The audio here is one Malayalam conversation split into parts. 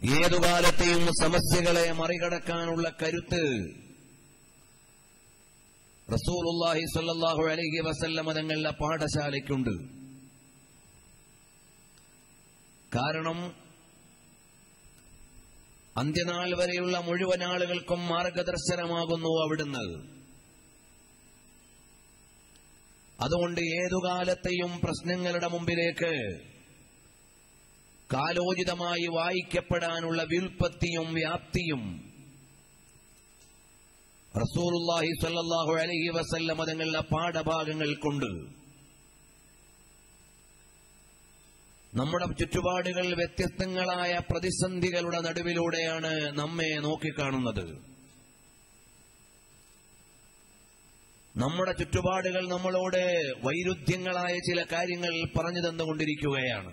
ഏതു കാലത്തെയും സമസ്യകളെ മറികടക്കാനുള്ള കരുത്ത് റസൂലുള്ളാഹി സ്വല്ലല്ലാഹു അലൈഹി വസല്ലമ തങ്ങളുടെ പാഠശാലയ്ക്കുണ്ട് കാരണം അന്ത്യനാൾ വരെയുള്ള മുഴുവൻ ആളുകൾക്കും മാർഗദർശനമാകുന്നു അവിടുന്ന് അതുകൊണ്ട് ഏതു കാലത്തെയും പ്രശ്നങ്ങളുടെ മുമ്പിലേക്ക് കാലോചിതമായി വായിക്കപ്പെടാനുള്ള വ്യുൽപ്പത്തിയും വ്യാപ്തിയും റസൂലുള്ളാഹി സ്വല്ലല്ലാഹു അലൈഹി വസല്ലമ തങ്ങളുടെ പാഠഭാഗങ്ങൾക്കുണ്ട് നമ്മുടെ ചുറ്റുപാടുകൾ വ്യത്യസ്തങ്ങളായ പ്രതിസന്ധികളുടെ നടുവിലൂടെയാണ് നമ്മെ നോക്കിക്കാണുന്നത് നമ്മുടെ ചുറ്റുപാടുകൾ നമ്മളോട് വൈരുദ്ധ്യങ്ങളായ ചില കാര്യങ്ങൾ പറഞ്ഞു തന്നുകൊണ്ടിരിക്കുകയാണ്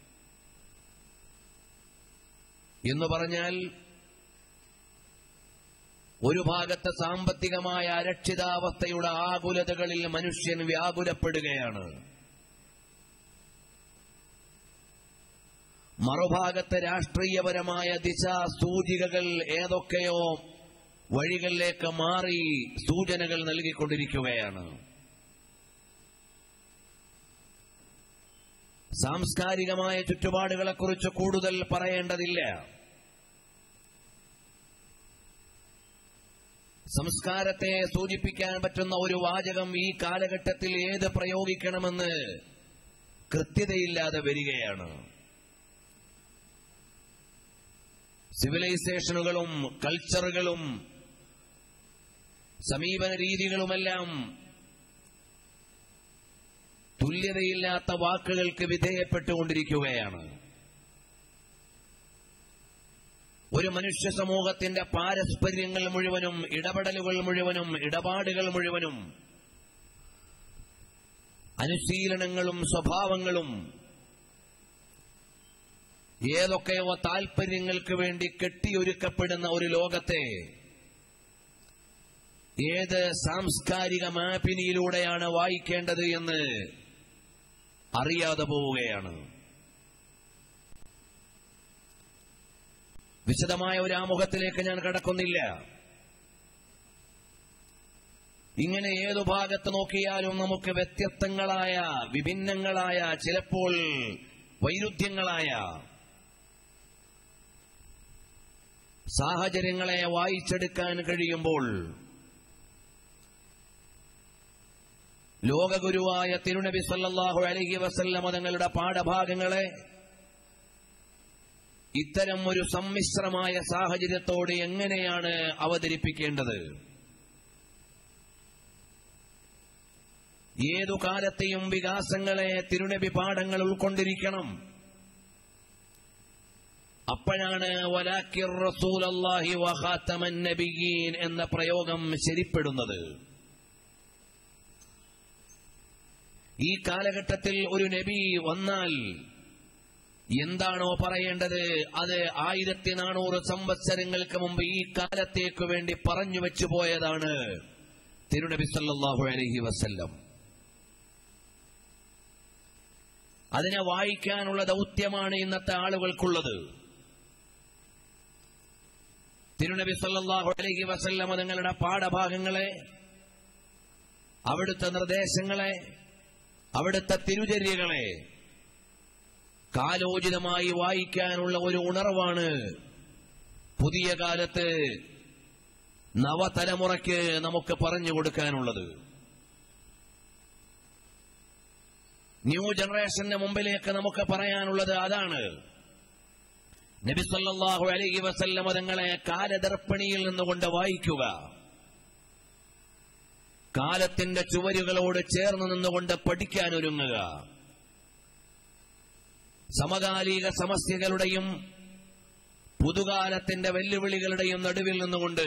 എന്ന് പറഞ്ഞാൽ ഒരു ഭാഗത്ത് സാമ്പത്തികമായ അരക്ഷിതാവസ്ഥയുടെ ആകുലതകളിൽ മനുഷ്യൻ വ്യാകുലപ്പെടുകയാണ് മറുഭാഗത്ത് രാഷ്ട്രീയപരമായ ദിശാസൂചികകൾ ഏതൊക്കെയോ വഴികളിലേക്ക് മാറി സൂചനകൾ നൽകിക്കൊണ്ടിരിക്കുകയാണ് സാംസ്കാരികമായ ചുറ്റുപാടുകളെക്കുറിച്ച് കൂടുതൽ പറയേണ്ടതില്ല സംസ്കാരത്തെ സൂചിപ്പിക്കാൻ പറ്റുന്ന ഒരു വാചകം ഈ കാലഘട്ടത്തിൽ ഏത് പ്രയോഗിക്കണമെന്ന് കൃത്യതയില്ലാതെ വരികയാണ് സിവിലൈസേഷനുകളും കൾച്ചറുകളും സമീപന രീതികളുമെല്ലാം തുല്യതയില്ലാത്ത വാക്കുകൾക്ക് വിധേയപ്പെട്ടുകൊണ്ടിരിക്കുകയാണ് ഒരു മനുഷ്യ സമൂഹത്തിന്റെ പാരസ്പര്യങ്ങൾ മുഴുവനും ഇടപെടലുകൾ മുഴുവനും ഇടപാടുകൾ മുഴുവനും അനുശീലനങ്ങളും സ്വഭാവങ്ങളും ഏതൊക്കെയോ താൽപര്യങ്ങൾക്ക് വേണ്ടി കെട്ടിയൊരുക്കപ്പെടുന്ന ഒരു ലോകത്തെ ഏത് സാംസ്കാരിക മാപ്പിനിയിലൂടെയാണ് വായിക്കേണ്ടത് എന്ന് അറിയാതെ പോവുകയാണ് വിശദമായ ഒരു ആമുഖത്തിലേക്ക് ഞാൻ കടക്കുന്നില്ല ഇങ്ങനെ ഏതു ഭാഗത്ത് നോക്കിയാലും നമുക്ക് വ്യത്യസ്തങ്ങളായ വിഭിന്നങ്ങളായ ചിലപ്പോൾ വൈരുദ്ധ്യങ്ങളായ സാഹചര്യങ്ങളെ വായിച്ചെടുക്കാൻ കഴിയുമ്പോൾ ലോകഗുരുവായ തിരുനബി സല്ലല്ലാഹു അലൈഹി വസല്ലമ തങ്ങളുടെ പാഠഭാഗങ്ങളെ ഇത്തരം ഒരു സമ്മിശ്രമായ സാഹചര്യത്തോട് എങ്ങനെയാണ് അവതരിപ്പിക്കേണ്ടത് ഏതു കാലത്തെയും വികാസങ്ങളെ തിരുനബി പാഠങ്ങൾ ഉൾക്കൊണ്ടിരിക്കണം അപ്പോഴാണ് വലാക്കിർ റസൂലല്ലാഹി വഖാത്തമൻ നബിയീൻ എന്ന പ്രയോഗം ശരിപ്പെടുന്നത് ഈ കാലഘട്ടത്തിൽ ഒരു നബി വന്നാൽ എന്താണോ പറയേണ്ടത് അത് ആയിരത്തി നാനൂറ് സംവത്സരങ്ങൾക്ക് മുമ്പ് ഈ കാലത്തേക്ക് വേണ്ടി പറഞ്ഞു വെച്ചു പോയതാണ് തിരുനബി സല്ലല്ലാഹു അലൈഹി വസല്ലം അതിനെ വായിക്കാനുള്ള ദൗത്യമാണ് ഇന്നത്തെ ആളുകൾക്കുള്ളത് തിരുനബി സല്ലല്ലാഹു അലൈഹി വസല്ലമ തങ്ങളുടെ പാഠഭാഗങ്ങളെ അവിടുത്തെ നിർദ്ദേശങ്ങളെ അവിടുത്തെ തിരുചര്യകളെ കാലോചിതമായി വായിക്കാനുള്ള ഒരു ഉണർവാണ് പുതിയ കാലത്ത് നവതലമുറയ്ക്ക് നമുക്ക് പറഞ്ഞു കൊടുക്കാനുള്ളത് ന്യൂ ജനറേഷന്റെ മുമ്പിലേക്ക് നമുക്ക് പറയാനുള്ളത് അതാണ് നബി സല്ലല്ലാഹു അലൈഹി വസല്ലമ തങ്ങളെ കാലദർപ്പണിയിൽ നിന്നുകൊണ്ട് വായിക്കുക കാലത്തിന്റെ ചുവരുകളോട് ചേർന്ന് നിന്നുകൊണ്ട് പഠിക്കാൻ ഒരുങ്ങുക സമകാലിക സമസ്യകളുടെയും പുതുകാലത്തിന്റെ വെല്ലുവിളികളുടെയും നടുവിൽ നിന്നുകൊണ്ട്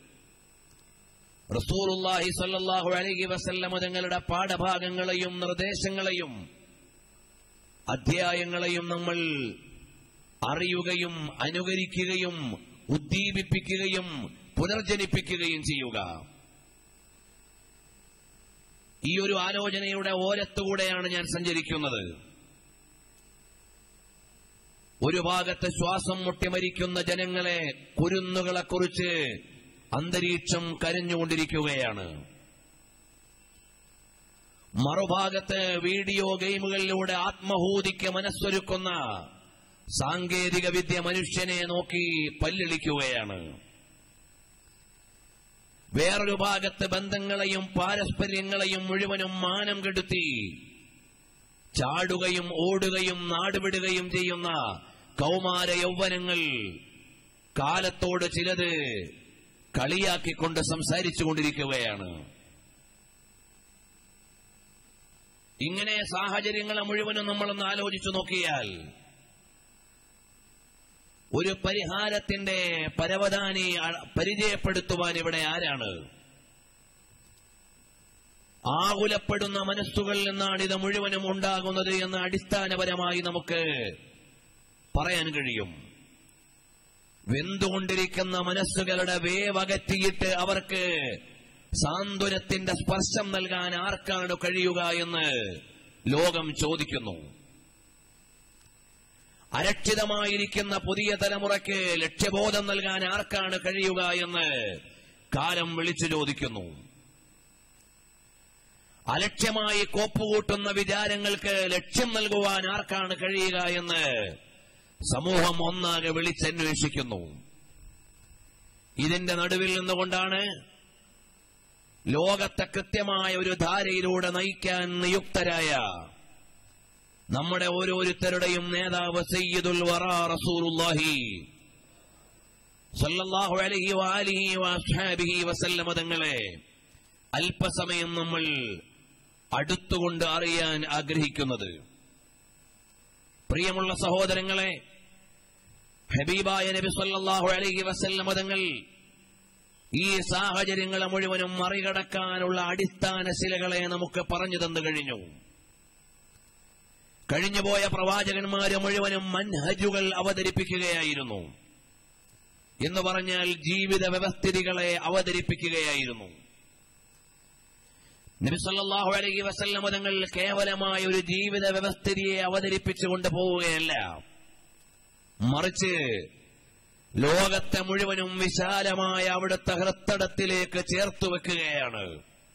റസൂലുള്ളാഹി സ്വല്ലല്ലാഹു അലൈഹി വസല്ലമ തങ്ങളുടെ പാഠഭാഗങ്ങളെയും നിർദ്ദേശങ്ങളെയും അധ്യായങ്ങളെയും നമ്മൾ അറിയുകയും അനുകരിക്കുകയും ഉദ്ദീപിപ്പിക്കുകയും പുനർജനിപ്പിക്കുകയും ചെയ്യുക ഈ ഒരു ആലോചനയുടെ ഓരത്തുകൂടെയാണ് ഞാൻ സഞ്ചരിക്കുന്നത് ഒരു ഭാഗത്ത് ശ്വാസം മുട്ടി മരിക്കുന്ന ജനങ്ങളെ കുരുന്നുകളെക്കുറിച്ച് അന്തരീക്ഷം കരഞ്ഞുകൊണ്ടിരിക്കുകയാണ് മറുഭാഗത്ത് വീഡിയോ ഗെയിമുകളിലൂടെ ആത്മഹൂതിക്ക് മനസ്സൊരുക്കുന്ന സാങ്കേതിക വിദ്യ മനുഷ്യനെ നോക്കി പല്ലിളിക്കുകയാണ് വേറൊരു ഭാഗത്ത് ബന്ധങ്ങളെയും പാരസ്പര്യങ്ങളെയും മുഴുവനും മാനം കെടുത്തി ചാടുകയും ഓടുകയും നാടുവിടുകയും ചെയ്യുന്ന കൗമാര യൗവനങ്ങൾ കാലത്തോട് ചിലത് കളിയാക്കിക്കൊണ്ട് സംസാരിച്ചുകൊണ്ടിരിക്കുകയാണ് ഇങ്ങനെ സാഹചര്യങ്ങളെ മുഴുവനും നമ്മളൊന്ന് ആലോചിച്ചു നോക്കിയാൽ ഒരു പരിഹാരത്തിന്റെ പരവതാനി അ- പരിചയപ്പെടുത്തുവാൻ ഇവിടെ ആരാണ് ആകുലപ്പെടുന്ന മനസ്സുകളിൽ നിന്നാണ് ഇത് മുഴുവനും ഉണ്ടാകുന്നത് എന്ന് അടിസ്ഥാനപരമായി നമുക്ക് പറയാൻ കഴിയും വെന്തുകൊണ്ടിരിക്കുന്ന മനസ്സുകളുടെ വേവകറ്റിയിട്ട് അവർക്ക് സാന്ത്വനത്തിന്റെ സ്പർശം നൽകാൻ ആർക്കാണ് കഴിയുക എന്ന് ലോകം ചോദിക്കുന്നു അരക്ഷിതമായിരിക്കുന്ന പുതിയ തലമുറയ്ക്ക് ലക്ഷ്യബോധം നൽകാൻ ആർക്കാണ് കഴിയുക എന്ന് കാലം വിളിച്ചു ചോദിക്കുന്നു അലക്ഷ്യമായി കോപ്പുകൂട്ടുന്ന വിചാരങ്ങൾക്ക് ലക്ഷ്യം നൽകുവാൻ ആർക്കാണ് കഴിയുക എന്ന് സമൂഹം ഒന്നാകെ വിളിച്ചന്വേഷിക്കുന്നു ഇതിന്റെ നടുവിൽ നിന്നുകൊണ്ടാണ് ലോകത്തെ കൃത്യമായ ഒരു ധാരയിലൂടെ നയിക്കാൻ നിയുക്തരായ നമ്മുടെ ഓരോരുത്തരുടെയും നേതാവ് സയ്യിദുൽ വറ റസൂലുള്ളാഹി സല്ലല്ലാഹു അലൈഹി വആലിഹി വഅസ്ഹാബിഹി വസല്ലമ തങ്ങളെ അല്പസമയം നമ്മൾ അടുത്തുകൊണ്ട് അറിയാൻ ആഗ്രഹിക്കുന്നത് പ്രിയമുള്ള സഹോദരങ്ങളെ ഹബീബായ നബി സല്ലല്ലാഹു അലൈഹി വസല്ലമ തങ്ങൾ ഈ സാഹചര്യങ്ങളെ മുഴുവനും മറികടക്കാനുള്ള അടിസ്ഥാന ശിലകളെ നമുക്ക് പറഞ്ഞു തന്നു കഴിഞ്ഞു കഴിഞ്ഞുപോയ പ്രവാചകന്മാര് മുഴുവനും മൻഹജുകൾ അവതരിപ്പിക്കുകയായിരുന്നു എന്ന് പറഞ്ഞാൽ ജീവിത വ്യവസ്ഥിതികളെ അവതരിപ്പിക്കുകയായിരുന്നു നബി സല്ലല്ലാഹു അലൈഹി വസല്ലമ തങ്ങൾ കേവലമായ ഒരു ജീവിത വ്യവസ്ഥിതിയെ അവതരിപ്പിച്ചുകൊണ്ട് പോവുകയല്ല മറിച്ച് ലോകത്തെ മുഴുവനും വിശാലമായ അവിടുത്തെ ഹൃത്തടത്തിലേക്ക് ചേർത്തു വെക്കുകയാണ്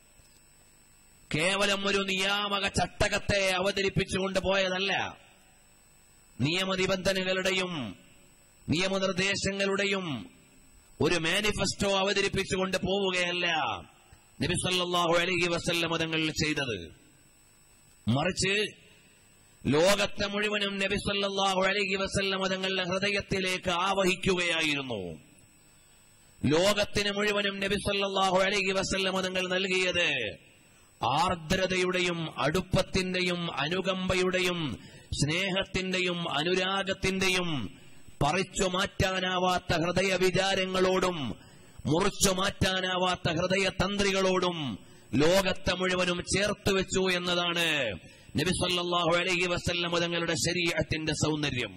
കേവലം ഒരു നിയാമക ചട്ടകത്തെ അവതരിപ്പിച്ചുകൊണ്ട് പോയതല്ല നിയമനിബന്ധനകളുടെയും നിയമനിർദ്ദേശങ്ങളുടെയും ഒരു മാനിഫെസ്റ്റോ അവതരിപ്പിച്ചുകൊണ്ട് പോവുകയല്ല നബി സല്ലല്ലാഹു അലൈഹി വസല്ലമ തങ്ങൾ ചെയ്തത് മറിച്ച് ലോകത്തെ മുഴുവനും നബി സല്ലല്ലാഹു അലൈഹി വസല്ലമ തങ്ങളുടെ ഹൃദയത്തിലേക്ക് ആവഹിക്കുകയായിരുന്നു ലോകത്തിന് മുഴുവനും നബി സല്ലല്ലാഹു അലൈഹി വസല്ലമ തങ്ങൾ നൽകിയത് ആർദ്രതയുടെയും അടുപ്പത്തിന്റെയും അനുകമ്പയുടെയും സ്നേഹത്തിന്റെയും അനുരാഗത്തിന്റെയും പറിച്ചു മാറ്റാനാവാത്ത ഹൃദയ വിചാരങ്ങളോടും മുറിച്ചു മാറ്റാനാവാത്ത ഹൃദയതന്ത്രികളോടും ലോകത്തെ മുഴുവനും ചേർത്ത് വെച്ചു എന്നതാണ് നബി സല്ലല്ലാഹു അലൈഹി വസല്ലം തങ്ങളുടെ ശരീരത്തിന്റെ സൗന്ദര്യം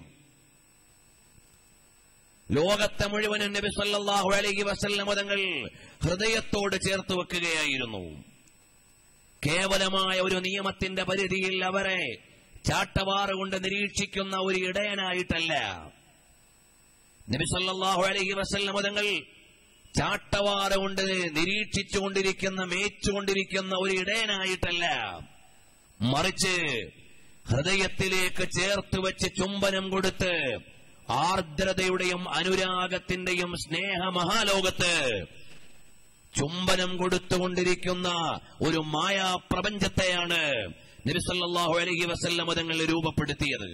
ലോകത്തെ മുഴുവനും നബി സല്ലല്ലാഹു അലൈഹി വസല്ലം തങ്ങൾ ഹൃദയത്തോട് ചേർത്ത് വെക്കുകയായിരുന്നു കേവലമായ ഒരു നിയമത്തിന്റെ പരിധിയിൽ അവരെ ചാട്ടവാറുകൊണ്ട് നിരീക്ഷിക്കുന്ന ഒരു ഇടയനായിട്ടല്ല നബി സല്ലല്ലാഹു അലൈഹി വസല്ലം തങ്ങൾ ചാട്ടവാറ കൊണ്ട് നിരീക്ഷിച്ചുകൊണ്ടിരിക്കുന്ന മേച്ചുകൊണ്ടിരിക്കുന്ന ഒരു ഇടയനായിട്ടല്ല മറിച്ച് ഹൃദയത്തിലേക്ക് ചേർത്ത് വെച്ച് ചുംബനം കൊടുത്ത് ആർദ്രതയുടെയും അനുരാഗത്തിന്റെയും സ്നേഹമഹാലോകത്ത് ചുംബനം കൊടുത്തുകൊണ്ടിരിക്കുന്ന ഒരു മായാപ്രപഞ്ചത്തെയാണ് നബിസല്ലാഹു അലഹി വസല്ലം തങ്ങൾ രൂപപ്പെടുത്തിയത്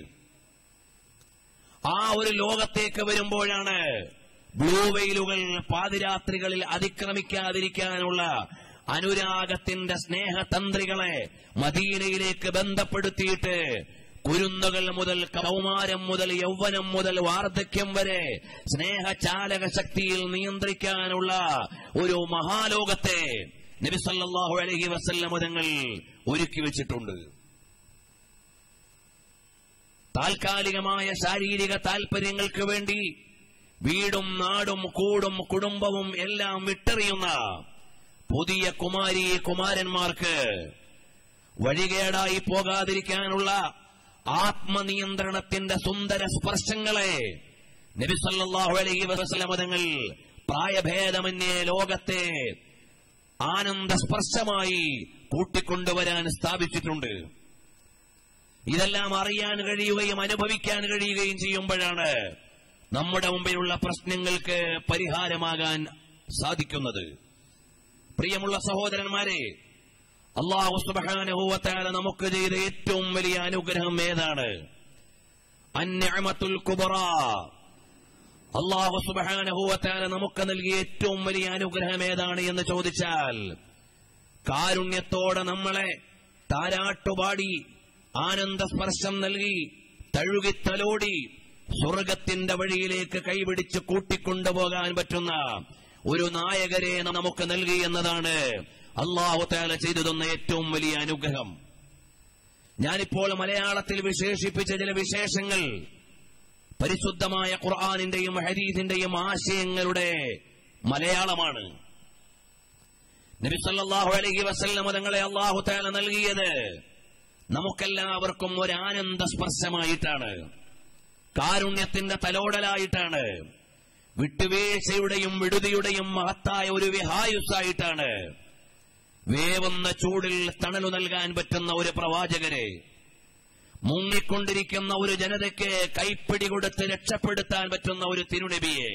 ആ ഒരു ലോകത്തേക്ക് വരുമ്പോഴാണ് ബ്ലൂ വെയിലുകൾ പാതിരാത്രികളിൽ അതിക്രമിക്കാതിരിക്കാനുള്ള അനുരാഗത്തിന്റെ സ്നേഹതന്ത്രികളെ മദീനയിലേക്ക് ബന്ധപ്പെടുത്തിയിട്ട് കുരുന്നുകൾ മുതൽ കൗമാരം മുതൽ യൗവനം മുതൽ വാർദ്ധക്യം വരെ സ്നേഹചാലക ശക്തിയിൽ നിയന്ത്രിക്കാനുള്ള ഒരു മഹാലോകത്തെ നബിസല്ലാഹു അലഹി വസല്ലം തങ്ങൾ ഒരുക്കി വെച്ചിട്ടുണ്ട് താൽക്കാലികമായ ശാരീരിക താൽപര്യങ്ങൾക്ക് വേണ്ടി വീടും നാടും കൂടും കുടുംബവും എല്ലാം വിട്ടെറിയുന്ന പുതിയ കുമാരി കുമാരന്മാർക്ക് വഴികേടായി പോകാതിരിക്കാനുള്ള ആത്മനിയന്ത്രണത്തിന്റെ സുന്ദര സ്പർശങ്ങളെ നബി സല്ലല്ലാഹു അലൈഹി വസല്ലം തങ്ങൾ പ്രായഭേദമന്യേ ലോകത്തെ ആനന്ദ സ്പർശമായി കൂട്ടിക്കൊണ്ടുവരാൻ സ്ഥാപിച്ചിട്ടുണ്ട് ഇതെല്ലാം അറിയാൻ കഴിയുകയും അനുഭവിക്കാൻ കഴിയുകയും ചെയ്യുമ്പോഴാണ് നമ്മുടെ മുമ്പിലുള്ള പ്രശ്നങ്ങൾക്ക് പരിഹാരമാകാൻ സാധിക്കുന്നത് പ്രിയമുള്ള സഹോദരന്മാരെ അള്ളാഹു സുബാനുഭവത്താല നമുക്ക് ചെയ്ത ഏറ്റവും വലിയ അനുഗ്രഹം ഏതാണ് അന്യമത്തുൽ കുബറ അള്ളാഹു സുബാനുഭവത്താല നമുക്ക് നൽകിയ ഏറ്റവും വലിയ അനുഗ്രഹം ഏതാണ് എന്ന് ചോദിച്ചാൽ കാരുണ്യത്തോടെ നമ്മളെ താരാട്ടുപാടി ആനന്ദസ്പർശം നൽകി തഴുകിത്തലോടി സ്വർഗത്തിന്റെ വഴിയിലേക്ക് കൈപിടിച്ച് കൂട്ടിക്കൊണ്ടുപോകാൻ പറ്റുന്ന ഒരു നായകരെ നമുക്ക് നൽകി എന്നതാണ് അള്ളാഹു താല ചെയ്തു തന്ന ഏറ്റവും വലിയ അനുഗ്രഹം ഞാനിപ്പോൾ മലയാളത്തിൽ വിശേഷിപ്പിച്ച ചില വിശേഷങ്ങൾ പരിശുദ്ധമായ ഖുർആാനിന്റെയും ഹരീതിന്റെയും ആശയങ്ങളുടെ മലയാളമാണ് നബിസല്ലാഹു അലഹി വസല്ല മതങ്ങളെ അള്ളാഹു താല നൽകിയത് നമുക്കെല്ലാവർക്കും ഒരു ആനന്ദ സ്പർശമായിട്ടാണ് കാരുണ്യത്തിന്റെ തലോടലായിട്ടാണ് വിട്ടുവീഴ്ചയുടെയും വിടുതിയുടെയും മഹത്തായ ഒരു വിഹായുസായിട്ടാണ് വേവുന്ന ചൂടിൽ തണലു നൽകാൻ പറ്റുന്ന ഒരു പ്രവാചകരെ മുങ്ങിക്കൊണ്ടിരിക്കുന്ന ഒരു ജനതയ്ക്ക് കൈപ്പിടി കൊടുത്ത് രക്ഷപ്പെടുത്താൻ പറ്റുന്ന ഒരു തിരുനബിയെ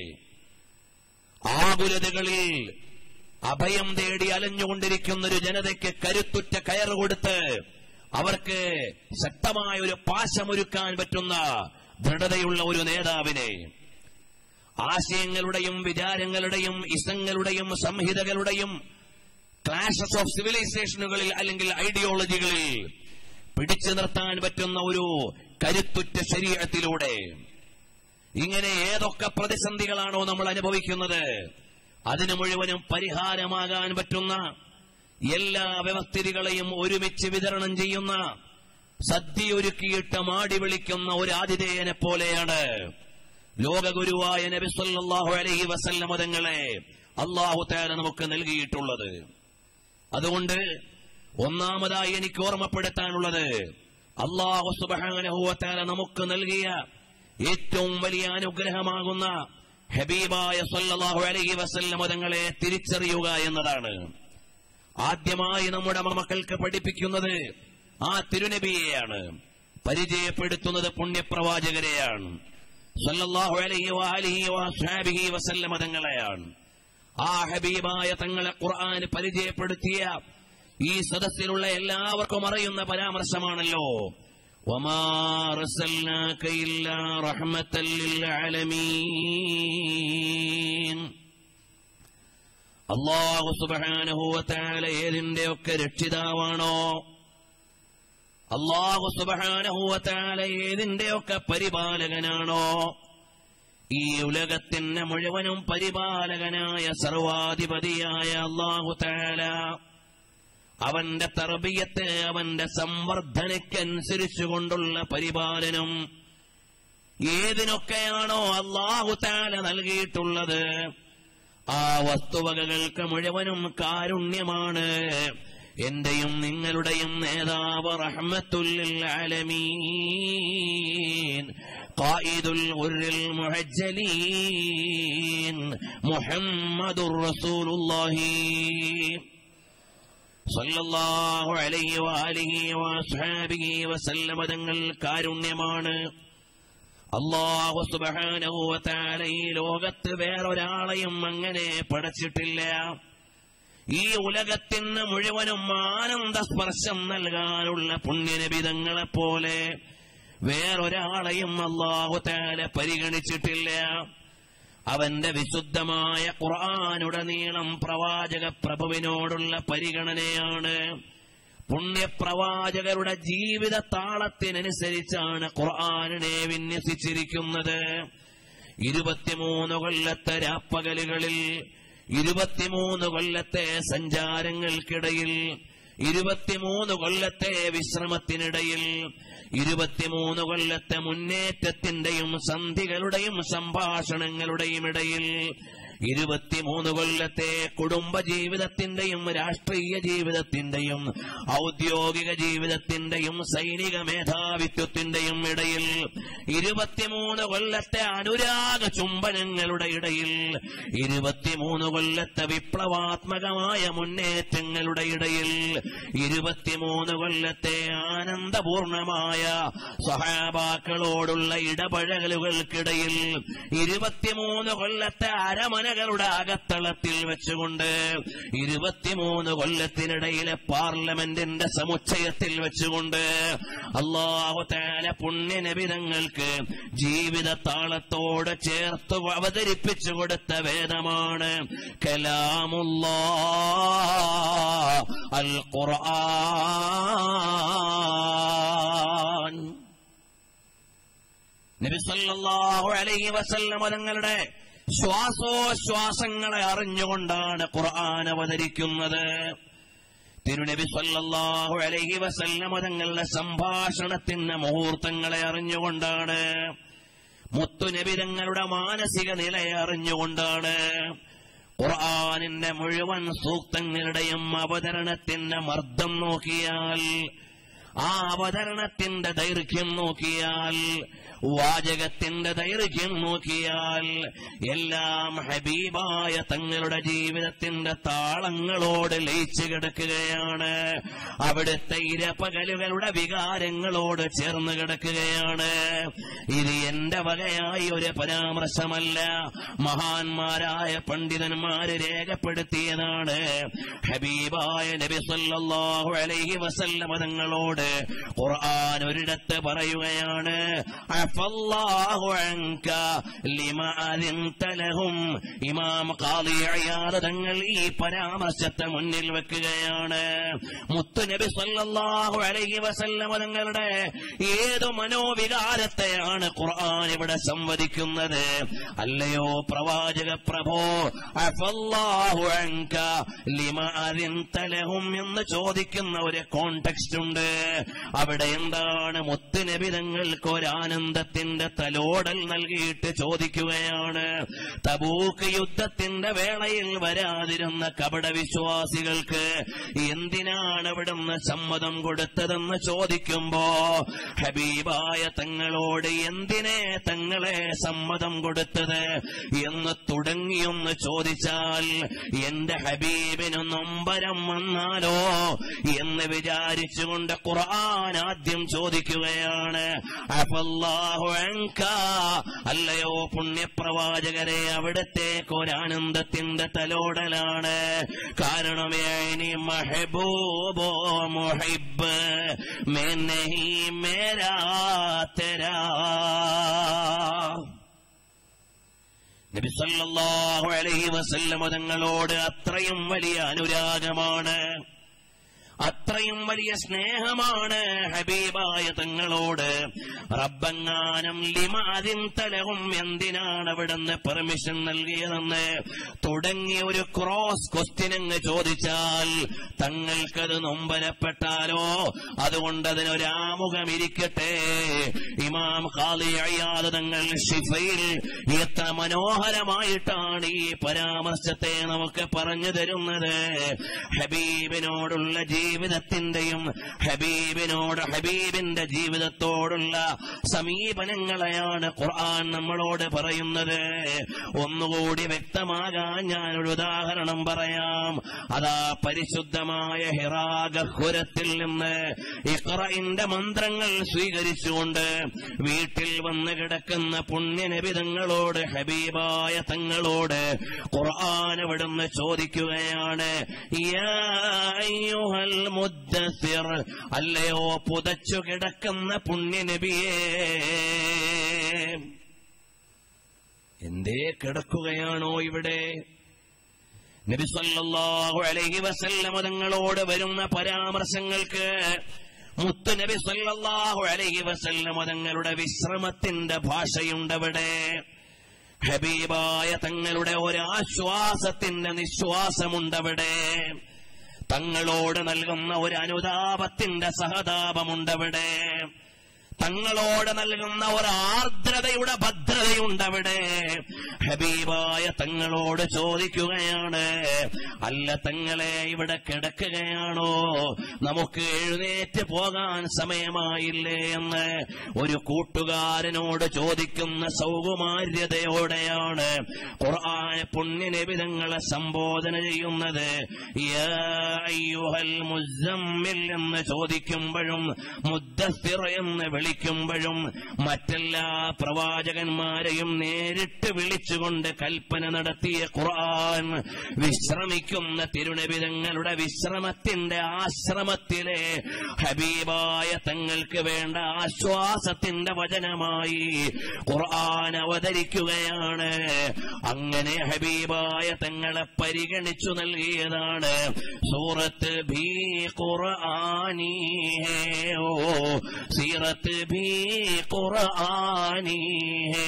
ആകുലതകളിൽ അഭയം തേടി അലഞ്ഞുകൊണ്ടിരിക്കുന്ന ഒരു ജനതയ്ക്ക് കരുത്തുറ്റ കയറ് കൊടുത്ത് അവർക്ക് ശക്തമായ ഒരു പാശമൊരുക്കാൻ പറ്റുന്ന ദൃഢതയുള്ള ഒരു നേതാവിനെ ആശയങ്ങളുടെയും വിചാരങ്ങളുടെയും ഇസങ്ങളുടെയും സംഹിതകളുടെയും ക്ലാഷസ് ഓഫ് സിവിലൈസേഷനുകളിൽ അല്ലെങ്കിൽ ഐഡിയോളജികളിൽ പിടിച്ചു നിർത്താൻ പറ്റുന്ന ഒരു കരുത്തുറ്റ ശരീരത്തിലൂടെ ഇങ്ങനെ ഏതൊക്കെ പ്രതിസന്ധികളാണോ നമ്മൾ അനുഭവിക്കുന്നത് അതിന് മുഴുവനും പരിഹാരമാകാൻ പറ്റുന്ന എല്ലാ വ്യവസ്ഥിതികളെയും ഒരുമിച്ച് വിതരണം ചെയ്യുന്ന സദ്യയൊരുക്കിയിട്ട് മാടി വിളിക്കുന്ന ഒരു ആതിഥേയനെ പോലെയാണ് ലോകഗുരുവായ നബി സല്ലല്ലാഹു അലൈഹി വസല്ലം മതങ്ങളെ അള്ളാഹു താല നമുക്ക് നൽകിയിട്ടുള്ളത് അതുകൊണ്ട് ഒന്നാമതായി എനിക്ക് ഓർമ്മപ്പെടുത്താനുള്ളത് അള്ളാഹു സുബാനഹുവത്താല നമുക്ക് നൽകിയ ഏറ്റവും വലിയ അനുഗ്രഹമാകുന്ന ഹബീബായ സല്ലല്ലാഹു അലൈഹി വസല്ലം മതങ്ങളെ തിരിച്ചറിയുക എന്നതാണ് ആദ്യമായി നമ്മുടെ മക്കൾക്ക് പഠിപ്പിക്കുന്നത് ആ തിരുനബിയെയാണ് പരിചയപ്പെടുത്തുന്നത് പുണ്യപ്രവാചകരെയാണ് സല്ലല്ലാഹു അലൈഹി വഅലിഹി വഅസ്ഹാബിഹി വസല്ലമ തങ്ങളെയാണ് ആ ഹബീബായ തങ്ങളെ ഖുർആൻ പരിചയപ്പെടുത്തിയ ഈ സദസ്സിലുള്ള എല്ലാവർക്കും അറിയുന്ന പരാമർശമാണല്ലോ വമാ അർസൽനാക ഇല്ലാ റഹ്മത്തൽ ലിൽ ആലമീൻ അല്ലാഹു സുബ്ഹാനഹു വ തആല ഏതിന്റെയൊക്കെ രക്ഷിതാവാണോ അള്ളാഹു സുബാനഹുവത്താല ഏതിന്റെയൊക്കെ പരിപാലകനാണോ ഈ ഉലകത്തിന് മുഴുവനും പരിപാലകനായ സർവാധിപതിയായ അള്ളാഹു താല അവന്റെ തർബീയത്ത് അവന്റെ സംവർദ്ധനയ്ക്കനുസരിച്ചുകൊണ്ടുള്ള പരിപാലനം ഏതിനൊക്കെയാണോ അള്ളാഹു താല നൽകിയിട്ടുള്ളത് ആ വസ്തുവകകൾക്ക് മുഴുവനും കാരുണ്യമാണ് എന്റെയും നിങ്ങളുടെയും നേതാവ് റഹ്മത്തുല്ലിൽ ആലമീൻ ഖായിദുൽ ഗുർരിൽ മുഹജ്ജലീൻ മുഹമ്മദുർ റസൂലുള്ളാഹി സല്ലല്ലാഹു അലൈഹി വആലിഹി വഅസ്ഹാബിഹി വസല്ലമ തങ്ങൾ കാരുണ്യമാണ് അള്ളാഹു സുബ്ഹാനഹു വതആല ഈ ലോകത്ത് വേറൊരാളെയും അങ്ങനെ പടച്ചിട്ടില്ല ഈ ഉലകത്തിന് മുഴുവനും ആനന്ദ സ്പർശം നൽകാനുള്ള പുണ്യനബിതങ്ങളെ പോലെ വേറൊരാളെയും അള്ളാഹു താല പരിഗണിച്ചിട്ടില്ല അവന്റെ വിശുദ്ധമായ ഖുർആാനുടനീളം പ്രവാചക പ്രഭുവിനോടുള്ള പരിഗണനയാണ് പുണ്യപ്രവാചകരുടെ ജീവിത താളത്തിനനുസരിച്ചാണ് ഖുർആാനിനെ വിന്യസിച്ചിരിക്കുന്നത് ഇരുപത്തിമൂന്ന് കൊല്ലത്തെ രാപ്പകലുകളിൽ ഇരുപത്തിമൂന്ന് കൊല്ലത്തെ സഞ്ചാരങ്ങൾക്കിടയിൽ ഇരുപത്തിമൂന്ന് കൊല്ലത്തെ വിശ്രമത്തിനിടയിൽ ഇരുപത്തിമൂന്ന് കൊല്ലത്തെ മുന്നേറ്റത്തിന്റെയും സന്ധികളുടെയും സംഭാഷണങ്ങളുടെയും ഇടയിൽ ഇരുപത്തിമൂന്ന് കൊല്ലത്തെ കുടുംബ ജീവിതത്തിന്റെയും രാഷ്ട്രീയ ജീവിതത്തിന്റെയും ഔദ്യോഗിക ജീവിതത്തിന്റെയും സൈനിക മേധാവിത്വത്തിന്റെയും ഇടയിൽ ഇരുപത്തിമൂന്ന് കൊല്ലത്തെ അനുരാഗ ചുംബനങ്ങളുടെ ഇടയിൽ ഇരുപത്തിമൂന്ന് കൊല്ലത്തെ വിപ്ലവാത്മകമായ മുന്നേറ്റങ്ങളുടെ ഇടയിൽ ഇരുപത്തിമൂന്ന് കൊല്ലത്തെ ആനന്ദപൂർണമായ സഹാബാക്കളോടുള്ള ഇടപഴകലുകൾക്കിടയിൽ ഇരുപത്തിമൂന്ന് കൊല്ലത്തെ അരമനകളുടെ അകത്തളത്തിൽ വെച്ചുകൊണ്ട് ഇരുപത്തിമൂന്ന് കൊല്ലത്തിനിടയിലെ പാർലമെന്റിന്റെ സമുച്ചയത്തിൽ വെച്ചുകൊണ്ട് അള്ളാഹുത്താല പുണ്യനബിതങ്ങൾക്ക് ജീവിത താളത്തോട് ചേർത്ത് അവതരിപ്പിച്ചു കൊടുത്ത വേദമാണ് കലാമുല്ലാ അൽ ഖുർആൻ നബി സല്ലല്ലാഹു അലൈഹി വസല്ലം തങ്ങളുടെ ശ്വാസോശ്വാസങ്ങളെ അറിഞ്ഞുകൊണ്ടാണ് ഖുർആൻ അവതരിക്കുന്നത് തിരുനബി സല്ലല്ലാഹു അലൈഹി വസല്ലം തങ്ങളുടെ സംഭാഷണത്തിന്റെ മുഹൂർത്തങ്ങളെ അറിഞ്ഞുകൊണ്ടാണ് മുത്തുനബി തങ്ങളുടെ മാനസിക നിലയെ അറിഞ്ഞുകൊണ്ടാണ് ഖുർആനിന്റെ മുഴുവൻ സൂക്തങ്ങളുടെയും അവതരണത്തിന്റെ മർദ്ദം നോക്കിയാൽ ആ അവതരണത്തിന്റെ ദൈർഘ്യം നോക്കിയാൽ വാചകത്തിന്റെ ദൈർഘ്യം നോക്കിയാൽ എല്ലാം ഹബീബായ തങ്ങളുടെ ജീവിതത്തിന്റെ താളങ്ങളോട് ലയിച്ചു കിടക്കുകയാണ് അവിടുത്തെ ഇരപ്പകലുകളുടെ വികാരങ്ങളോട് ചേർന്ന് കിടക്കുകയാണ് ഇത് എന്റെ വകയായി ഒരു പരാമർശമല്ല മഹാന്മാരായ പണ്ഡിതന്മാര് രേഖപ്പെടുത്തിയതാണ് ഹബീബായ നബി സല്ലല്ലാഹു അലൈഹി വസല്ലമ തങ്ങളോട് ഖുർആൻ ഒരിടത്ത് പറയുകയാണ് അഫല്ലാഹു അൻക ലിമ അദിൻത ലഹും ഇമാം ഖാദി അയ്യാദ് തങ്ങൾ ഈ പരാമർശത്തെ മുന്നിൽ വെക്കുകയാണ് മുത്തു നബി സല്ലല്ലാഹു അലൈഹി വസല്ലമ തങ്ങളുടെ ഏതു മനോവികാരത്തെയാണ് ഖുർആൻ ഇവിടെ സംവദിക്കുന്നത് അല്ലയോ പ്രവാചക പ്രഭോ അഫല്ലാഹു അൻക ലിമ അദിൻത ലഹും എന്ന് ചോദിക്കുന്ന ഒരു കോണ്ടെക്സ്റ്റ് ഉണ്ട് അവിടെ എന്താണ് മുത്തുനബി തങ്ങൾക്ക് ഒരാനന്ദത്തിന്റെ തലോടൽ നൽകിയിട്ട് ചോദിക്കുകയാണ് തബൂക്ക് യുദ്ധത്തിന്റെ വേളയിൽ വരാതിരുന്ന കപട വിശ്വാസികൾക്ക് എന്തിനാണ് ഇവിടുന്ന് സമ്മതം കൊടുത്തതെന്ന് ചോദിക്കുമ്പോ ഹബീബായ തങ്ങളോട് എന്തിനെ തങ്ങളെ സമ്മതം കൊടുത്തത് എന്ന് തുടങ്ങിയൊന്ന് ചോദിച്ചാൽ എന്റെ ഹബീബിന് നൊമ്പരം വന്നാലോ എന്ന് വിചാരിച്ചുകൊണ്ട് ഖുർആൻ ആദ്യം ചോദിക്കുകയാണ് അഫല്ലാഹു അൻക അല്ലയോ പുണ്യപ്രവാചകരെ അവിടത്തേക്ക് ഒരാനന്ദത്തിന്റെ തലോടലാണ് കാരണം ഇനി മഹബൂബോ മുഹിബ് മേ നഹി മേരാ തെരാ നബി സല്ലല്ലാഹു അലൈഹി വസല്ലമ തങ്ങളോട് അത്രയും വലിയ അനുരാഗമാണ് അത്രയും വലിയ സ്നേഹമാണ് ഹബീബായ തങ്ങളോട് റബ്ബങ്ങാനം ലിമാതിൻ തലവും എന്തിനാണ് അവിടുന്ന് പെർമിഷൻ നൽകിയതെന്ന് തുടങ്ങി ഒരു ക്രോസ് ക്വസ്റ്റ്യൻ അങ്ങ് ചോദിച്ചാൽ തങ്ങൾക്കത് നൊമ്പരപ്പെട്ടാലോ അതുകൊണ്ട് അതിനൊരാമുഖം ഇരിക്കട്ടെ ഇമാം ഖാലി അയ്യാദ് തങ്ങൾ ഷിഫയിൽ എത്ര മനോഹരമായിട്ടാണ് ഈ പരാമർശത്തെ നമുക്ക് പറഞ്ഞു തരുന്നത് ഹബീബിനോടുള്ള ജീവിതത്തിന്റെയും ഹബീബിനോട് ഹബീബിന്റെ ജീവിതത്തോടുള്ള സമീപനങ്ങളെയാണ് ഖുർആൻ നമ്മളോട് പറയുന്നത് ഒന്നുകൂടി വ്യക്തമാകാൻ ഞാനൊരു ഉദാഹരണം പറയാം അതാ പരിശുദ്ധമായ ഹിറാഗഹുരത്തിൽ നിന്ന് ഇഖ്റഇന്റെ മന്ത്രങ്ങൾ സ്വീകരിച്ചുകൊണ്ട് വീട്ടിൽ വന്ന് കിടക്കുന്ന പുണ്യനബിതങ്ങളോട് ഹബീബായ തങ്ങളോട് ഖുർആൻ ഇവിടുന്ന് ചോദിക്കുകയാണ് യാ അയ്യുഹൽ മുദ്ദസിർ അല്ലയോ പുതച്ചു കിടക്കുന്ന പുണ്യനബിയേ എന്തേ കിടക്കുകയാണോ ഇവിടെ നബി സല്ലല്ലാഹു അലൈഹി വസല്ലമ തങ്ങളോട് വരുന്ന പരാമർശങ്ങൾക്ക് മുത്തു നബി സല്ലല്ലാഹു അലൈഹി വസല്ലമ തങ്ങളുടെ വിശ്രമത്തിന്റെ ഭാഷയുണ്ടവിടെ ഹബീബായ തങ്ങളുടെ ഒരാശ്വാസത്തിന്റെ നിശ്വാസമുണ്ടവിടെ തങ്ങളോട് നൽകുന്ന ഒരു അനുതാപത്തിന്റെ സഹതാപമുണ്ടവിടെ തങ്ങളോട് നൽകുന്ന ഒരു ആർദ്രതയുടെ ഭദ്രതയുണ്ട് അവിടെ ഹബീബായ തങ്ങളോട് ചോദിക്കുകയാണ് അല്ല തങ്ങളെ ഇവിടെ കിടക്കുകയാണോ നമുക്ക് എഴുന്നേറ്റ് പോകാൻ സമയമായില്ലേ എന്ന് ഒരു കൂട്ടുകാരനോട് ചോദിക്കുന്ന സൗകുമാര്യതയോടെയാണ് ഖുർആൻ പുണ്യനിബിതങ്ങളെ സംബോധന ചെയ്യുന്നത് യാ അയ്യുഹൽ മുസമ്മിൽ എന്ന് ചോദിക്കുമ്പോഴും മുദ്ദസ്സിർ എന്ന് വിളിക്കുമ്പോഴും മറ്റെല്ലാ പ്രവാചകന്മാരെയും നേരിട്ട് വിളിച്ചുകൊണ്ട് കൽപ്പന നടത്തിയ ഖുർആൻ വിശ്രമിക്കുന്ന തിരുനബിതങ്ങളുടെ വിശ്രമത്തിന്റെ ആശ്രമത്തിലെ ഹബീബായ തങ്ങൾക്ക് വേണ്ട ആശ്വാസത്തിന്റെ വചനമായി ഖുർആൻ അവതരിക്കുകയാണ് അങ്ങനെ ഹബീബായ തങ്ങളെ പരിഗണിച്ചു നൽകിയതാണ് സൂറത്ത് ഭീ ഖുർആനി ഹേ ഓ സീറത്ത് ഭീ ഖുർആനി ഹേ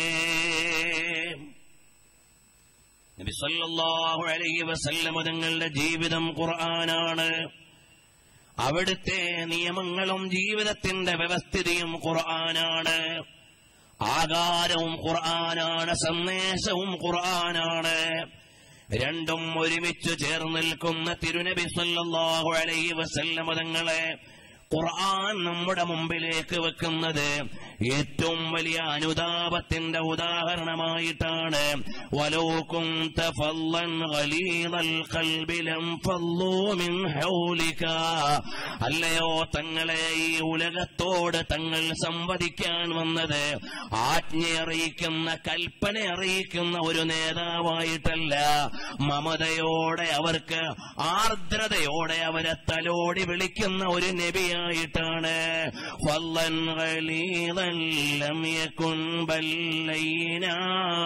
നബി സല്ലല്ലാഹു അലൈഹി വസല്ലമ തങ്ങളുടെ ജീവിതം ഖുർആനാണ് അവിടുത്തെ നിയമങ്ങളും ജീവിതത്തിന്റെ വ്യവസ്ഥിതിയും ഖുർആനാണ് ആകാരവും ഖുർആനാണ് സന്ദേശവും ഖുർആനാണ് രണ്ടും ഒരുമിച്ച് ചേർന്ന് നിൽക്കുന്ന തിരുനബി സല്ലല്ലാഹു അലൈഹി വസല്ലമ തങ്ങളെ ഖുർആൻ നമ്മുടെ മുമ്പിലേക്ക് വെക്കുന്നത് ഏറ്റവും വലിയ അനുതാപത്തിന്റെ ഉദാഹരണമായിട്ടാണ് വലോക്കും അല്ലയോ തങ്ങളെ ഈ ഉലകത്തോട് തങ്ങൾ സംവദിക്കാൻ വന്നത് ആജ്ഞ അറിയിക്കുന്ന കൽപ്പന അറിയിക്കുന്ന ഒരു നേതാവായിട്ടല്ല മമതയോടെ അവർക്ക് ആർദ്രതയോടെ അവരെ തലോടി വിളിക്കുന്ന ഒരു നബിയായിട്ടാണ് വല്ലൻ غليظا لم يكن بلينا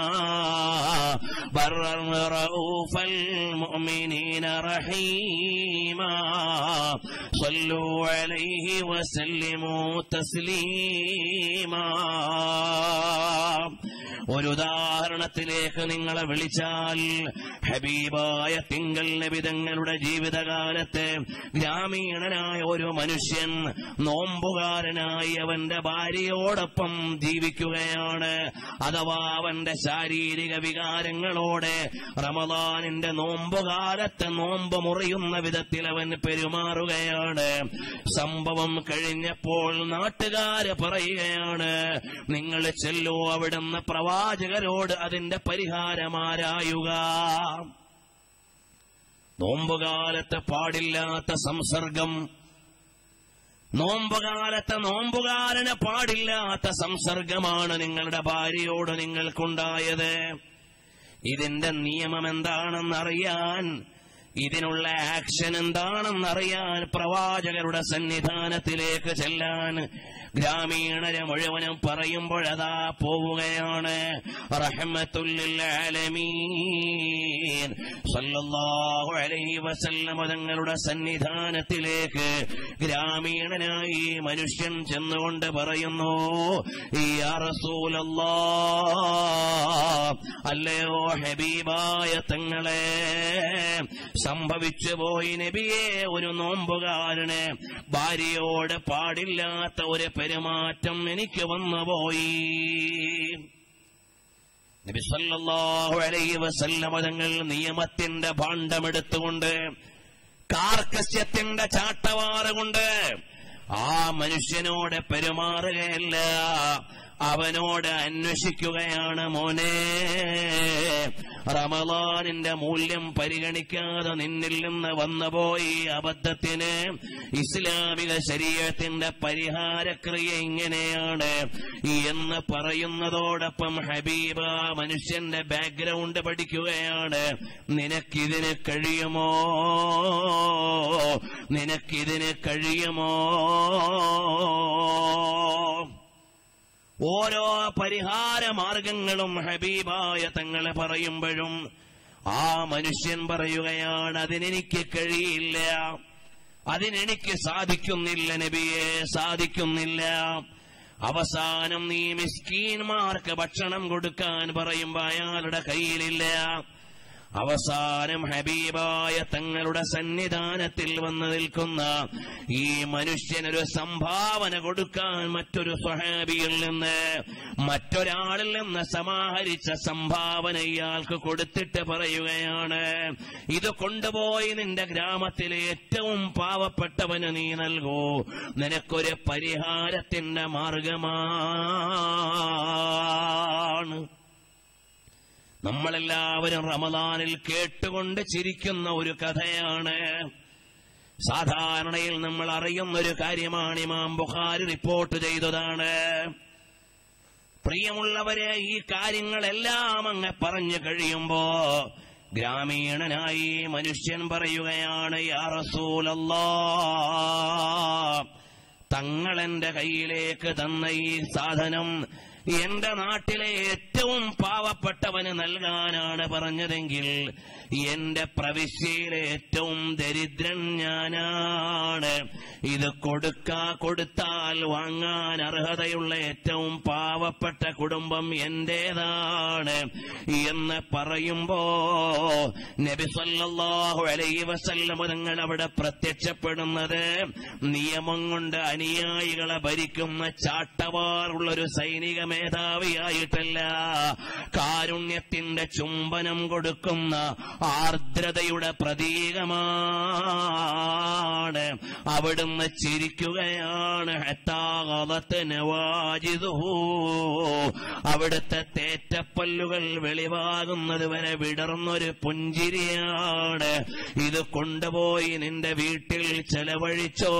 برا رؤوف المؤمنين رحيما صلوا عليه وسلموا تسليما ഒരു ഉദാഹരണത്തിലേക്ക് നിങ്ങളെ വിളിച്ചാൽ ഹബീബായ തിങ്കൾ നബിതങ്ങളുടെ ജീവിതകാലത്ത് ഗ്രാമീണനായ ഒരു മനുഷ്യൻ നോമ്പുകാരനായി അവന്റെ ഭാര്യയോടൊപ്പം ജീവിക്കുകയാണ് അഥവാ അവന്റെ ശാരീരിക വികാരങ്ങളോടെ റമദാനിന്റെ നോമ്പുകാലത്ത് നോമ്പ് മുറിയുന്ന വിധത്തിൽ അവൻ പെരുമാറുകയാണ് സംഭവം കഴിഞ്ഞപ്പോൾ നാട്ടുകാര് പറയുകയാണ് നിങ്ങൾ ചെല്ലൂ അവിടുന്ന് പ്രവാചകരോട് അതിന്റെ പരിഹാരമാരായുക നോമ്പുകാലത്ത് പാടില്ലാത്ത സംസർഗം നോമ്പുകാലത്ത് നോമ്പുകാരന് പാടില്ലാത്ത സംസർഗമാണ് നിങ്ങളുടെ ഭാര്യയോട് നിങ്ങൾക്കുണ്ടായത് ഇതിന്റെ നിയമം എന്താണെന്നറിയാൻ ഇതിനുള്ള ആക്ഷൻ എന്താണെന്നറിയാൻ പ്രവാചകരുടെ സന്നിധാനത്തിലേക്ക് ചെല്ലാൻ ഗ്രാമീണരെ മുഴുവനും പറയുമ്പോഴതാ പോവുകയാണ് റഹ്മത്തുല്ലിൽ ആലമീൻ സല്ലല്ലാഹു അലൈഹി വസല്ലമ തങ്ങളുടെ സന്നിധാനത്തിലേക്ക് ഗ്രാമീണനായി ഈ മനുഷ്യൻ ചെന്നുകൊണ്ട് പറയുന്നു യാ റസൂലല്ലാ അല്ലയോ ഹബീബായ തങ്ങളെ സംഭവിച്ചു പോയി നബിയെ ഒരു നോമ്പുകാരന് ഭാര്യയോട് പാടില്ലാത്ത ഒരു പെരുമാറ്റം എനിക്ക് വന്നുപോയി നബി സല്ലല്ലാഹു അലൈഹി വസല്ലമ തങ്ങൾ നിയമത്തിന്റെ ഭാണ്ഡമെടുത്തുകൊണ്ട് കാർക്കശ്യത്തിന്റെ ചാട്ടവാറ് കൊണ്ട് ആ മനുഷ്യനോട് പെരുമാറുകയല്ല അവനോട് അന്വേഷിക്കുകയാണ് മോനെ റമലാനിന്റെ മൂല്യം പരിഗണിക്കാതെ നിന്നിൽ നിന്ന് വന്നുപോയി അബദ്ധത്തിന് ഇസ്ലാമിക ശരീരത്തിന്റെ പരിഹാരക്രിയ ഇങ്ങനെയാണ് എന്ന് പറയുന്നതോടൊപ്പം ഹബീബ മനുഷ്യന്റെ ബാക്ക്ഗ്രൗണ്ട് പഠിക്കുകയാണ് നിനക്കിതിന് കഴിയുമോ നിനക്കിതിന് കഴിയുമോ ഓരോ പരിഹാര മാർഗങ്ങളും ഹബീബായ തങ്ങളെ പറയുമ്പോഴും ആ മനുഷ്യൻ പറയുകയാണ് അതിനെനിക്ക് കഴിയില്ല അതിനെനിക്ക് സാധിക്കുന്നില്ല നബിയെ സാധിക്കുന്നില്ല അവസാനം നീ മിസ്കീന്മാർക്ക് ഭക്ഷണം കൊടുക്കാൻ പറയുമ്പോ അയാളുടെ കയ്യിലില്ല അവസാനം ഹബീബായ തങ്ങളുടെ സന്നിധാനത്തിൽ വന്നു നിൽക്കുന്ന ഈ മനുഷ്യനൊരു സംഭാവന കൊടുക്കാൻ മറ്റൊരു സ്വഹാബിയിൽ നിന്ന് മറ്റൊരാളിൽ നിന്ന് സമാഹരിച്ച സംഭാവന ഇയാൾക്ക് കൊടുത്തിട്ട് പറയുകയാണ് ഇത് കൊണ്ടുപോയി നിന്റെ ഗ്രാമത്തിലെ ഏറ്റവും പാവപ്പെട്ടവന് നീ നൽകൂ നിനക്കൊരു പരിഹാരത്തിന്റെ മാർഗമാണ് നമ്മളെല്ലാവരും റമദാനിൽ കേട്ടുകൊണ്ട് ചിരിക്കുന്ന ഒരു കഥയാണ് സാധാരണയിൽ നമ്മൾ അറിയുന്ന ഒരു കാര്യമാണ് ഇമാം ബുഖാരി റിപ്പോർട്ട് ചെയ്തതാണ് പ്രിയമുള്ളവരെ ഈ കാര്യങ്ങളെല്ലാം അങ്ങ് പറഞ്ഞു കഴിയുമ്പോ ഗ്രാമീണനായി മനുഷ്യൻ പറയുകയാണ് യാ റസൂലല്ലാ തങ്ങൾ എന്റെ കയ്യിലേക്ക് തന്ന ഈ സാധനം എന്റെ നാട്ടിലെ ഏറ്റവും പാവപ്പെട്ടവന് നൽകാനാണ് പറഞ്ഞതെങ്കിൽ എന്റെ പ്രവിശ്യയിലെ ഏറ്റവും ദരിദ്രൻ ഞാനാണ് ഇത് കൊടുക്കാ കൊടുത്താൽ വാങ്ങാൻ അർഹതയുള്ള ഏറ്റവും പാവപ്പെട്ട കുടുംബം എന്റേതാണ് എന്ന് പറയുമ്പോ നബി സല്ലല്ലാഹു അലൈഹി വസല്ലം തങ്ങൾ അവിടെ പ്രത്യക്ഷപ്പെടുന്നത് നിയമം കൊണ്ട് അനുയായികളെ ഭരിക്കുന്ന ചാട്ടവാറുള്ള ഒരു സൈനിക മേധാവിയായിട്ടല്ല കാരുണ്യത്തിന്റെ ചുംബനം കൊടുക്കുന്ന ആർദ്രതയുടെ പ്രതീകമാണ് അവിടുന്ന് ചിരിക്കുകയാണ് ഹത്താകത്ത് നവാജിതുഹു അവിടുത്തെ തേറ്റപ്പല്ലുകൾ വെളിവാകുന്നത് വരെ വിടർന്നൊരു പുഞ്ചിരിയാണ് ഇത് കൊണ്ടുപോയി നിന്റെ വീട്ടിൽ ചെലവഴിച്ചോ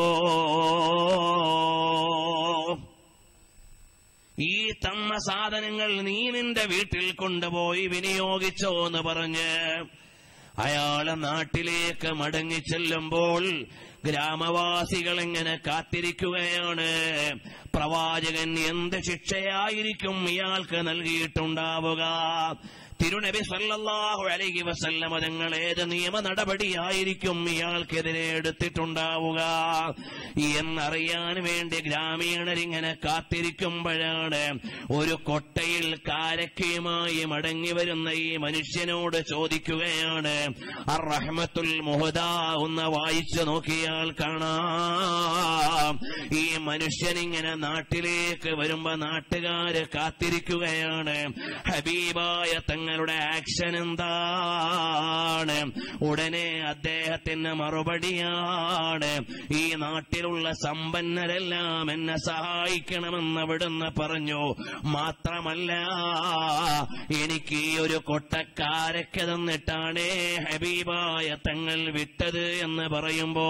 ഈ തന്ന സാധനങ്ങൾ നീ നിന്റെ വീട്ടിൽ കൊണ്ടുപോയി വിനിയോഗിച്ചോ എന്ന് പറഞ്ഞ് അയാളെ നാട്ടിലേക്ക് മടങ്ങി ചെല്ലുമ്പോൾ ഗ്രാമവാസികൾ എങ്ങനെ കാത്തിരിക്കുകയാണ് പ്രവാചകൻ എന്ത് ശിക്ഷയായിരിക്കും ഇയാൾക്ക് നൽകിയിട്ടുണ്ടാവുക തിരുനബി സല്ലല്ലാഹു അലൈഹി വസല്ലമ തങ്ങൾ ഏത് നിയമ നടപടിയായിരിക്കും ഇയാൾക്കെതിരെ എടുത്തിട്ടുണ്ടാവുക എന്നറിയാൻ വേണ്ടി ഗ്രാമീണരിങ്ങനെ കാത്തിരിക്കുമ്പോഴാണ് ഒരു കൊട്ടയിൽ കാരക്കയുമായി മടങ്ങി വരുന്ന ഈ മനുഷ്യനോട് ചോദിക്കുകയാണ് അർ റഹ്മത്തുൽ മുഹദ ഒന്ന് വായിച്ചു നോക്കിയാൽ കാണാം ഈ മനുഷ്യനിങ്ങനെ നാട്ടിലേക്ക് വരുമ്പോ നാട്ടുകാര് കാത്തിരിക്കുകയാണ് ഹബീബായ തങ്ങളുടെ ആക്ഷൻ എന്താണ് ഉടനെ അദ്ദേഹത്തിന് മറുപടിയാണ് ഈ നാട്ടിലുള്ള സമ്പന്നരെല്ലാം എന്നെ സഹായിക്കണമെന്ന് അവിടുന്ന് പറഞ്ഞു മാത്രമല്ല എനിക്ക് ഈ ഒരു കൊട്ടക്കാരൊക്കെ തന്നിട്ടാണ് ഹബീബായ തങ്ങൾ വിട്ടത് എന്ന് പറയുമ്പോ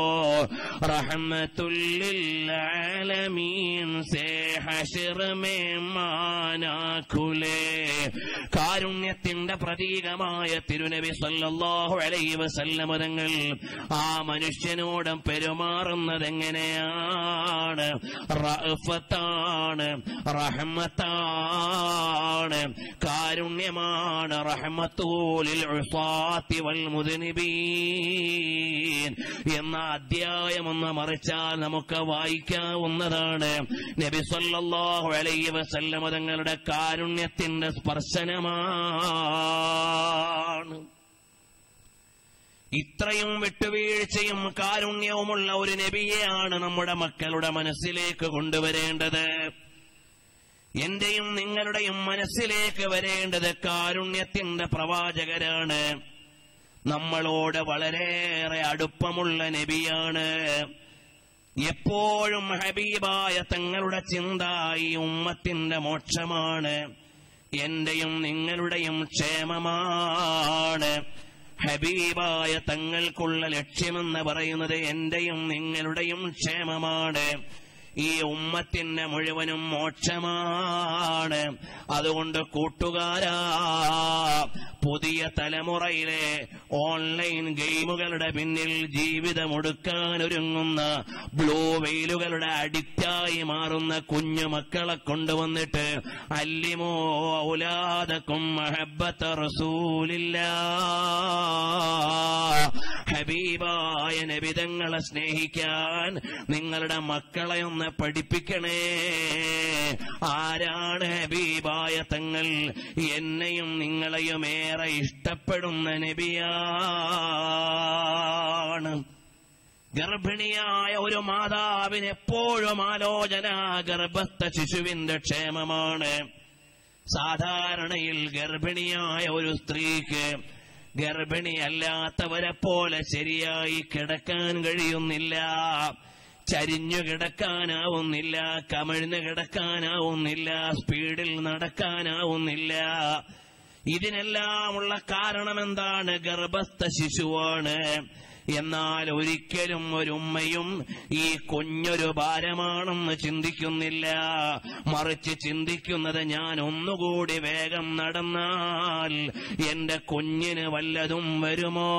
റഹമത്തുല്ലിൽ സേ ഹശർ മേ മാനാ ഖുലേ കാരുണ്യത്തിന്റെ പ്രതീകമായ തിരുനബി സല്ലല്ലാഹു അലൈഹി വസല്ലമ തങ്ങൾ ആ മനുഷ്യനോട് പെരുമാറുന്നത് എങ്ങനെയാണ് റഅഫത്താണ് റഹ്മത്താണ് കാരുണ്യമാണ് റഹ്മത്തൂലിൽ ഉസാത്തി വൽ മുദ്നിബീൻ എന്ന അധ്യായം ഒന്ന് മറിച്ചാൽ നമുക്ക് വായിക്കാവുന്നതാണ് നബി സല്ലല്ലാഹു അലൈഹി വസല്ലമ തങ്ങളുടെ കാരുണ്യത്തിന്റെ സ്പർശനമാണ് ഇത്രയും വിട്ടുവീഴ്ചയും കാരുണ്യവുമുള്ള ഒരു നബിയെയാണ് നമ്മുടെ മക്കളുടെ മനസ്സിലേക്ക് കൊണ്ടുവരേണ്ടത് എന്റെയും നിങ്ങളുടെയും മനസ്സിലേക്ക് വരേണ്ടത് കാരുണ്യത്തിന്റെ പ്രവാചകരാണ് നമ്മളോട് വളരെയേറെ അടുപ്പമുള്ള നബിയാണ് എപ്പോഴും ഹബീബായ തങ്ങളുടെ ചിന്ത ഈ ഉമ്മത്തിന്റെ മോക്ഷമാണ് എന്റെയും നിങ്ങളുടെയും ക്ഷേമമാണ് ഹബീബായ തങ്ങൾക്കുള്ള ലക്ഷ്യമെന്ന് പറയുന്നത് എന്റെയും നിങ്ങളുടെയും ക്ഷേമമാണ് ഈ ഉമ്മത്തിന്റെ മുഴുവനും മോക്ഷമാണ് അതുകൊണ്ട് കൂട്ടുകാരാ പുതിയ തലമുറയിലെ ഓൺലൈൻ ഗെയിമുകളുടെ പിന്നിൽ ജീവിതമൊടുക്കാൻ ഒരുങ്ങുന്ന ബ്ലൂ വെയിലുകളുടെ അഡിക്റ്റായി മാറുന്ന കുഞ്ഞു മക്കളെ കൊണ്ടുവന്നിട്ട് അല്ലിമോ ഔലാദക്കും മഹബത്ത റസൂലില്ല ഹബീബായ നബിതങ്ങളെ സ്നേഹിക്കാൻ നിങ്ങളുടെ മക്കളെ ഒന്ന് പഠിപ്പിക്കണേ ആരാണ് ഹബീബായ തങ്ങൾ എന്നെയും നിങ്ങളെയും ഏറെ ഇഷ്ടപ്പെടുന്ന നബിയാണ് ഗർഭിണിയായ ഒരു മാതാവിന് എപ്പോഴും ആലോചന ഗർഭസ്ഥ ശിശുവിന്റെ ക്ഷേമമാണ് സാധാരണയിൽ ഗർഭിണിയായ ഒരു സ്ത്രീക്ക് ഗർഭിണിയല്ലാത്തവരെ പോലെ ശരിയായി കിടക്കാൻ കഴിയുന്നില്ല ചരിഞ്ഞു കിടക്കാനാവുന്നില്ല കമിഴ്ന്ന് കിടക്കാനാവുന്നില്ല സ്പീഡിൽ നടക്കാനാവുന്നില്ല ഇതിനെല്ലാമുള്ള കാരണം എന്താണ് ഗർഭസ്ഥ ശിശുവാണ് എന്നാൽ ഒരിക്കലും ഒരു ഉമ്മയും ഈ കുഞ്ഞൊരു ഭാരമാണെന്ന് ചിന്തിക്കുന്നില്ല മറിച്ച് ചിന്തിക്കുന്നത് ഞാൻ ഒന്നുകൂടി വേഗം നടന്നാൽ എന്റെ കുഞ്ഞിന് വല്ലതും വരുമോ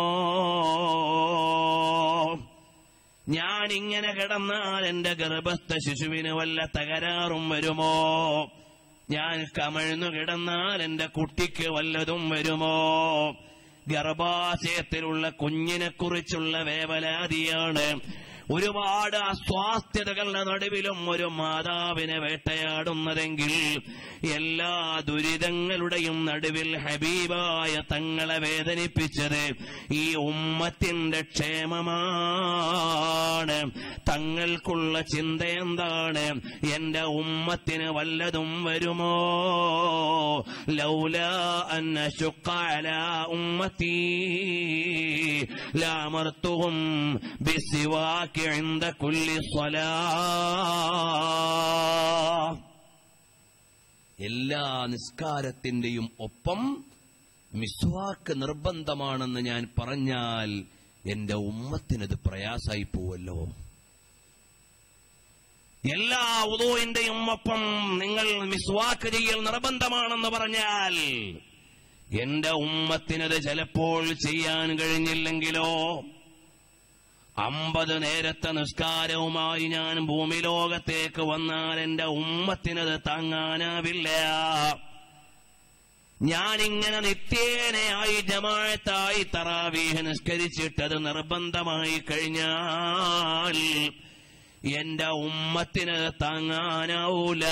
ഞാൻ ഇങ്ങനെ കിടന്നാൽ എന്റെ ഗർഭസ്ഥ ശിശുവിന് വല്ല തകരാറും വരുമോ ഞാൻ കമഴ്ന്നു കിടന്നാൽ എന്റെ കുട്ടിക്ക് വല്ലതും വരുമോ ഗർഭാശയത്തിലുള്ള കുഞ്ഞിനെക്കുറിച്ചുള്ള വേവലാതിയാണ് ഒരുപാട് അസ്വാസ്ഥ്യതകളുടെ നടുവിലും ഒരു മാതാവിനെ വേട്ടയാടുന്നതെങ്കിൽ എല്ലാ ദുരിതങ്ങളുടെയും നടുവിൽ ഹബീബായ തങ്ങളെ വേദനിപ്പിച്ചത് ഈ ഉമ്മത്തിന്റെ ക്ഷേമമാണ് തങ്ങൾക്കുള്ള ചിന്ത എന്താണ് എന്റെ ഉമ്മത്തിന് വല്ലതും വരുമോ ലൗല അന്ന ശുക്കാല ഉമ്മത്തി ലാമർത്തുഹും ബിസിവാക്ക് عند كل صلاة എല്ലാ നിസ്കാരത്തിന്റെയും ഒപ്പം മിസ്വാക്ക് നിർബന്ധമാണെന്ന് ഞാൻ പറഞ്ഞാൽ എന്റെ ഉമ്മത്തിനത് പ്രയാസായി പോവല്ലോ എല്ലാ ഉദോയിന്റെയും ഒപ്പം നിങ്ങൾ മിസ്വാക്ക് ചെയ്യൽ നിർബന്ധമാണെന്ന് പറഞ്ഞാൽ എന്റെ ഉമ്മത്തിനത് ചിലപ്പോൾ ചെയ്യാൻ കഴിഞ്ഞില്ലെങ്കിലോ അമ്പത് നേരത്തെ നിസ്കാരവുമായി ഞാൻ ഭൂമി ലോകത്തേക്ക് വന്നാൽ എന്റെ ഉമ്മത്തിനത് താങ്ങാനാവില്ല ഞാനിങ്ങനെ നിത്യേനയായി ജമാഴത്തായി തറാവീഹ് നിസ്കരിച്ചിട്ടത് നിർബന്ധമായി കഴിഞ്ഞാൽ എന്റെ ഉമ്മത്തിന് താങ്ങാനാവൂല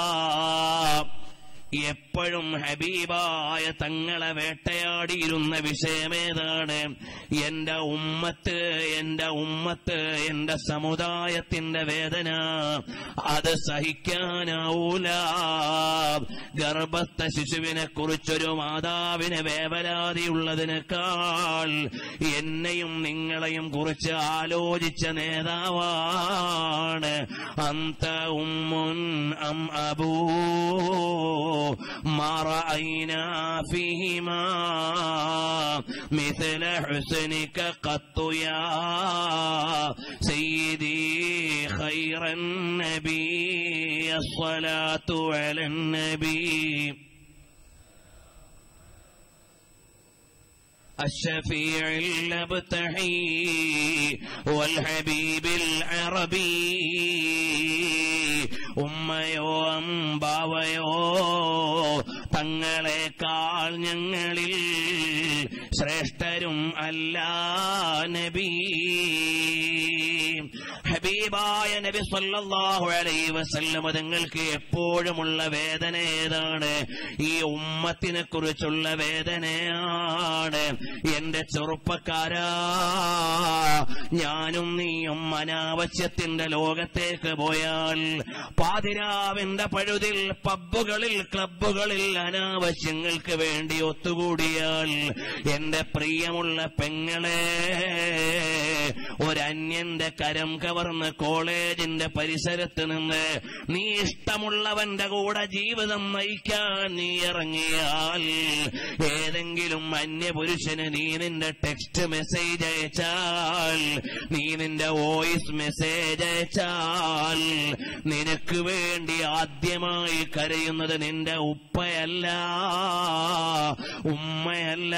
എപ്പോഴും ഹബീബായ തങ്ങളെ വേട്ടയാടിയിരുന്ന വിഷയമേതാണ് എന്റെ ഉമ്മത്ത് എന്റെ ഉമ്മത്ത് എന്റെ സമുദായത്തിന്റെ വേദന അത് സഹിക്കാനാവൂല ഗർഭസ്ഥ ശിശുവിനെ കുറിച്ചൊരു മാതാവിന് വേവലാതിയുള്ളതിനേക്കാൾ എന്നെയും നിങ്ങളെയും കുറിച്ച് ആലോചിച്ച നേതാവാണ് അന്ത ഉമ്മുൻ അം അബൂ ما رأينا فيهما مثل حسنك قط يا سيدي خير النبي الصلاة على النبي الشفيع الابتحي والحبيب العربي ഉമ്മയോ അമ്പാവയോ തങ്ങളെക്കാൾ ഞങ്ങളിൽ ശ്രേഷ്ഠരും അല്ല നബി ഹബീബായ നബി സല്ലല്ലാഹു അലൈഹി വസല്ലം തങ്ങൾക്ക് എപ്പോഴുമുള്ള വേദന ഏതാണ് ഈ ഉമ്മത്തിനെ കുറിച്ചുള്ള വേദനയാണ് എന്റെ ചെറുപ്പക്കാരാ ഞാനും നീയും അനാവശ്യത്തിന്റെ ലോകത്തേക്ക് പോയാൽ പാതിരാവിന്റെ പഴുതിൽ പബ്ബുകളിൽ ക്ലബ്ബുകളിൽ അനാവശ്യങ്ങൾക്ക് വേണ്ടി ഒത്തുകൂടിയാൽ എന്റെ പ്രിയമുള്ള പെങ്ങളെ ഒരന്യന്റെ കരം കവർന്ന് കോളേജിന്റെ പരിസരത്ത് നിന്ന് നീ ഇഷ്ടമുള്ളവന്റെ കൂടെ ജീവിതം നയിക്കാൻ നീ ഇറങ്ങിയാൽ ഏതെങ്കിലും അന്യപുരുഷന് നീ നിന്റെ ടെക്സ്റ്റ് മെസ്സേജ് അയച്ചാൽ നീ നിന്റെ വോയിസ് മെസ്സേജ് അയച്ചാൽ നിനക്ക് വേണ്ടി ആദ്യമായി കരയുന്നത് നിന്റെ ഉപ്പയല്ല ഉമ്മയല്ല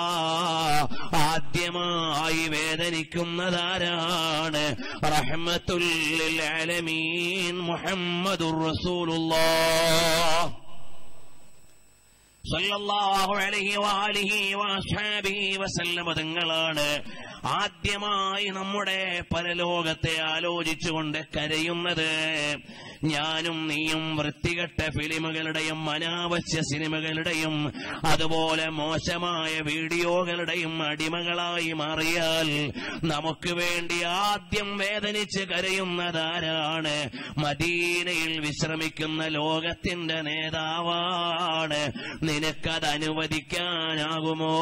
ആദ്യമായി വേദനിക്കുന്നതാരാണ് റഹ്മത്തുല്ലിൽ ആലമീൻ മുഹമ്മദുർ റസൂലുള്ളാഹ് സല്ലല്ലാഹു അലൈഹി വാലിഹി വസ്ഹാബിഹി വസല്ലമ തങ്ങളാണ് ആദ്യമായി നമ്മുടെ പരലോകത്തെ ആലോചിച്ചുകൊണ്ട് കരയുന്നത് ഞാനും നീയും വൃത്തികെട്ട ഫിലിമുകളുടെയും അനാവശ്യ സിനിമകളുടെയും അതുപോലെ മോശമായ വീഡിയോകളുടെയും അടിമകളായി മാറിയാൽ നമുക്ക് വേണ്ടി ആദ്യം വേദനിച്ച് കരയുന്നതാരാണ് മദീനയിൽ വിശ്രമിക്കുന്ന ലോകത്തിന്റെ നേതാവാണ് നിനക്കത് അനുവദിക്കാനാകുമോ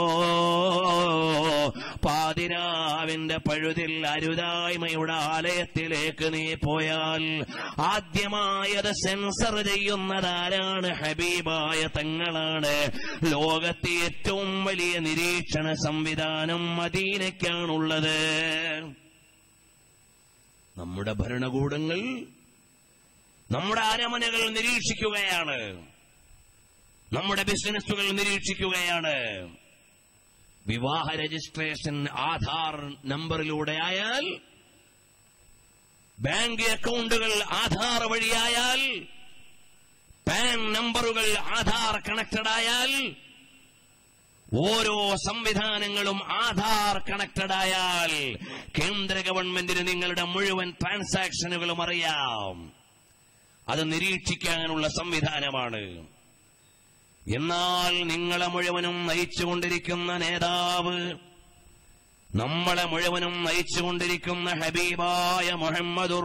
പാതിരാവിന്റെ പഴുതിൽ അരുതായ്മയുടെ ആലയത്തിലേക്ക് നീ പോയാൽ ആദ്യമായത് സെൻസർ ചെയ്യുന്നതാരാണ് ഹബീബായ തങ്ങളാണ് ലോകത്തെ ഏറ്റവും വലിയ നിരീക്ഷണ സംവിധാനം മദീനയ്ക്കാണുള്ളത് നമ്മുടെ ഭരണകൂടങ്ങൾ നമ്മുടെ അരമനകൾ നിരീക്ഷിക്കുകയാണ് നമ്മുടെ ബിസിനസ്സുകൾ നിരീക്ഷിക്കുകയാണ് വിവാഹ രജിസ്ട്രേഷൻ ആധാർ നമ്പറിലൂടെ ആയാൽ ബാങ്ക് അക്കൗണ്ടുകൾ ആധാർ വഴിയായാൽ പാൻ നമ്പറുകൾ ആധാർ കണക്റ്റഡ് ആയാൽ ഓരോ സംവിധാനങ്ങളും ആധാർ കണക്റ്റഡ് ആയാൽ കേന്ദ്ര ഗവൺമെന്റിന് നിങ്ങളുടെ മുഴുവൻ ട്രാൻസാക്ഷനുകളും അറിയാം അത് നിരീക്ഷിക്കാനുള്ള സംവിധാനമാണ് എന്നാൽ നിങ്ങളെ മുഴുവനും നയിച്ചുകൊണ്ടിരിക്കുന്ന നേതാവ് നമ്മളെ മുഴുവനും നയിച്ചുകൊണ്ടിരിക്കുന്ന ഹബീബായ മുഹമ്മദുർ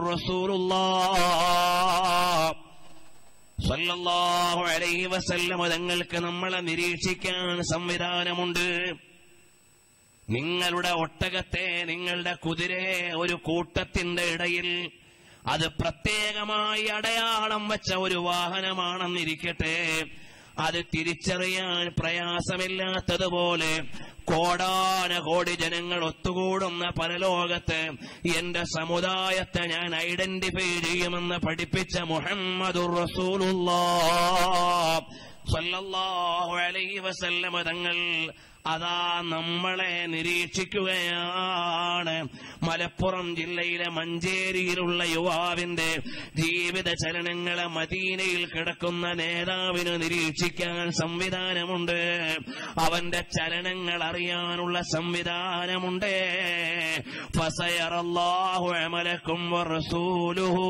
സല്ലല്ലാഹു അലൈഹി വസല്ലം തങ്ങൾക്ക് നമ്മളെ നിരീക്ഷിക്കാൻ സംവിധാനമുണ്ട് നിങ്ങളുടെ ഒട്ടകത്തെ നിങ്ങളുടെ കുതിരയെ ഒരു കൂട്ടത്തിന്റെ ഇടയിൽ അത് പ്രത്യേകമായി അടയാളം വെച്ച ഒരു വാഹനമാണെന്നിരിക്കട്ടെ അത് തിരിച്ചറിയാൻ പ്രയാസമില്ലാത്തതുപോലെ കോടാന കോടി ജനങ്ങൾ ഒത്തുകൂടുന്ന പരലോകത്ത് എന്റെ സമുദായത്തെ ഞാൻ ഐഡന്റിഫൈ ചെയ്യുമെന്ന് പഠിപ്പിച്ച മുഹമ്മദുർ റസൂലുള്ളാഹ് സല്ലല്ലാഹു അലൈഹി വസല്ലമ തങ്ങൾ അതാ നമ്മളെ നിരീക്ഷിക്കുകയാണ് മലപ്പുറം ജില്ലയിലെ മഞ്ചേരിയിലുള്ള യുവാവിന്റെ ജീവിത ചലനങ്ങളെ മദീനയിൽ കിടക്കുന്ന നേതാവിന് നിരീക്ഷിക്കാൻ സംവിധാനമുണ്ട് അവന്റെ ചലനങ്ങൾ അറിയാനുള്ള സംവിധാനമുണ്ട് ഫസയറല്ലാഹു അമലക്കും വറസൂലുഹു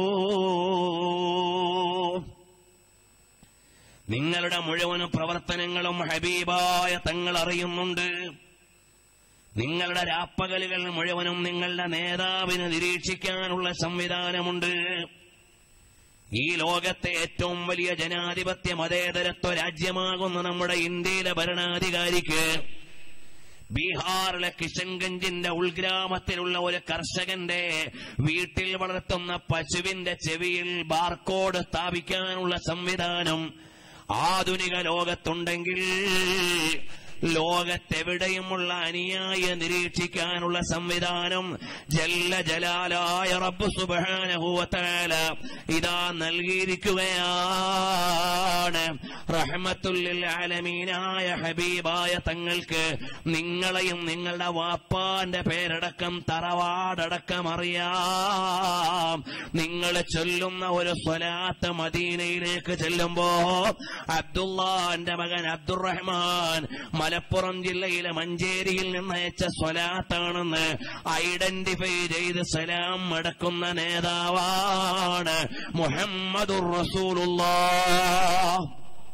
നിങ്ങളുടെ മുഴുവൻ പ്രവർത്തനങ്ങളും ഹബീബായ തങ്ങൾ അറിയുന്നുണ്ട് നിങ്ങളുടെ രാപ്പകലുകൾ മുഴുവനും നിങ്ങളുടെ നേതാവിന് നിരീക്ഷിക്കാനുള്ള സംവിധാനമുണ്ട് ഈ ലോകത്തെ ഏറ്റവും വലിയ ജനാധിപത്യ മതേതരത്വ രാജ്യമാകുന്ന നമ്മുടെ ഇന്ത്യയിലെ ഭരണാധികാരിക്ക് ബീഹാറിലെ കിഷൻഗഞ്ചിന്റെ ഉൾഗ്രാമത്തിലുള്ള ഒരു കർഷകന്റെ വീട്ടിൽ വളർത്തുന്ന പശുവിന്റെ ചെവിയിൽ ബാർകോഡ് സ്ഥാപിക്കാനുള്ള സംവിധാനം ആധുനിക ലോകത്തുണ്ടെങ്കിൽ ലോകത്തെവിടെയുമുള്ള അനുയായി നിരീക്ഷിക്കാനുള്ള സംവിധാനം ജല്ല ജലാലായ റബ്ബ് സുബാനഹൂവത്താല ഇതാ നൽകിയിരിക്കുകയാണ് റഹ്മത്തുല്ലിൽ ആലമീനായ ഹബീബായ തങ്ങൾക്ക് നിങ്ങളെയും നിങ്ങളുടെ വാപ്പാന്റെ പേരടക്കം തറവാടടക്കം അറിയാം നിങ്ങൾ ചൊല്ലുന്ന ഒരു സ്വലാത്ത് മദീനയിലേക്ക് ചെല്ലുമ്പോ അബ്ദുള്ളാന്റെ മകൻ അബ്ദുറഹ്മാൻ മലപ്പുറം ജില്ലയിലെ മഞ്ചേരിയിൽ നിന്ന് അയച്ച സ്വലാത്താണെന്ന് ഐഡന്റിഫൈ ചെയ്ത് സലാം അടക്കുന്ന നേതാവാണ് മുഹമ്മദുർ റസൂലുള്ളാഹ്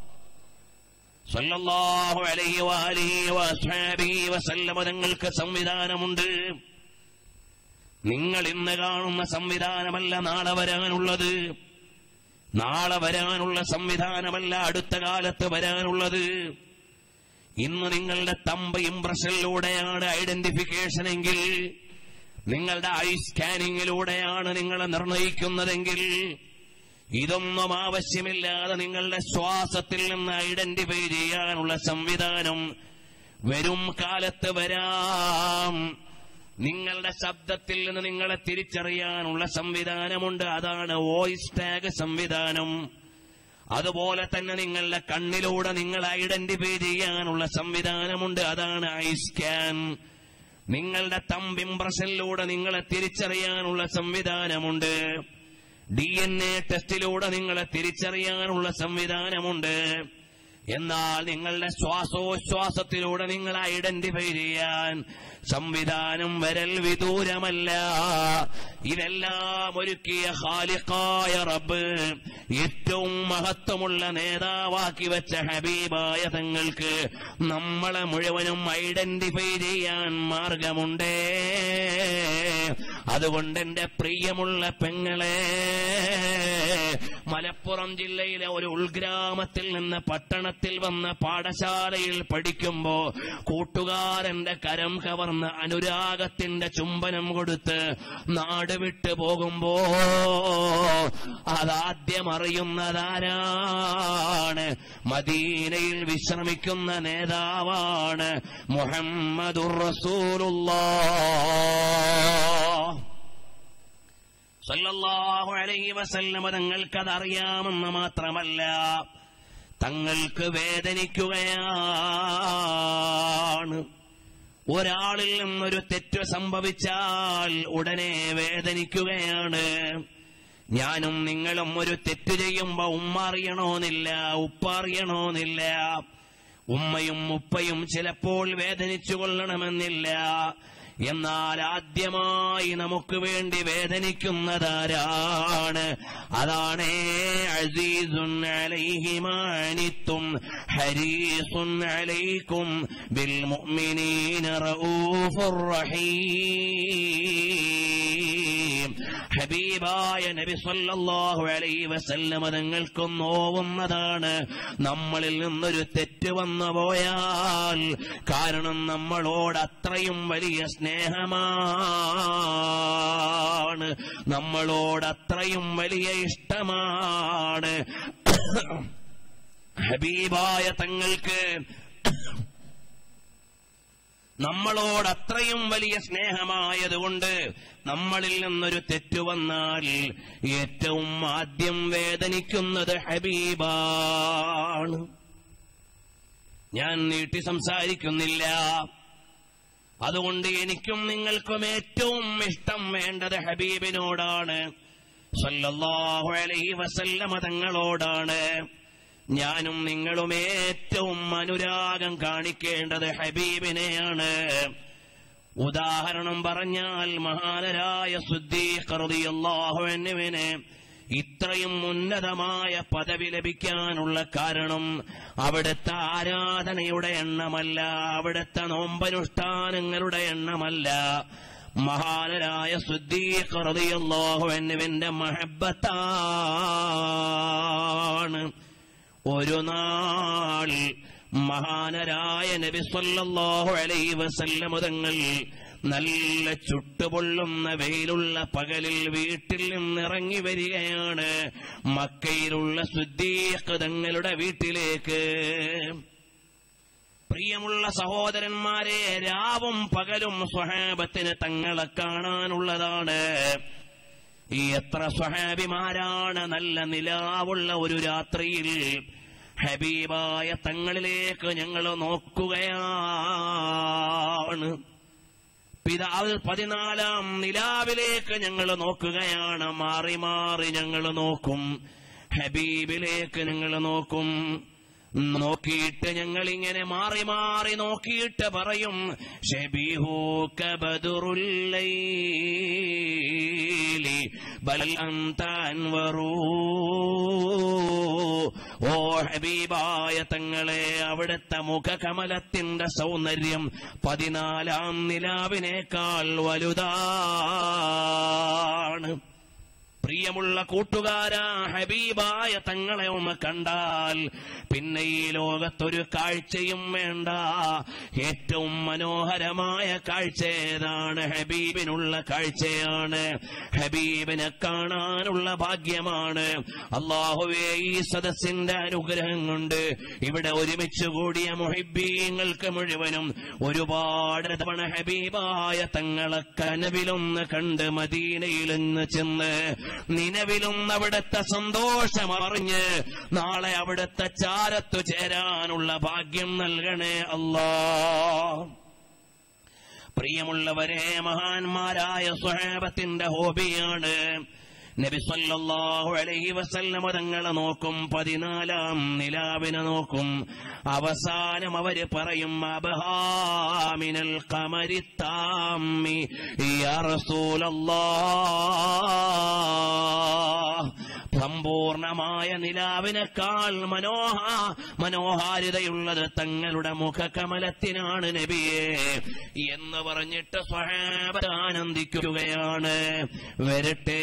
സല്ലല്ലാഹു അലൈഹി വാലിഹി വസ്ഹാബിഹി വസല്ലമ തങ്ങൾക്ക് സംവിധാനമുണ്ട് നിങ്ങൾ ഇന്ന് കാണുന്ന സംവിധാനമല്ല നാളെ വരാനുള്ളത് നാളെ വരാനുള്ള സംവിധാനമല്ല അടുത്ത കാലത്ത് വരാനുള്ളത് ഇന്ന് നിങ്ങളുടെ തമ്പ് ഇംപ്രഷനിലൂടെയാണ് ഐഡന്റിഫിക്കേഷൻ എങ്കിൽ നിങ്ങളുടെ ഐ സ്കാനിങ്ങിലൂടെയാണ് നിങ്ങളെ നിർണയിക്കുന്നതെങ്കിൽ ഇതൊന്നും ആവശ്യമില്ലാതെ നിങ്ങളുടെ ശ്വാസത്തിൽ നിന്ന് ഐഡന്റിഫൈ ചെയ്യാനുള്ള സംവിധാനം വരും കാലത്ത് വരാം നിങ്ങളുടെ ശബ്ദത്തിൽ നിന്ന് നിങ്ങളെ തിരിച്ചറിയാനുള്ള സംവിധാനമുണ്ട് അതാണ് വോയിസ് ടാഗ് സംവിധാനം അതുപോലെ തന്നെ നിങ്ങളുടെ കണ്ണിലൂടെ നിങ്ങൾ ഐഡന്റിഫൈ ചെയ്യാനുള്ള സംവിധാനമുണ്ട് അതാണ് ഐ സ്കാൻ നിങ്ങളുടെ തമ്പ് ഇംപ്രഷനിലൂടെ നിങ്ങളെ തിരിച്ചറിയാനുള്ള സംവിധാനമുണ്ട് ഡി എൻ എ ടെസ്റ്റിലൂടെ നിങ്ങളെ തിരിച്ചറിയാനുള്ള സംവിധാനമുണ്ട് എന്നാൽ നിങ്ങളുടെ ശ്വാസോച്ഛ്വാസത്തിലൂടെ നിങ്ങൾ ഐഡന്റിഫൈ ചെയ്യാൻ സംവിധാനം വരൽ വിദൂരമല്ല ഇതെല്ലാം ഒരുക്കിയ ഖാലിഖായ റബ്ബ് ഏറ്റവും മഹത്വമുള്ള നേതാവാക്കി വെച്ച ഹബീബായ തങ്ങൾക്ക് നമ്മളെ മുഴുവനും ഐഡന്റിഫൈ ചെയ്യാൻ മാർഗമുണ്ടേ അതുകൊണ്ട് എന്റെ പ്രിയമുള്ള പെങ്ങളെ മലപ്പുറം ജില്ലയിലെ ഒരു ഉൾഗ്രാമത്തിൽ നിന്ന് പട്ടണത്തിൽ വന്ന പാഠശാലയിൽ പഠിക്കുമ്പോ കൂട്ടുകാരന്റെ കരം കവർന്ന് അനുരാഗത്തിന്റെ ചുംബനം കൊടുത്ത് നാട് വിട്ടു പോകുമ്പോ അതാദ്യം അറിയുന്നതാരാണ് മദീനയിൽ വിശ്രമിക്കുന്ന നേതാവാണ് മുഹമ്മദുർ റസൂലുള്ളാഹ് സല്ലല്ലാഹു അലൈഹി വസല്ലമ തങ്ങൾക്കത് അറിയാമെന്ന് മാത്രമല്ല തങ്ങൾക്ക് വേദനിക്കുകയാണ് ഒരാളിൽ നിന്നൊരു തെറ്റ് സംഭവിച്ചാൽ ഉടനെ വേദനിക്കുകയാണ് ഞാനും നിങ്ങളും ഒരു തെറ്റ് ചെയ്യുമ്പോ ഉമ്മ അറിയണോന്നില്ല ഉപ്പ അറിയണോന്നില്ല ഉമ്മയും ഉപ്പയും ചിലപ്പോൾ വേദനിച്ചു കൊള്ളണമെന്നില്ല എന്നാൽ ആദ്യമായി നമുക്ക് വേണ്ടി വേദനിക്കുന്നതാരാണ് അതാണ് അസീസുൻ അലൈഹിമാനിത്തും ഹരീസുൻ അലൈക്കും ബിൽ മുഅ്മിനീന റഊഫുർ റഹീം ഹബീബായ നബി സല്ലല്ലാഹു അലൈഹി വസല്ലമ തങ്ങൾക്കും നോവുന്നതാണ് നമ്മളിൽ നിന്നൊരു തെറ്റ് വന്നു പോയാൽ കാരണം നമ്മളോട് അത്രയും വലിയ സ്നേഹമാണ് നമ്മളോട് അത്രയും വലിയ ഇഷ്ടമാണ് ഹബീബായ തങ്ങൾക്ക് നമ്മളോട് അത്രയും വലിയ സ്നേഹമായതുകൊണ്ട് നമ്മളിൽ നിന്നൊരു തെറ്റു വന്നാൽ ഏറ്റവും ആദ്യം വേദനിക്കുന്നത് ഹബീബാണ് ഞാൻ നീട്ടി സംസാരിക്കുന്നില്ല അതുകൊണ്ട് എനിക്കും നിങ്ങൾക്കും ഏറ്റവും ഇഷ്ടം വേണ്ടത് ഹബീബിനോടാണ് സല്ലല്ലാഹു അലൈഹി വസല്ലമ തങ്ങളോടാണ് ഞാനും നിങ്ങളും ഏറ്റവും അനുരാഗം കാണിക്കേണ്ടത് ഹബീബിനെയാണ് ഉദാഹരണം പറഞ്ഞാൽ മഹാനരായ സുദ്ദീഖ്റിയാഹുവിന് ഇത്രയും ഉന്നതമായ പദവി ലഭിക്കാനുള്ള കാരണം അവിടുത്തെ ആരാധനയുടെ എണ്ണമല്ല അവിടുത്തെ നോമ്പനുഷ്ഠാനങ്ങളുടെ എണ്ണമല്ല മഹാനരായ സുദ്ദീഖ്റിയാഹുവിന്റെ മഹബത്താണ് ഒരു നാൾ മഹാനരായ നബി സല്ലല്ലാഹു അലൈഹി വസല്ലം തങ്ങൾ നല്ല ചുട്ടുപൊള്ളുന്ന വെയിലുള്ള പകലിൽ വീട്ടിൽ നിന്നിറങ്ങി വരികയാണ് മക്കയിലുള്ള സുദ്ദീഖ് തങ്ങളുടെ വീട്ടിലേക്ക് പ്രിയമുള്ള സഹോദരന്മാരെ രാവും പകലും സ്വഹാബത്തിന് തങ്ങളെ കാണാനുള്ളതാണ് ഈ എത്ര സ്വഹാബിമാരാണ് നല്ല നിലാവുള്ള ഒരു രാത്രിയിൽ ഹബീബായ തങ്ങളിലേക്ക് ഞങ്ങൾ നോക്കുകയാണ് പിതാവ് പതിനാലാം നിലാവിലേക്ക് ഞങ്ങൾ നോക്കുകയാണ് മാറി മാറി ഞങ്ങൾ നോക്കും ഹബീബിലേക്ക് ഞങ്ങൾ നോക്കും നോക്കിയിട്ട് ഞങ്ങൾ ഇങ്ങനെ മാറി മാറി നോക്കിയിട്ട് പറയും ഷബീഹൂക ബദറുല്ലൈലി ബൽ അന്ത അൻവറൂ ഓ ഹബീബായ തങ്ങളെ അവിടുത്തെ മുഖകമലത്തിന്റെ സൗന്ദര്യം പതിനാലാം നിലാവിനേക്കാൾ വലുതാണ് പ്രിയമുള്ള കൂട്ടുകാരാ ഹബീബായ തങ്ങളെ ഒന്ന് കണ്ടാൽ പിന്നെ ഈ ലോകത്തൊരു കാഴ്ചയും വേണ്ട ഏറ്റവും മനോഹരമായ കാഴ്ച ഏതാണ് ഹബീബിനുള്ള കാഴ്ചയാണ് ഹബീബിനെ കാണാനുള്ള ഭാഗ്യമാണ് അള്ളാഹുവേ ഈ സദസ്സിന്റെ അനുഗ്രഹം കൊണ്ട് ഇവിടെ ഒരുമിച്ച് കൂടിയ മുഹിബീങ്ങൾക്ക് മുഴുവനും ഒരുപാട് തവണ ഹബീബായ തങ്ങളെ കനവിലൊന്ന് കണ്ട് മദീനയിലൊന്ന് ചെന്ന് നിലവിലും അവിടുത്തെ സന്തോഷം അറിഞ്ഞ് നാളെ അവിടുത്തെ ചാരത്തു ചേരാനുള്ള ഭാഗ്യം നൽകണേ അല്ലാ പ്രിയമുള്ളവരെ മഹാന്മാരായ സ്വഹേബത്തിന്റെ ഹോബിയാണ് നബി സല്ലല്ലാഹു അലൈഹി വസല്ലമ തങ്ങളെ നോക്കും പതിനാലാം നിലാവിനെ നോക്കും അവസാനം അവര് പറയും അബഹാമിനൽ കമരിത്താമി യാ റസൂലല്ലാഹ് സമ്പൂർണമായ നിലാവിനേക്കാൾ മനോഹ മനോഹാരിതയുള്ളത് തങ്ങളുടെ മുഖകമലത്തിനാണ് നബിയെ എന്ന് പറഞ്ഞിട്ട് സ്വഹാബത്ത് ആനന്ദിക്കുകയാണ് വരട്ടെ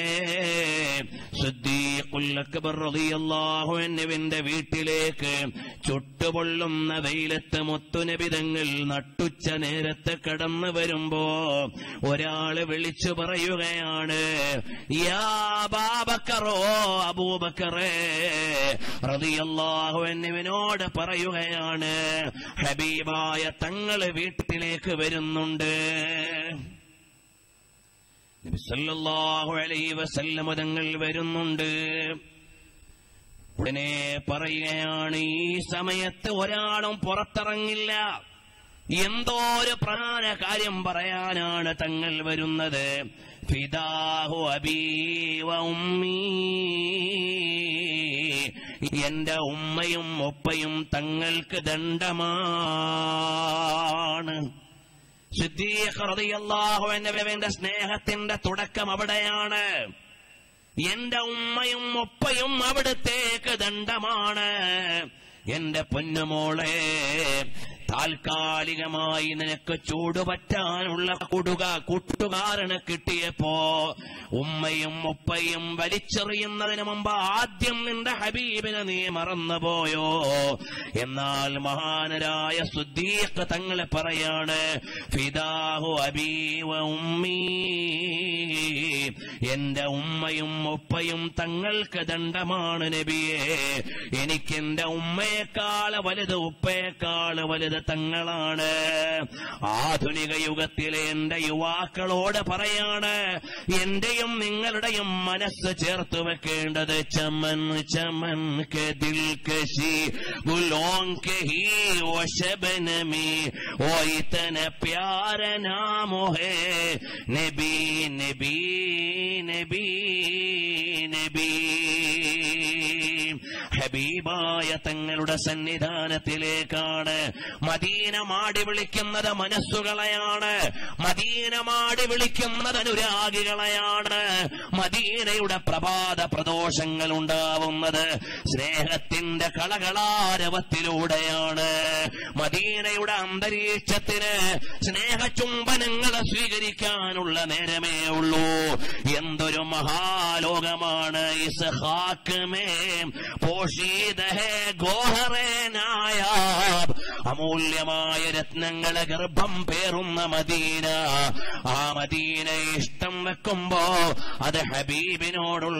സിദ്ദീഖുൽ അക്ബർ റളിയല്ലാഹു അൻഹുവിന്റെ വീട്ടിലേക്ക് ചുട്ടുപൊള്ളുന്ന വെയിലത്ത് മുത്തുനബിതങ്ങൾ നട്ടുച്ച നേരത്ത് കടന്നു വരുമ്പോ ഒരാള് വിളിച്ചു പറയുകയാണ് യാ ബാബക്കറോ അബൂബക്കറേ റളിയല്ലാഹു അൻഹുവിനോട് പറയുകയാണ് ഹബീബായ തങ്ങള് വീട്ടിലേക്ക് വരുന്നുണ്ട് നബി സല്ലല്ലാഹു അലൈഹി വസല്ലമ തങ്ങൾ വരുന്നുണ്ട് ഉടനെ പറയുകയാണ് ഈ സമയത്ത് ഒരാളും പുറത്തിറങ്ങില്ല എന്തോ ഒരു പ്രധാന കാര്യം പറയാനാണ് തങ്ങൾ വരുന്നത് ഫിദാഹു അബീവ ഉമ്മീ എന്റെ ഉമ്മയും ഉപ്പയും തങ്ങൾക്ക് ദണ്ഡമാണ് സിദ്ദീഖ് റളിയല്ലാഹു അൻഹുവിന്റെ സ്നേഹത്തിന്റെ തുടക്കം അവിടെയാണ് എന്റെ ഉമ്മയും ഉപ്പയും അവിടത്തേക്ക് ദണ്ഡമാണ് എന്റെ പൊന്നുമോളെ താൽക്കാലികമായി നിനക്ക് ചൂടുപറ്റാനുള്ള കുടുക കൂട്ടുകാരന് കിട്ടിയപ്പോ ഉമ്മയും ഉപ്പയും വലിച്ചെറിയുന്നതിന് മുമ്പ് ആദ്യം നിന്റെ ഹബീബിനെ നീ മറന്നുപോയോ എന്നാൽ മഹാനരായ സുദ്ദീഖ് തങ്ങളെ പറയാണ് ഫിദാഹു അബീവ ഉമ്മീ എന്റെ ഉമ്മയും ഉപ്പയും തങ്ങൾക്ക് ദണ്ഡമാണ് നബിയെ എനിക്കെന്റെ ഉമ്മയെക്കാള് വലുത് ഉപ്പയെക്കാള് വലുത് തങ്ങളാണ് ആധുനിക യുഗത്തിലെ എന്റെ യുവാക്കളോട് പറയാണ് എന്റെയും നിങ്ങളുടെയും മനസ്സ് ചേർത്ത് വെക്കേണ്ടത് ചമൻ ചമൻ കെ ദിൽ കശി ഗുലോം കെ ഹി ഓ ശബനമി ഓ ഇതന പ്യാര നാമോ ഹേ നബി നബി നബി നബി ഹബീബായ തങ്ങളുടെ സന്നിധാനത്തിലേക്കാണ് മദീന മാടി വിളിക്കുന്നത് മനസ്സുകളെയാണ് മദീന മാടി വിളിക്കുന്നത് അനുരാഗികളെയാണ് മദീനയുടെ പ്രഭാത പ്രദോഷങ്ങൾ ഉണ്ടാവുന്നത് സ്നേഹത്തിന്റെ കളകളാരവത്തിലൂടെയാണ് മദീനയുടെ അന്തരീക്ഷത്തിന് സ്നേഹചുംബനങ്ങളെ സ്വീകരിക്കാനുള്ള നേരമേ ഉള്ളൂ എന്തൊരു മഹാലോകമാണ് ഇസ്ഹാക്കുമേ പോഷീദ ഹേ ഗോഹറേ നായാബ് അമൂല്യമായ രത്നങ്ങളെ ഗർഭം പേറുന്ന മദീന ആ മദീന ഇഷ്ടം വെക്കുമ്പോ അത് ഹബീബിനോടുള്ള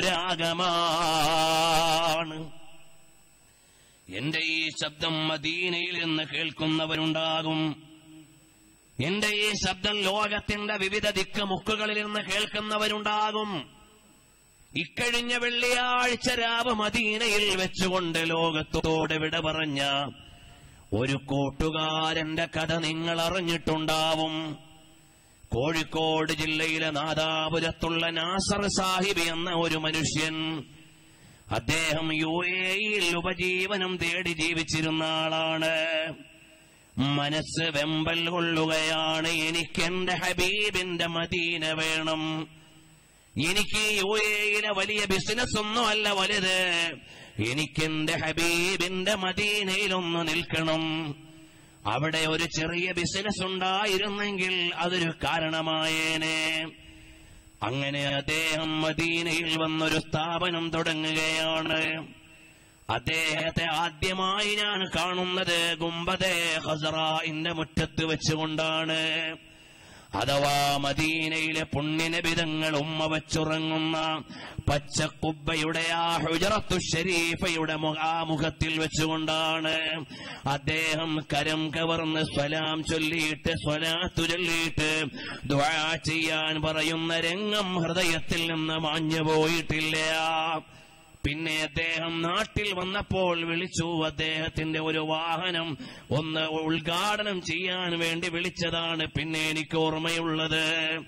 അനുരാഗമാണ് എന്റെ ഈ ശബ്ദം മദീനയിൽ നിന്ന് കേൾക്കുന്നവരുണ്ടാകും എന്റെ ഈ ശബ്ദം ലോകത്തിന്റെ വിവിധ ദിക്കുമുക്കുകളിൽ നിന്ന് കേൾക്കുന്നവരുണ്ടാകും ഇക്കഴിഞ്ഞ വെള്ളിയാഴ്ച രാവ് മദീനയിൽ വെച്ചുകൊണ്ട് ലോകത്തോട് വിട പറഞ്ഞ ഒരു കൂട്ടുകാരന്റെ കഥ നിങ്ങൾ അറിഞ്ഞിട്ടുണ്ടാവും കോഴിക്കോട് ജില്ലയിലെ നാദാപുരത്തുള്ള നാസർ സാഹിബ് എന്ന ഒരു മനുഷ്യൻ അദ്ദേഹം യു എയിൽ ഉപജീവനം തേടി ജീവിച്ചിരുന്ന ആളാണ് മനസ്സ് വെമ്പൽ കൊള്ളുകയാണ് എനിക്ക് എന്റെ ഹബീബിന്റെ മദീന വേണം എനിക്ക് യു എയിലെ വലിയ ബിസിനസ് ഒന്നും അല്ല വലുത് എനിക്കെന്റെ ഹബീബിന്റെ മദീനയിലൊന്ന് നിൽക്കണം അവിടെ ഒരു ചെറിയ ബിസിനസ് ഉണ്ടായിരുന്നെങ്കിൽ അതൊരു കാരണമായേനെ അങ്ങനെ അദ്ദേഹം മദീനയിൽ വന്നൊരു സ്ഥാപനം തുടങ്ങുകയാണ് അദ്ദേഹത്തെ ആദ്യമായി ഞാൻ കാണുന്നത് ഗുംബദെ ഹസറായിന്റെ മുറ്റത്ത് വെച്ചുകൊണ്ടാണ് അഥവാ മദീനയിലെ പുണ്യനബിതങ്ങൾ ഉമ്മ വച്ചുറങ്ങുന്ന പച്ചക്കുബ്ബയുടെ ആ ഹുജറത്തു ഷരീഫയുടെ മു- ആ മുഖത്തിൽ വെച്ചുകൊണ്ടാണ് അദ്ദേഹം കരം കവർന്ന് സ്വലാം ചൊല്ലിയിട്ട് സ്വലാത്തു ചൊല്ലിയിട്ട് ദ്വാ ചെയ്യാൻ പറയുന്ന രംഗം ഹൃദയത്തിൽ നിന്ന് മാഞ്ഞു പോയിട്ടില്ല പിന്നെ അദ്ദേഹം നാട്ടിൽ വന്നപ്പോൾ വിളിച്ചു അദ്ദേഹത്തിന്റെ ഒരു വാഹനം ഒന്ന് ഉദ്ഘാടനം ചെയ്യാൻ വേണ്ടി വിളിച്ചതാണ് പിന്നെ എനിക്ക് ഓർമ്മയുള്ളത്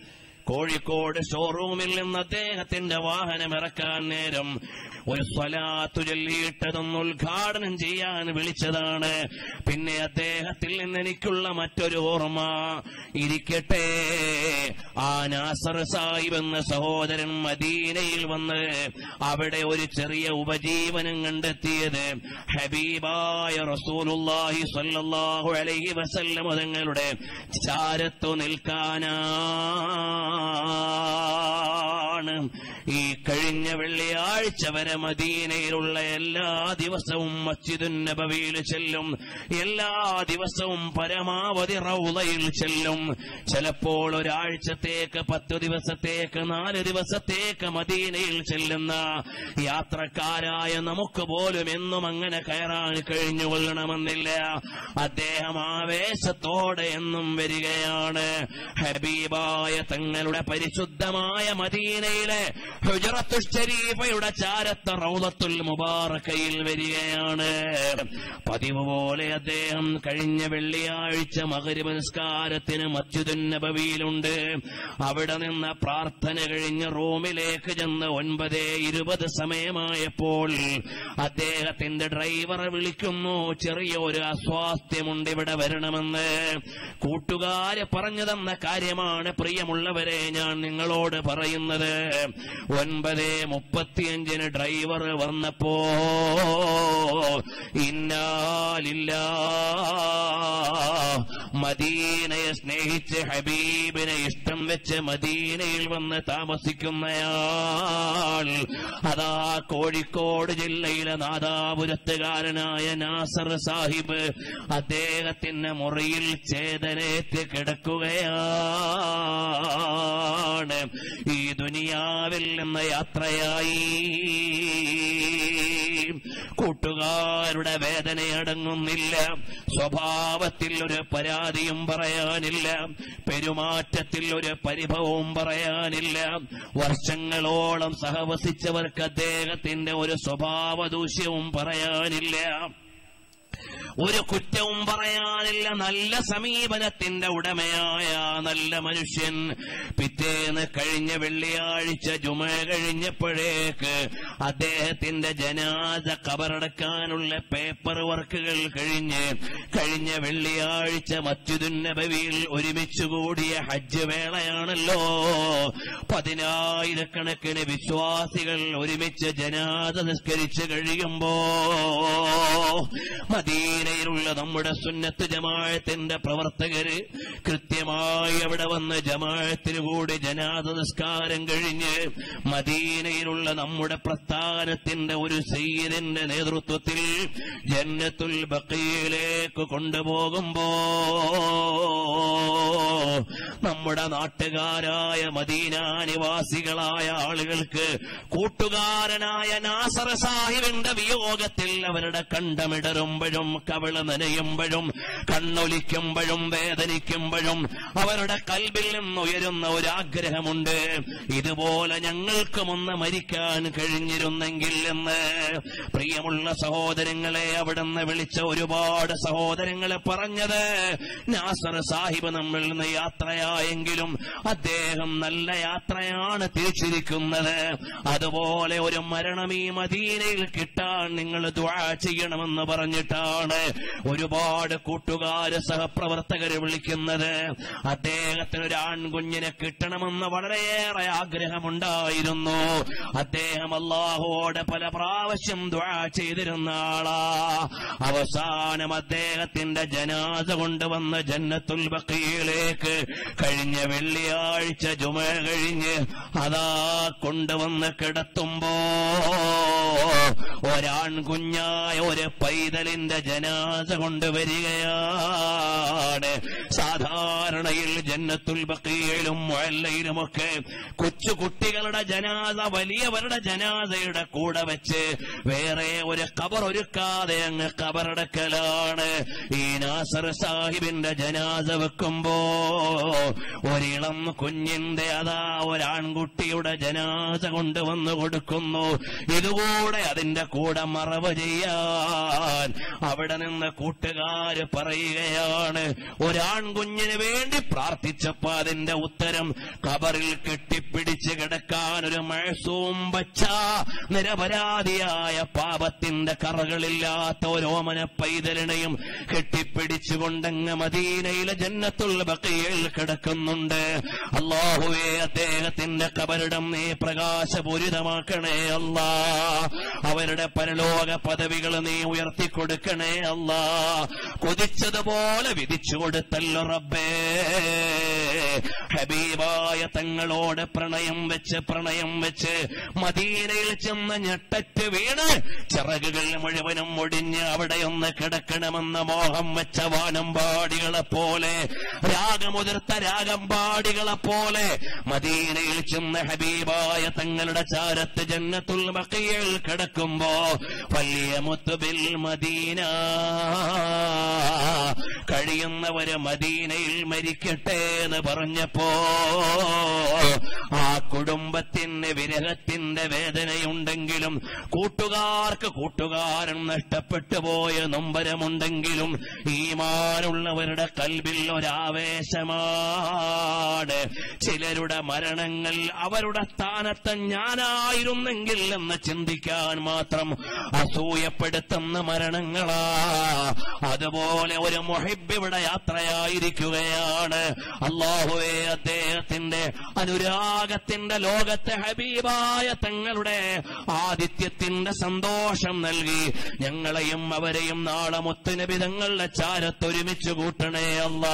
കോഴിക്കോട് ഷോറൂമിൽ നിന്ന് അദ്ദേഹത്തിന്റെ വാഹനം ഇറക്കാൻ നേരം ഒരു സ്വലാത്തു ചൊല്ലിയിട്ടതൊന്ന് ഉദ്ഘാടനം ചെയ്യാൻ വിളിച്ചതാണ് പിന്നെ അദ്ദേഹത്തിൽ നിന്ന് എനിക്കുള്ള മറ്റൊരു ഓർമ്മ ഇരിക്കട്ടെ ആ നാസർ സാഹിബ് എന്ന സഹോദരൻ മദീനയിൽ വന്ന് അവിടെ ഒരു ചെറിയ ഉപജീവനം കണ്ടെത്തിയത് ഹബീബായ റസൂലുള്ളാഹി സ്വല്ലല്ലാഹു അലൈഹി വസല്ലം തങ്ങളുടെ ചാരത്തു നിൽക്കാനാണ് ഈ കഴിഞ്ഞ വെള്ളിയാഴ്ച വരെ മദീനയിലുള്ള എല്ലാ ദിവസവും മസ്ജിദുൻ നബവിയിൽ ചെല്ലും എല്ലാ ദിവസവും പരമാവധി റൗളയിൽ ചെല്ലും ചിലപ്പോൾ ഒരാഴ്ചത്തേക്ക് പത്തു ദിവസത്തേക്ക് നാല് ദിവസത്തേക്ക് മദീനയിൽ ചെല്ലുന്ന യാത്രക്കാരായ നമുക്ക് പോലും എന്നും അങ്ങനെ കയറാൻ കഴിഞ്ഞുകൊള്ളണമെന്നില്ല അദ്ദേഹം ആവേശത്തോടെ എന്നും വരികയാണ് ഹബീബായ തങ്ങളുടെ പരിശുദ്ധമായ മദീനയിലെ ഹുജറത്തു ഷരീഫയുടെ ചാരത്ത റൗദത്തുൽ മുബാറക്കയിൽ വരികയാണ് പതിവ് പോലെ അദ്ദേഹം കഴിഞ്ഞ വെള്ളിയാഴ്ച മകരിബ് നിസ്കാരത്തിന് മസ്ജിദുൻ നബവിയിലുണ്ട് അവിടെ നിന്ന് പ്രാർത്ഥന കഴിഞ്ഞ് റൂമിലേക്ക് ചെന്ന് ഒൻപത് ഇരുപത് സമയമായപ്പോൾ അദ്ദേഹത്തിന്റെ ഡ്രൈവറെ വിളിക്കുന്നു ചെറിയൊരു അസ്വാസ്ഥ്യമുണ്ട് ഇവിടെ വരണമെന്ന് കൂട്ടുകാര് പറഞ്ഞു തന്ന കാര്യമാണ് പ്രിയമുള്ളവരെ ഞാൻ നിങ്ങളോട് പറയുന്നത് ഒൻപത് മുപ്പത്തിയഞ്ചിന് ഡ്രൈവർ വന്നപ്പോ ഇന്നാലില്ല മദീനയെ സ്നേഹിച്ച് ഹബീബിനെ ഇഷ്ടം വെച്ച് മദീനയിൽ വന്ന് താമസിക്കുന്നയാൾ അതാ കോഴിക്കോട് ജില്ലയിലെ നാദാപുരത്തുകാരനായ നാസർ സാഹിബ് അദ്ദേഹത്തിന്റെ മുറിയിൽ ചേതനേറ്റ് കിടക്കുകയാണ് ഈ ദുനിയാവിൽ നിന്ന് യാത്രയായി കൂട്ടുകാരുടെ വേദനയടങ്ങുന്നില്ല സ്വഭാവത്തിൽ ഒരു പരാതിയും പറയാനില്ല പെരുമാറ്റത്തിൽ ഒരു പരിഭവവും പറയാനില്ല വർഷങ്ങളോളം സഹവസിച്ചവർക്ക് അദ്ദേഹത്തിന്റെ ഒരു സ്വഭാവ ദൂഷ്യവും പറയാനില്ല ഒരു കുറ്റവും പറയാനില്ല നല്ല സമീപനത്തിന്റെ ഉടമയായ നല്ല മനുഷ്യൻ പിറ്റേന്ന് കഴിഞ്ഞ വെള്ളിയാഴ്ച ജുമ കഴിഞ്ഞപ്പോഴേക്ക് അദ്ദേഹത്തിന്റെ ജനാദ കബറടക്കാനുള്ള പേപ്പർ വർക്കുകൾ കഴിഞ്ഞ് കഴിഞ്ഞ വെള്ളിയാഴ്ച മസ്ജിദുൻ നബവിയിൽ ഒരുമിച്ച് കൂടിയ ഹജ്ജ് വേളയാണല്ലോ പതിനായിരക്കണക്കിന് വിശ്വാസികൾ ഒരുമിച്ച് ജനാദ നിസ്കരിച്ച് കഴിയുമ്പോ മദീനയിലുള്ള നമ്മുടെ സുന്നത്ത് ജമാഴത്തിന്റെ പ്രവർത്തകര് കൃത്യമായി അവിടെ വന്ന് ജമാഴത്തിന് കൂടി ജനാദ നിസ്കാരം കഴിഞ്ഞ് മദീനയിലുള്ള നമ്മുടെ പ്രസ്ഥാനത്തിന്റെ ഒരു സയ്യിദിന്റെ നേതൃത്വത്തിൽ ജന്നത്തുൽ ബക്കയിലേക്ക് കൊണ്ടുപോകുമ്പോ നമ്മുടെ നാട്ടുകാരായ മദീന നിവാസികളായ ആളുകൾക്ക് കൂട്ടുകാരനായ നാസർ സാഹിബിന്റെ വിയോഗത്തിൽ അവരുടെ കണ്ടമിടറുമ്പോഴും കവിള നനയുമ്പോഴും കണ്ണൊലിക്കുമ്പോഴും വേദനിക്കുമ്പോഴും അവരുടെ കൽബിൽ നിന്ന് ഉയരുന്ന ഒരാഗ്രഹമുണ്ട് ഇതുപോലെ ഞങ്ങൾക്കും ഒന്ന് മരിക്കാൻ കഴിഞ്ഞിരുന്നെങ്കിൽ എന്ന് പ്രിയമുള്ള സഹോദരങ്ങളെ അവിടുന്ന് വിളിച്ച ഒരുപാട് സഹോദരങ്ങളെ പറഞ്ഞത് നാസർ സാഹിബ് നമ്മിൽ നിന്ന് യാത്രയായെങ്കിലും അദ്ദേഹം നല്ല യാത്രയാണ് തിരിച്ചിരിക്കുന്നത് അതുപോലെ ഒരു മരണം ഈ മദീനയിൽ കിട്ടാൻ നിങ്ങൾ ദ്വാ ചെയ്യണമെന്ന് പറഞ്ഞിട്ടാണ് ഒരുപാട് കൂട്ടുകാര് സഹപ്രവർത്തകര് വിളിക്കുന്നത് അദ്ദേഹത്തിന് ഒരു ആൺകുഞ്ഞിനെ കിട്ടണമെന്ന് വളരെയേറെ ആഗ്രഹമുണ്ടായിരുന്നു അദ്ദേഹം അള്ളാഹുവോട് പല പ്രാവശ്യം ദ്വാ ചെയ്തിരുന്ന ആളാ അവസാനം അദ്ദേഹത്തിന്റെ ജനാസ കൊണ്ടുവന്ന് ജന്നത്തുൽ ബക്കയിലേക്ക് കഴിഞ്ഞ വെള്ളിയാഴ്ച ജുമ കഴിഞ്ഞ് അതാ കൊണ്ടുവന്ന് കിടത്തുമ്പോ ഒരാൺകുഞ്ഞായ ഒരു പൈതലിന്റെ ജനാസ കൊണ്ടുവരികയാണ് സാധാരണയിൽ ജന്നത്തുൽ ബക്കയിലും മുഴല്ലയിലുമൊക്കെ കൊച്ചു കുട്ടികളുടെ ജനാസ വലിയവരുടെ ജനാസയുടെ കൂടെ വെച്ച് വേറെ ഒരു കബർ ഒരുക്കാതെ അങ്ങ് കബറടക്കലാണ് ഈ നാസർ സാഹിബിന്റെ ജനാസ വെക്കുമ്പോ ഒരിളം കുഞ്ഞിന്റെ അതാ ഒരാൺകുട്ടിയുടെ ജനാസ കൊണ്ടുവന്ന് കൊടുക്കുന്നു ഇതുകൂടെ അതിന്റെ കൂടെ മറവ് ചെയ്യാൻ അവിടെ എന്ന് കൂട്ടുകാര് പറയുകയാണ് ഒരാൺകുഞ്ഞിന് വേണ്ടി പ്രാർത്ഥിച്ചപ്പോ അതിന്റെ ഉത്തരം കബറിൽ കെട്ടിപ്പിടിച്ച് കിടക്കാൻ ഒരു മഴസൂം വച്ച നിരപരാധിയായ പാപത്തിന്റെ കറകളില്ലാത്ത ഒരോമന പൈതലിനെയും കെട്ടിപ്പിടിച്ചുകൊണ്ടങ്ങ് മദീനയിലെ ജന്നത്തുള്ള ബക്കയിൽ കിടക്കുന്നുണ്ട് അള്ളാഹുവേ അദ്ദേഹത്തിന്റെ കബറിടം നീ പ്രകാശപൂരിതമാക്കണേ അല്ലാ അവരുടെ പരലോക പദവികൾ നീ ഉയർത്തിക്കൊടുക്കണേ അല്ലാ കൊതിച്ചതുപോലെ വിധിച്ചു കൊടുത്തല്ലോ റബ്ബേ ഹബീബായ തങ്ങളോട് പ്രണയം വെച്ച് പ്രണയം വെച്ച് മദീനയിൽ ചെന്ന് ഞെട്ടറ്റ് വീണ് ചിറകുകൾ മുഴുവനും ഒടിഞ്ഞ് അവിടെ ഒന്ന് കിടക്കണമെന്ന മോഹം വെച്ച വാനമ്പാടികളെ പോലെ രാഗമുതിർത്ത രാഗമ്പാടികളെ പോലെ മദീനയിൽ ചെന്ന് ഹബീബായ തങ്ങളുടെ ചാരത്ത് ജന്നത്തുൽ ബഖിയയിൽ കിടക്കുമ്പോ വലിയ മുത്തുബിൽ മദീന കഴിയുന്നവര് മദീനയിൽ മരിക്കട്ടെ എന്ന് പറഞ്ഞപ്പോ ആ കുടുംബത്തിന് വിരഹത്തിന്റെ വേദനയുണ്ടെങ്കിലും കൂട്ടുകാർക്ക് കൂട്ടുകാരൻ നഷ്ടപ്പെട്ടു പോയ നൊമ്പരമുണ്ടെങ്കിലും ഈമാനുള്ളവരുടെ കൽവിൽ ഒരാവേശമാണ് ചിലരുടെ മരണങ്ങൾ അവരുടെ സ്ഥാനത്ത് ഞാനായിരുന്നെങ്കിൽ എന്ന് ചിന്തിക്കാൻ മാത്രം അസൂയപ്പെടുത്തുന്ന മരണങ്ങളാ അതുപോലെ ഒരു മൊഹിബ് ഇവിടെ യാത്രയായിരിക്കുകയാണ് അള്ളാഹുവെ അദ്ദേഹത്തിന്റെ അനുരാഗത്തിന്റെ ലോകത്തെ ഹബീബായ തങ്ങളുടെ ആദിത്യത്തിന്റെ സന്തോഷം നൽകി ഞങ്ങളെയും അവരെയും നാളെ മുത്തുനബി തങ്ങളുടെ ചാരത്തൊരുമിച്ച് കൂട്ടണേ അല്ലാ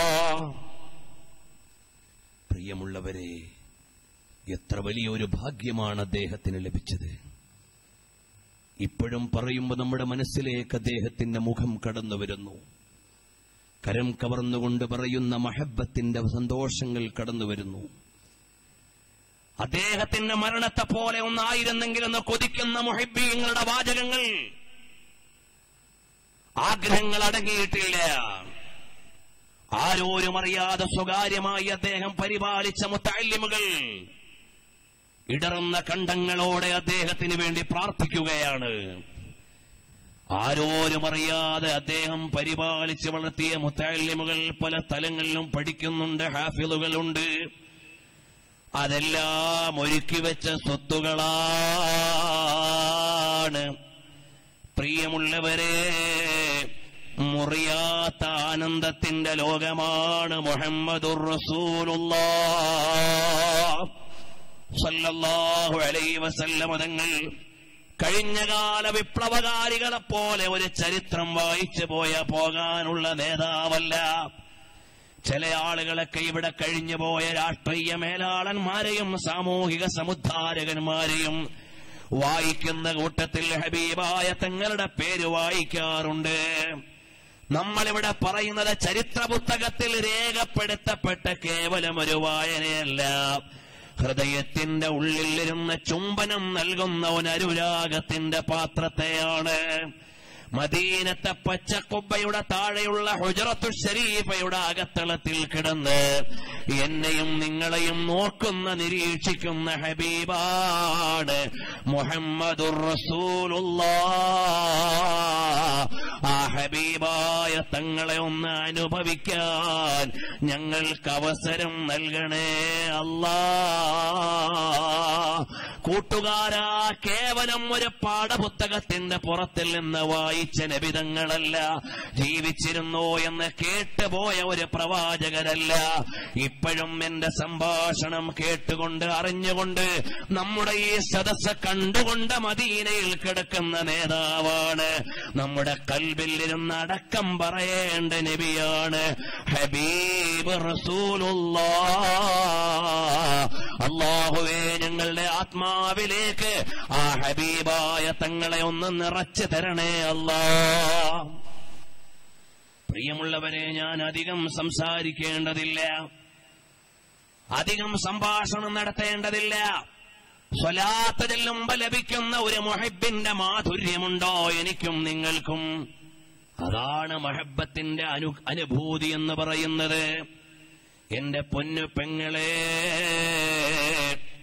പ്രിയമുള്ളവരെ എത്ര വലിയൊരു ഭാഗ്യമാണ് അദ്ദേഹത്തിന് ലഭിച്ചത് ഇപ്പോഴും പറയുമ്പോൾ നമ്മുടെ മനസ്സിലേക്ക് അദ്ദേഹത്തിന്റെ മുഖം കടന്നു വരുന്നു കരം കവർന്നുകൊണ്ട് പറയുന്ന മഹബത്തിന്റെ സന്തോഷങ്ങൾ കടന്നു വരുന്നു അദ്ദേഹത്തിന്റെ മരണത്തെ പോലെ ഒന്നായിരുന്നെങ്കിലെന്ന് കൊതിക്കുന്ന മുഹിബീങ്ങളുടെ വാചകങ്ങൾ ആഗ്രഹങ്ങൾ അടങ്ങിയിട്ടില്ല ആരോരും അറിയാതെ സ്വകാര്യമായി അദ്ദേഹം പരിപാലിച്ച മുത്തല്ലിമുകൾ ഇടറുന്ന കണ്ടങ്ങളോടെ അദ്ദേഹത്തിന് വേണ്ടി പ്രാർത്ഥിക്കുകയാണ് ആരോരും അറിയാതെ അദ്ദേഹം പരിപാലിച്ച് വളർത്തിയ മുത്തല്ലിമുകൾ പല തലങ്ങളിലും പഠിക്കുന്നുണ്ട് ഹാഫിളുകളുണ്ട് അതെല്ലാം ഒരുക്കി വെച്ച സ്വത്തുകളാണ് പ്രിയമുള്ളവരെ മുറിയാത്ത ആനന്ദത്തിന്റെ ലോകമാണ് മുഹമ്മദുർ റസൂലുള്ളാഹ് സല്ലല്ലാഹു അലൈഹി വസല്ലമ തങ്ങൾ കഴിഞ്ഞകാല വിപ്ലവകാരികളെ പോലെ ഒരു ചരിത്രം വായിച്ചു പോയ പോകാനുള്ള നേതാവല്ല ചില ആളുകളൊക്കെ ഇവിടെ കഴിഞ്ഞുപോയ രാഷ്ട്രീയ മേലാളന്മാരെയും സാമൂഹിക സമുദ്ധാരകന്മാരെയും വായിക്കുന്ന കൂട്ടത്തിൽ ഹബീബായ തങ്ങളുടെ പേര് വായിക്കാറുണ്ട് നമ്മളിവിടെ പറയുന്നത് ചരിത്ര പുസ്തകത്തിൽ രേഖപ്പെടുത്തപ്പെട്ട കേവലം ഒരു വായനയല്ല ഹൃദയത്തിന്റെ ഉള്ളിലിരുന്ന ചുംബനം നൽകുന്ന ഒരു അനുരാഗത്തിന്റെ പാത്രത്തെയാണ് മദീനത്തെ പച്ചക്കുബ്ബയുടെ താഴെയുള്ള ഹുജറത്തു ഷരീഫയുടെ അകത്തളത്തിൽ കിടന്ന് എന്നെയും നിങ്ങളെയും നോക്കുന്ന നിരീക്ഷിക്കുന്ന ഹബീബാണ് മുഹമ്മദുർ റസൂലുള്ളാഹ് ആ ഹബീബായ തങ്ങളെ ഒന്ന് അനുഭവിക്കാൻ ഞങ്ങൾക്ക് അവസരം നൽകണേ അല്ലാ കൂട്ടുകാരാ കേവലം ഒരു പാഠപുസ്തകത്തിന്റെ പുറത്തിൽ നിന്ന് വായിച്ച നബിതങ്ങളല്ല ജീവിച്ചിരുന്നോ എന്ന് കേട്ടുപോയ ഒരു പ്രവാചകരല്ല ഇപ്പോഴും എന്റെ സംഭാഷണം കേട്ടുകൊണ്ട് അറിഞ്ഞുകൊണ്ട് നമ്മുടെ ഈ സദസ്സ് കണ്ടുകൊണ്ട് മദീനയിൽ കിടക്കുന്ന നേതാവാണ് നമ്മുടെ കൽബിലിരുന്ന് അടക്കം പറയേണ്ട നബിയാണ് ഹബീബ് റസൂലുള്ള അള്ളാഹുവേ ഞങ്ങളുടെ ആത്മാവിലേക്ക് ആ ഹബീബായ തങ്ങളെ ഒന്ന് നിറച്ചു തരണേ അല്ലാ പ്രിയമുള്ളവരെ ഞാൻ അധികം സംസാരിക്കേണ്ടതില്ല അധികം സംഭാഷണം നടത്തേണ്ടതില്ല സ്വലാത്ത് ചെല്ലുമ്പോ ലഭിക്കുന്ന ഒരു മൊഹബിന്റെ മാധുര്യമുണ്ടോ എനിക്കും നിങ്ങൾക്കും അതാണ് മഹബത്തിന്റെ അനു അനുഭൂതി എന്ന് പറയുന്നത് എന്റെ പൊന്നു പെങ്ങളെ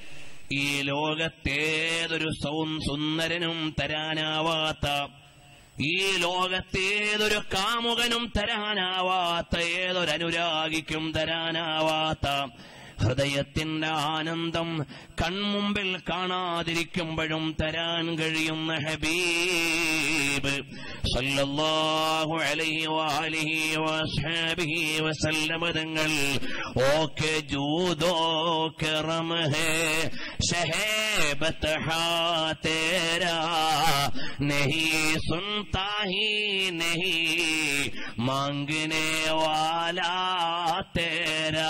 ഈ ലോകത്തേതൊരു സൗ സുന്ദരനും തരാനാവാത്ത ഈ ലോകത്തേതൊരു കാമുകനും തരാനാവാത്ത ഏതൊരു അനുരാഗിക്കും തരാനാവാത്ത ഹൃദയത്തിന്റെ ആനന്ദം കൺമുമ്പിൽ കാണാതിരിക്കുമ്പോഴും തരാൻ കഴിയുന്ന ഹബീബ് സല്ലല്ലാഹു അലൈഹി വാലിഹി വസ്ഹാബിഹി വസല്ലമ തങ്ങൾ ഓക്കെ ജൂദോ കറം ഹേ ഷഹേബത്ത് ഹാ തേരാ नहीं सुनता ही नहीं मांगने वाला तेरा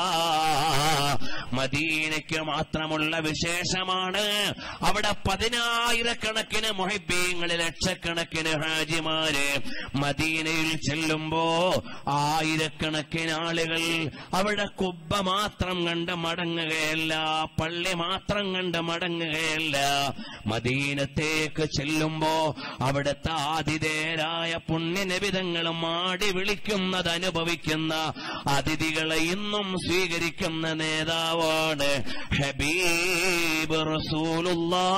മദീനയ്ക്ക് മാത്രമുള്ള വിശേഷമാണ് അവിടെ പതിനായിരക്കണക്കിന് മൊഹിബീങ്ങൾ ലക്ഷക്കണക്കിന് ഹാജിമാര് മദീനയിൽ ചെല്ലുമ്പോ ആയിരക്കണക്കിന് ആളുകൾ അവിടെ കുബ്ബ മാത്രം കണ്ട് മടങ്ങുകയല്ല പള്ളി മാത്രം കണ്ട് മടങ്ങുകയല്ല മദീനത്തേക്ക് ചെല്ലുമ്പോ അവിടുത്തെ ആതിഥേയരായ പുണ്യനിബിതങ്ങളും മാടി വിളിക്കുന്നത് അനുഭവിക്കുന്ന അതിഥികളെ ഇന്നും സ്വീകരിക്കുന്ന നേതാവാണ് ഹബീബ് റസൂലുള്ളാ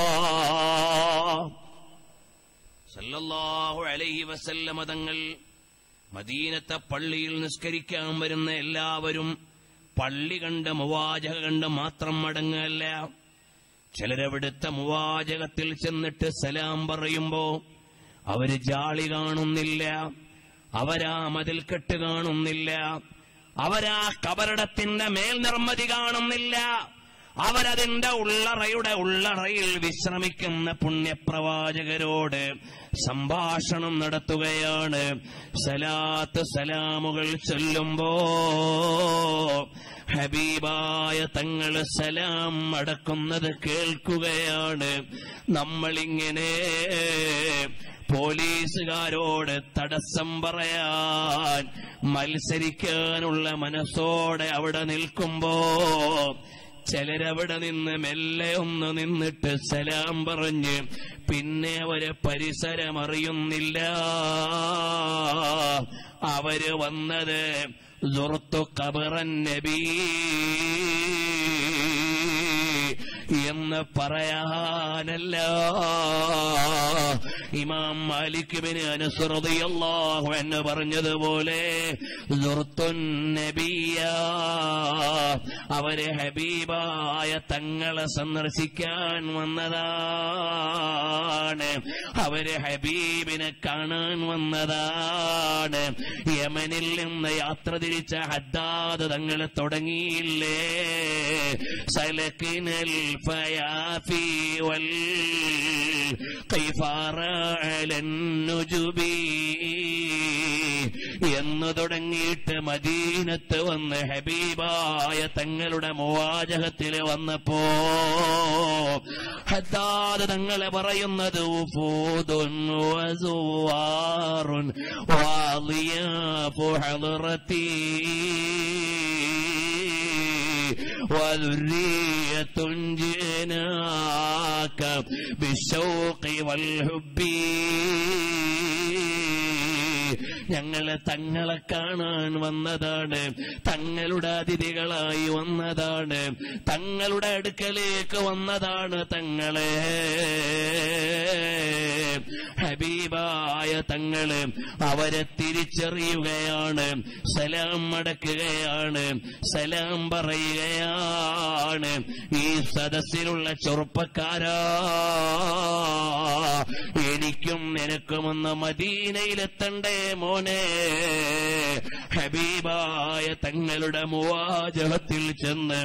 സല്ലല്ലാഹു അലൈഹി വസല്ലമ തങ്ങൾ മദീനത്തെ പള്ളിയിൽ നിസ്കരിക്കാൻ വരുന്ന എല്ലാവരും പള്ളി കണ്ട് മുവാജക കണ്ട് മാത്രം മടങ്ങല്ല ചിലരവിടുത്തെ മുവാജകത്തിൽ ചെന്നിട്ട് സലാം പറയുമ്പോ അവര് ജാളി കാണുന്നില്ല അവരാ മതിൽക്കെട്ട് കാണുന്നില്ല അവരാ കബറിടത്തിന്റെ മേൽനിർമ്മതി കാണുന്നില്ല അവരതിന്റെ ഉള്ളറയുടെ ഉള്ളറയിൽ വിശ്രമിക്കുന്ന പുണ്യപ്രവാചകരോട് സംഭാഷണം നടത്തുകയാണ് സലാത്ത് സലാമുകൾ ചൊല്ലുമ്പോ ഹബീബായ തങ്ങൾ സലാം അടക്കുന്നത് കേൾക്കുകയാണ് നമ്മളിങ്ങനെ പോലീസുകാരോട് തടസ്സം പറയാൻ മത്സരിക്കാനുള്ള മനസ്സോടെ അവിടെ നിൽക്കുമ്പോ ചിലരവിടെ നിന്ന് മെല്ലെ ഒന്ന് നിന്നിട്ട് സലാം പറഞ്ഞ് പിന്നെ അവര് പരിസരം അറിയുന്നില്ല അവര് വന്നത് സുഹൃത്തു കബറൻ നബീ എന്ന് പറയാനല്ല ഇമാം മാലിക്കുബിന് അനുസൃതിയല്ലാഹു എന്ന് പറഞ്ഞതുപോലെ സുഹൃത്തുൻ നബിയ അവര് ഹബീബായ തങ്ങളെ സന്ദർശിക്കാൻ വന്നതാണ് അവര് ഹബീബിനെ കാണാൻ വന്നതാണ് യമനിൽ നിന്ന് യാത്ര തിരിച്ച ഹദ്ദാദ് തങ്ങൾ തുടങ്ങിയില്ലേ സലക്കിനൽ ഫയാഫി വൽ കൈഫാറ അലൻ നുജുബി എന്ന് തുടങ്ങിയിട്ട് മദീനത്ത് വന്ന് ഹബീബായ തങ്ങളുടെ മുവാജഹത്തിൽ വന്നപ്പോ ഹദ്ദാദ് തങ്ങളെ പറയുന്നത് ഉഫൂദുൻ വസുവാറുൻ വാളിയാഫു ഹളറത്തി وذرية جئناك بالشوق والحب ഞങ്ങള് തങ്ങളെ കാണാൻ വന്നതാണ് തങ്ങളുടെ അതിഥികളായി വന്നതാണ് തങ്ങളുടെ അടുക്കലേക്ക് വന്നതാണ് തങ്ങളെ ഹബീബായ തങ്ങള് അവരെ തിരിച്ചറിയുകയാണ് സലാം മടക്കുകയാണ് സലാം പറയുകയാണ് ഈ സദസ്സിലുള്ള ചെറുപ്പക്കാരാ എനിക്കും നിനക്കുമൊന്ന് മദീനയിലെത്തണ്ടേ മോനെ ഹബീബായ തങ്ങളുടെ മുവാജഹത്തിൽ ചെന്ന്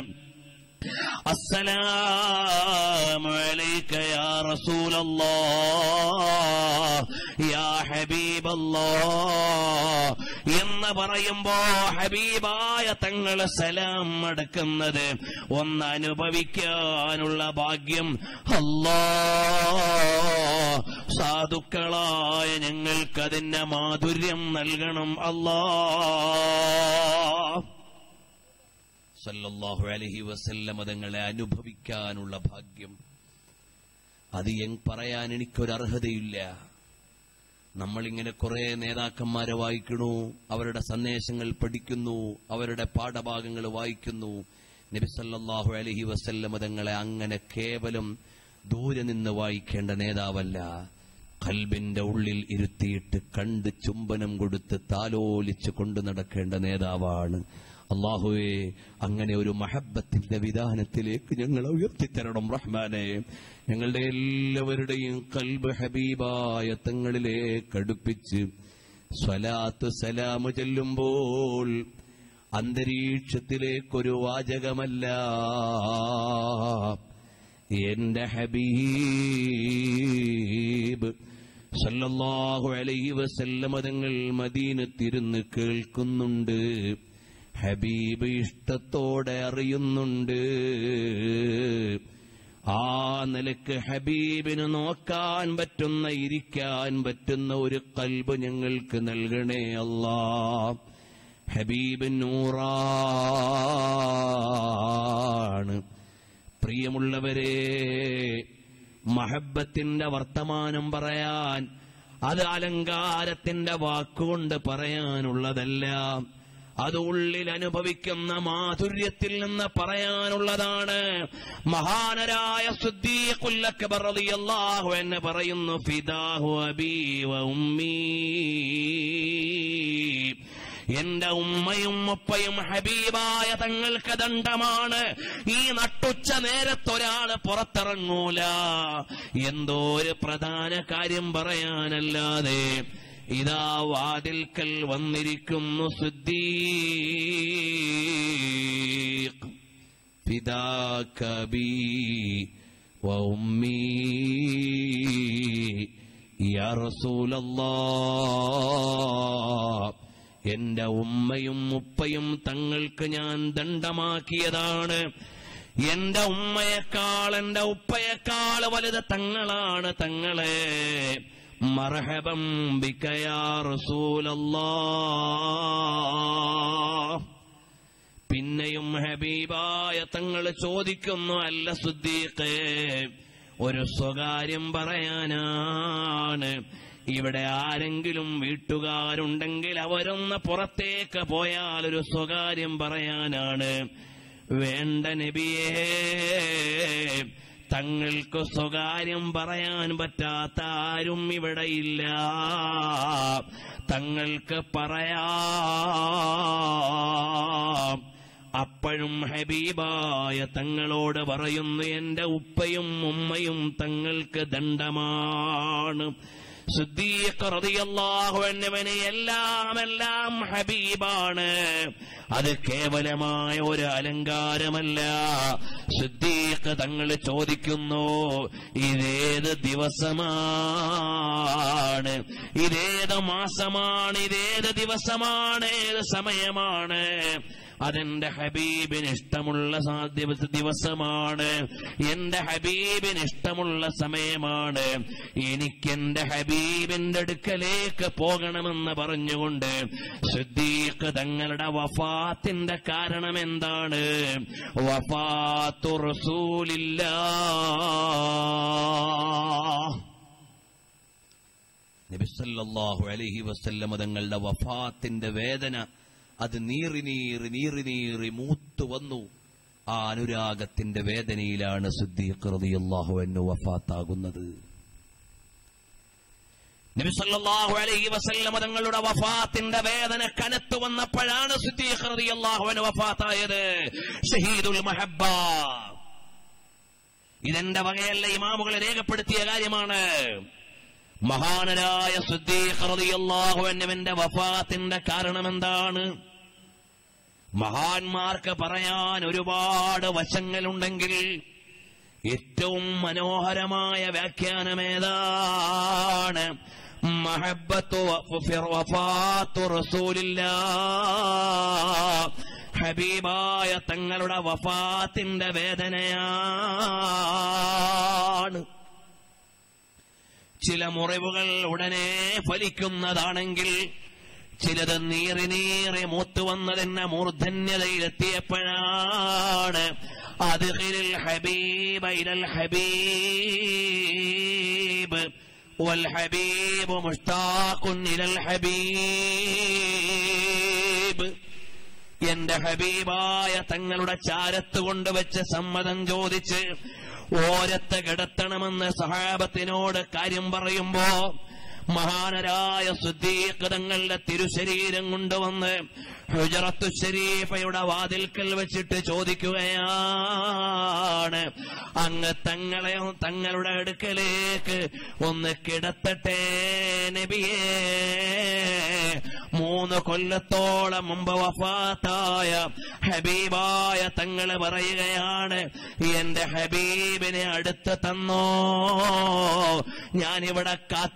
السلام عليك يا رسول الله يا حبيب الله എന്ന് പറയുമ്പോ ഹബീബായ തങ്ങള് സലാം അടക്കുന്നത് ഒന്ന് അനുഭവിക്കാനുള്ള ഭാഗ്യം അല്ലാ സാധുക്കളായ ഞങ്ങൾക്കതിന്റെ മാധുര്യം നൽകണം അല്ലാ സല്ലല്ലാഹു അലൈഹി വസല്ലമ തങ്ങളെ അനുഭവിക്കാനുള്ള ഭാഗ്യം അത് എങ് പറയാൻ എനിക്കൊരർഹതയില്ല നമ്മളിങ്ങനെ കുറെ നേതാക്കന്മാരെ വായിക്കണു അവരുടെ സന്ദേശങ്ങൾ പഠിക്കുന്നു അവരുടെ പാഠഭാഗങ്ങൾ വായിക്കുന്നു നബി സല്ലല്ലാഹു അലൈഹി വസല്ലമ തങ്ങളെ അങ്ങനെ കേവലം ദൂരെ നിന്ന് വായിക്കേണ്ട നേതാവല്ല കൽബിന്റെ ഉള്ളിൽ ഇരുത്തിയിട്ട് കണ്ട് ചുംബനം കൊടുത്ത് താലോലിച്ച് കൊണ്ടു നടക്കേണ്ട നേതാവാണ് അള്ളാഹുവെ അങ്ങനെ ഒരു മഹബത്തിന്റെ വിധാനത്തിലേക്ക് ഞങ്ങളെ ഉയർത്തിത്തരണം റഹ്മാനെ ഞങ്ങളുടെ എല്ലാവരുടെയും കൽബ് ഹബീബായ തങ്ങളിലേക്ക് അടുപ്പിച്ച് സ്വലാത്ത് സലാമു ചെല്ലുമ്പോൾ അന്തരീക്ഷത്തിലേക്കൊരു വാചകമല്ല എന്റെ ഹബീബ് സല്ലല്ലാഹു അലൈഹി വസല്ലമ തങ്ങൾ മദീനത്തിരുന്ന് കേൾക്കുന്നുണ്ട് ഹബീബ് ഇഷ്ടത്തോടെ അറിയുന്നുണ്ട് ആ നിലക്ക് ഹബീബിന് നോക്കാൻ പറ്റുന്ന ഇരിക്കാൻ പറ്റുന്ന ഒരു കൽബ് ഞങ്ങൾക്ക് നൽകണേ അല്ലാ ഹബീബ് നൂറാണ് പ്രിയമുള്ളവരെ മഹബത്തിന്റെ വർത്തമാനം പറയാൻ അത് അലങ്കാരത്തിന്റെ വാക്കുകൊണ്ട് പറയാനുള്ളതല്ല അത് ഉള്ളിൽ അനുഭവിക്കുന്ന മാധുര്യത്തിൽ നിന്ന് പറയാനുള്ളതാണ് മഹാനരായ സുദ്ദീഖുല്ലക്ബർ റളിയല്ലാഹു എന്ന് പറയുന്നു ഫിദാഹു അബീ വ ഉമ്മീ എന്റെ ഉമ്മയും ഉപ്പയും ഹബീബായ തങ്ങൾക്ക് ദണ്ഡമാണ് ഈ നട്ടുച്ച നേരത്തൊരാള് പുറത്തിറങ്ങൂല എന്തോ ഒരു പ്രധാന കാര്യം പറയാനല്ലാതെ ഇതാ വാതിൽക്കൽ വന്നിരിക്കുന്നു സുദ്ദീഖ് പിതാക്കബീ വഉമ്മീ യാ റസൂലല്ലാഹ് എന്റെ ഉമ്മയും ഉപ്പയും തങ്ങൾക്ക് ഞാൻ ദണ്ഡമാക്കിയതാണ് എന്റെ ഉമ്മയെക്കാൾ എന്റെ ഉപ്പയെക്കാൾ വലുത് തങ്ങളാണ് തങ്ങളെ മർഹബം ബിക്കയാ റസൂലല്ലാ പിന്നെയും ഹബീബായ തങ്ങൾ ചോദിക്കുന്നു അല്ല സുദ്ദീഖേ ഒരു സ്വകാര്യം പറയാനാണ് ഇവിടെ ആരെങ്കിലും വീട്ടുകാരുണ്ടെങ്കിൽ അവരൊന്ന് പുറത്തേക്ക് പോയാൽ ഒരു സ്വകാര്യം പറയാനാണ് വേണ്ട നബിയേ തങ്ങൾക്ക് സ്വകാര്യം പറയാൻ പറ്റാത്ത ആരും ഇവിടെയില്ല തങ്ങൾക്ക് പറയാം അപ്പോഴും ഹബീബായ തങ്ങളോട് പറയുന്നു എന്റെ ഉപ്പയും ഉമ്മയും തങ്ങൾക്ക് ദണ്ഡമാണ് സുദ്ദീഖറിയല്ലാഹുവന് എല്ലാം എല്ലാം ഹബീബാണ് അത് കേവലമായ ഒരു അലങ്കാരമല്ല സുദ്ദീഖ് തങ്ങൾ ചോദിക്കുന്നു ഇതേത് ദിവസമാണ് ഇതേത് മാസമാണ് ഇതേത് ദിവസമാണ് ഏത് സമയമാണ് അതെന്റെ ഹബീബിന് ഇഷ്ടമുള്ള സാധ്യ ദിവസമാണ് എന്റെ ഹബീബിന് ഇഷ്ടമുള്ള സമയമാണ് എനിക്കെന്റെ ഹബീബിന്റെ അടുക്കലേക്ക് പോകണമെന്ന് പറഞ്ഞുകൊണ്ട് സിദ്ദീഖ് തങ്ങളുടെ വഫാത്തിന്റെ കാരണം എന്താണ് വഫാത്തു റസൂലില്ലാ നബിസല്ലാഹു അലഹി വസല്ലമ തങ്ങളുടെ വഫാത്തിന്റെ വേദന അത് നീറി നീറി നീറി നീറി മൂത്തു വന്നു ആ അനുരാഗത്തിന്റെ വേദനയിലാണ് സിദ്ദീഖ് റളിയല്ലാഹു അൻഹു വഫാത്താകുന്നത് നബി സല്ലല്ലാഹു അലൈഹി വസല്ലമ തങ്ങളുടെ വഫാത്തിന്റെ വേദന കനത്തു വന്നപ്പോഴാണ് സിദ്ദീഖ് റളിയല്ലാഹു അൻഹു വഫാത്തായത് ഷഹീദുൽ മഹബ്ബ ഇതെന്റെ വകയല്ല ഇമാമുകൾ രേഖപ്പെടുത്തിയ കാര്യമാണ് മഹാനരായ സിദ്ദീഖ് റളിയല്ലാഹു അൻഹുവിന്റെ വഫാത്തിന്റെ കാരണം എന്താണ് മഹാന്മാർക്ക് പറയാൻ ഒരുപാട് വശങ്ങളുണ്ടെങ്കിൽ ഏറ്റവും മനോഹരമായ വ്യാഖ്യാനമേതാണ് മഹബത്തു വഫാത്തു റസൂലില്ലാ ഹബീബായ തങ്ങളുടെ വഫാത്തിന്റെ വേദനയാണ് ചില മുറിവുകൾ ഉടനെ ഫലിക്കുന്നതാണെങ്കിൽ ചിലത് നീറി നീറി മൂത്തുവന്നതിന്റെ മൂർധന്യതയിലെത്തിയപ്പോഴാണ് അദ്ഖിലിൽ ഹബീബ ഇലൽ ഹബീബ് والحبيب مشتاق إلى الحبيب എന്റെ ഹബീബായ തങ്ങളുടെ ചാരത്ത് കൊണ്ടുവച്ച് സമ്മതം ചോദിച്ച് ഓരത്ത് കിടത്തണമെന്ന് സഹാബത്തിനോട് കാര്യം പറയുമ്പോ മഹാനരായ സുദ്ദീഖ് തങ്ങളുടെ തിരുശരീരം കൊണ്ടുവന്ന് ഹുജറത്തു ഷരീഫയുടെ വാതിൽക്കൽ വെച്ചിട്ട് ചോദിക്കുകയാണ് അങ്ങ് തങ്ങളെ തങ്ങളുടെ അടുക്കലേക്ക് ഒന്ന് കിടത്തട്ടെ നബിയേ മൂന്ന് കൊല്ലത്തോളം മുമ്പ് വഫാത്തായ ഹബീബായ തങ്ങള് പറയുകയാണ് എന്റെ ഹബീബിനെ അടുത്ത് തന്നോ ഞാനിവിടെ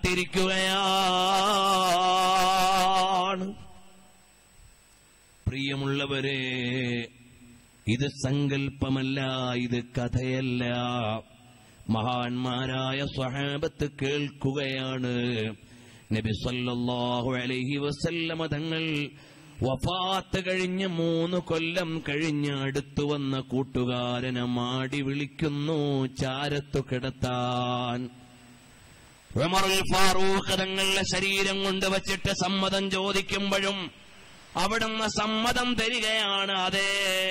കാത്തിരിക്കുകയാണ് പ്രിയമുള്ളവരെ ഇത് സങ്കല്പമല്ല ഇത് കഥയല്ല മഹാന്മാരായ സ്വഹാബത്ത് കേൾക്കുകയാണ് നബി സല്ലല്ലാഹു അലൈഹി വസല്ലമ തങ്ങൾ വഫാത്ത് കഴിഞ്ഞ് മൂന്ന് കൊല്ലം കഴിഞ്ഞ് അടുത്തു വന്ന കൂട്ടുകാരനെ മാടി വിളിക്കുന്നു ചാരത്തു കിടത്താൻ ഉമറുൽ ഫാറൂഖ് തങ്ങളുടെ ശരീരം കൊണ്ട് വച്ചിട്ട് സമ്മതം ചോദിക്കുമ്പോഴും അവിടുന്ന് സമ്മതം തരികയാണ് അതേ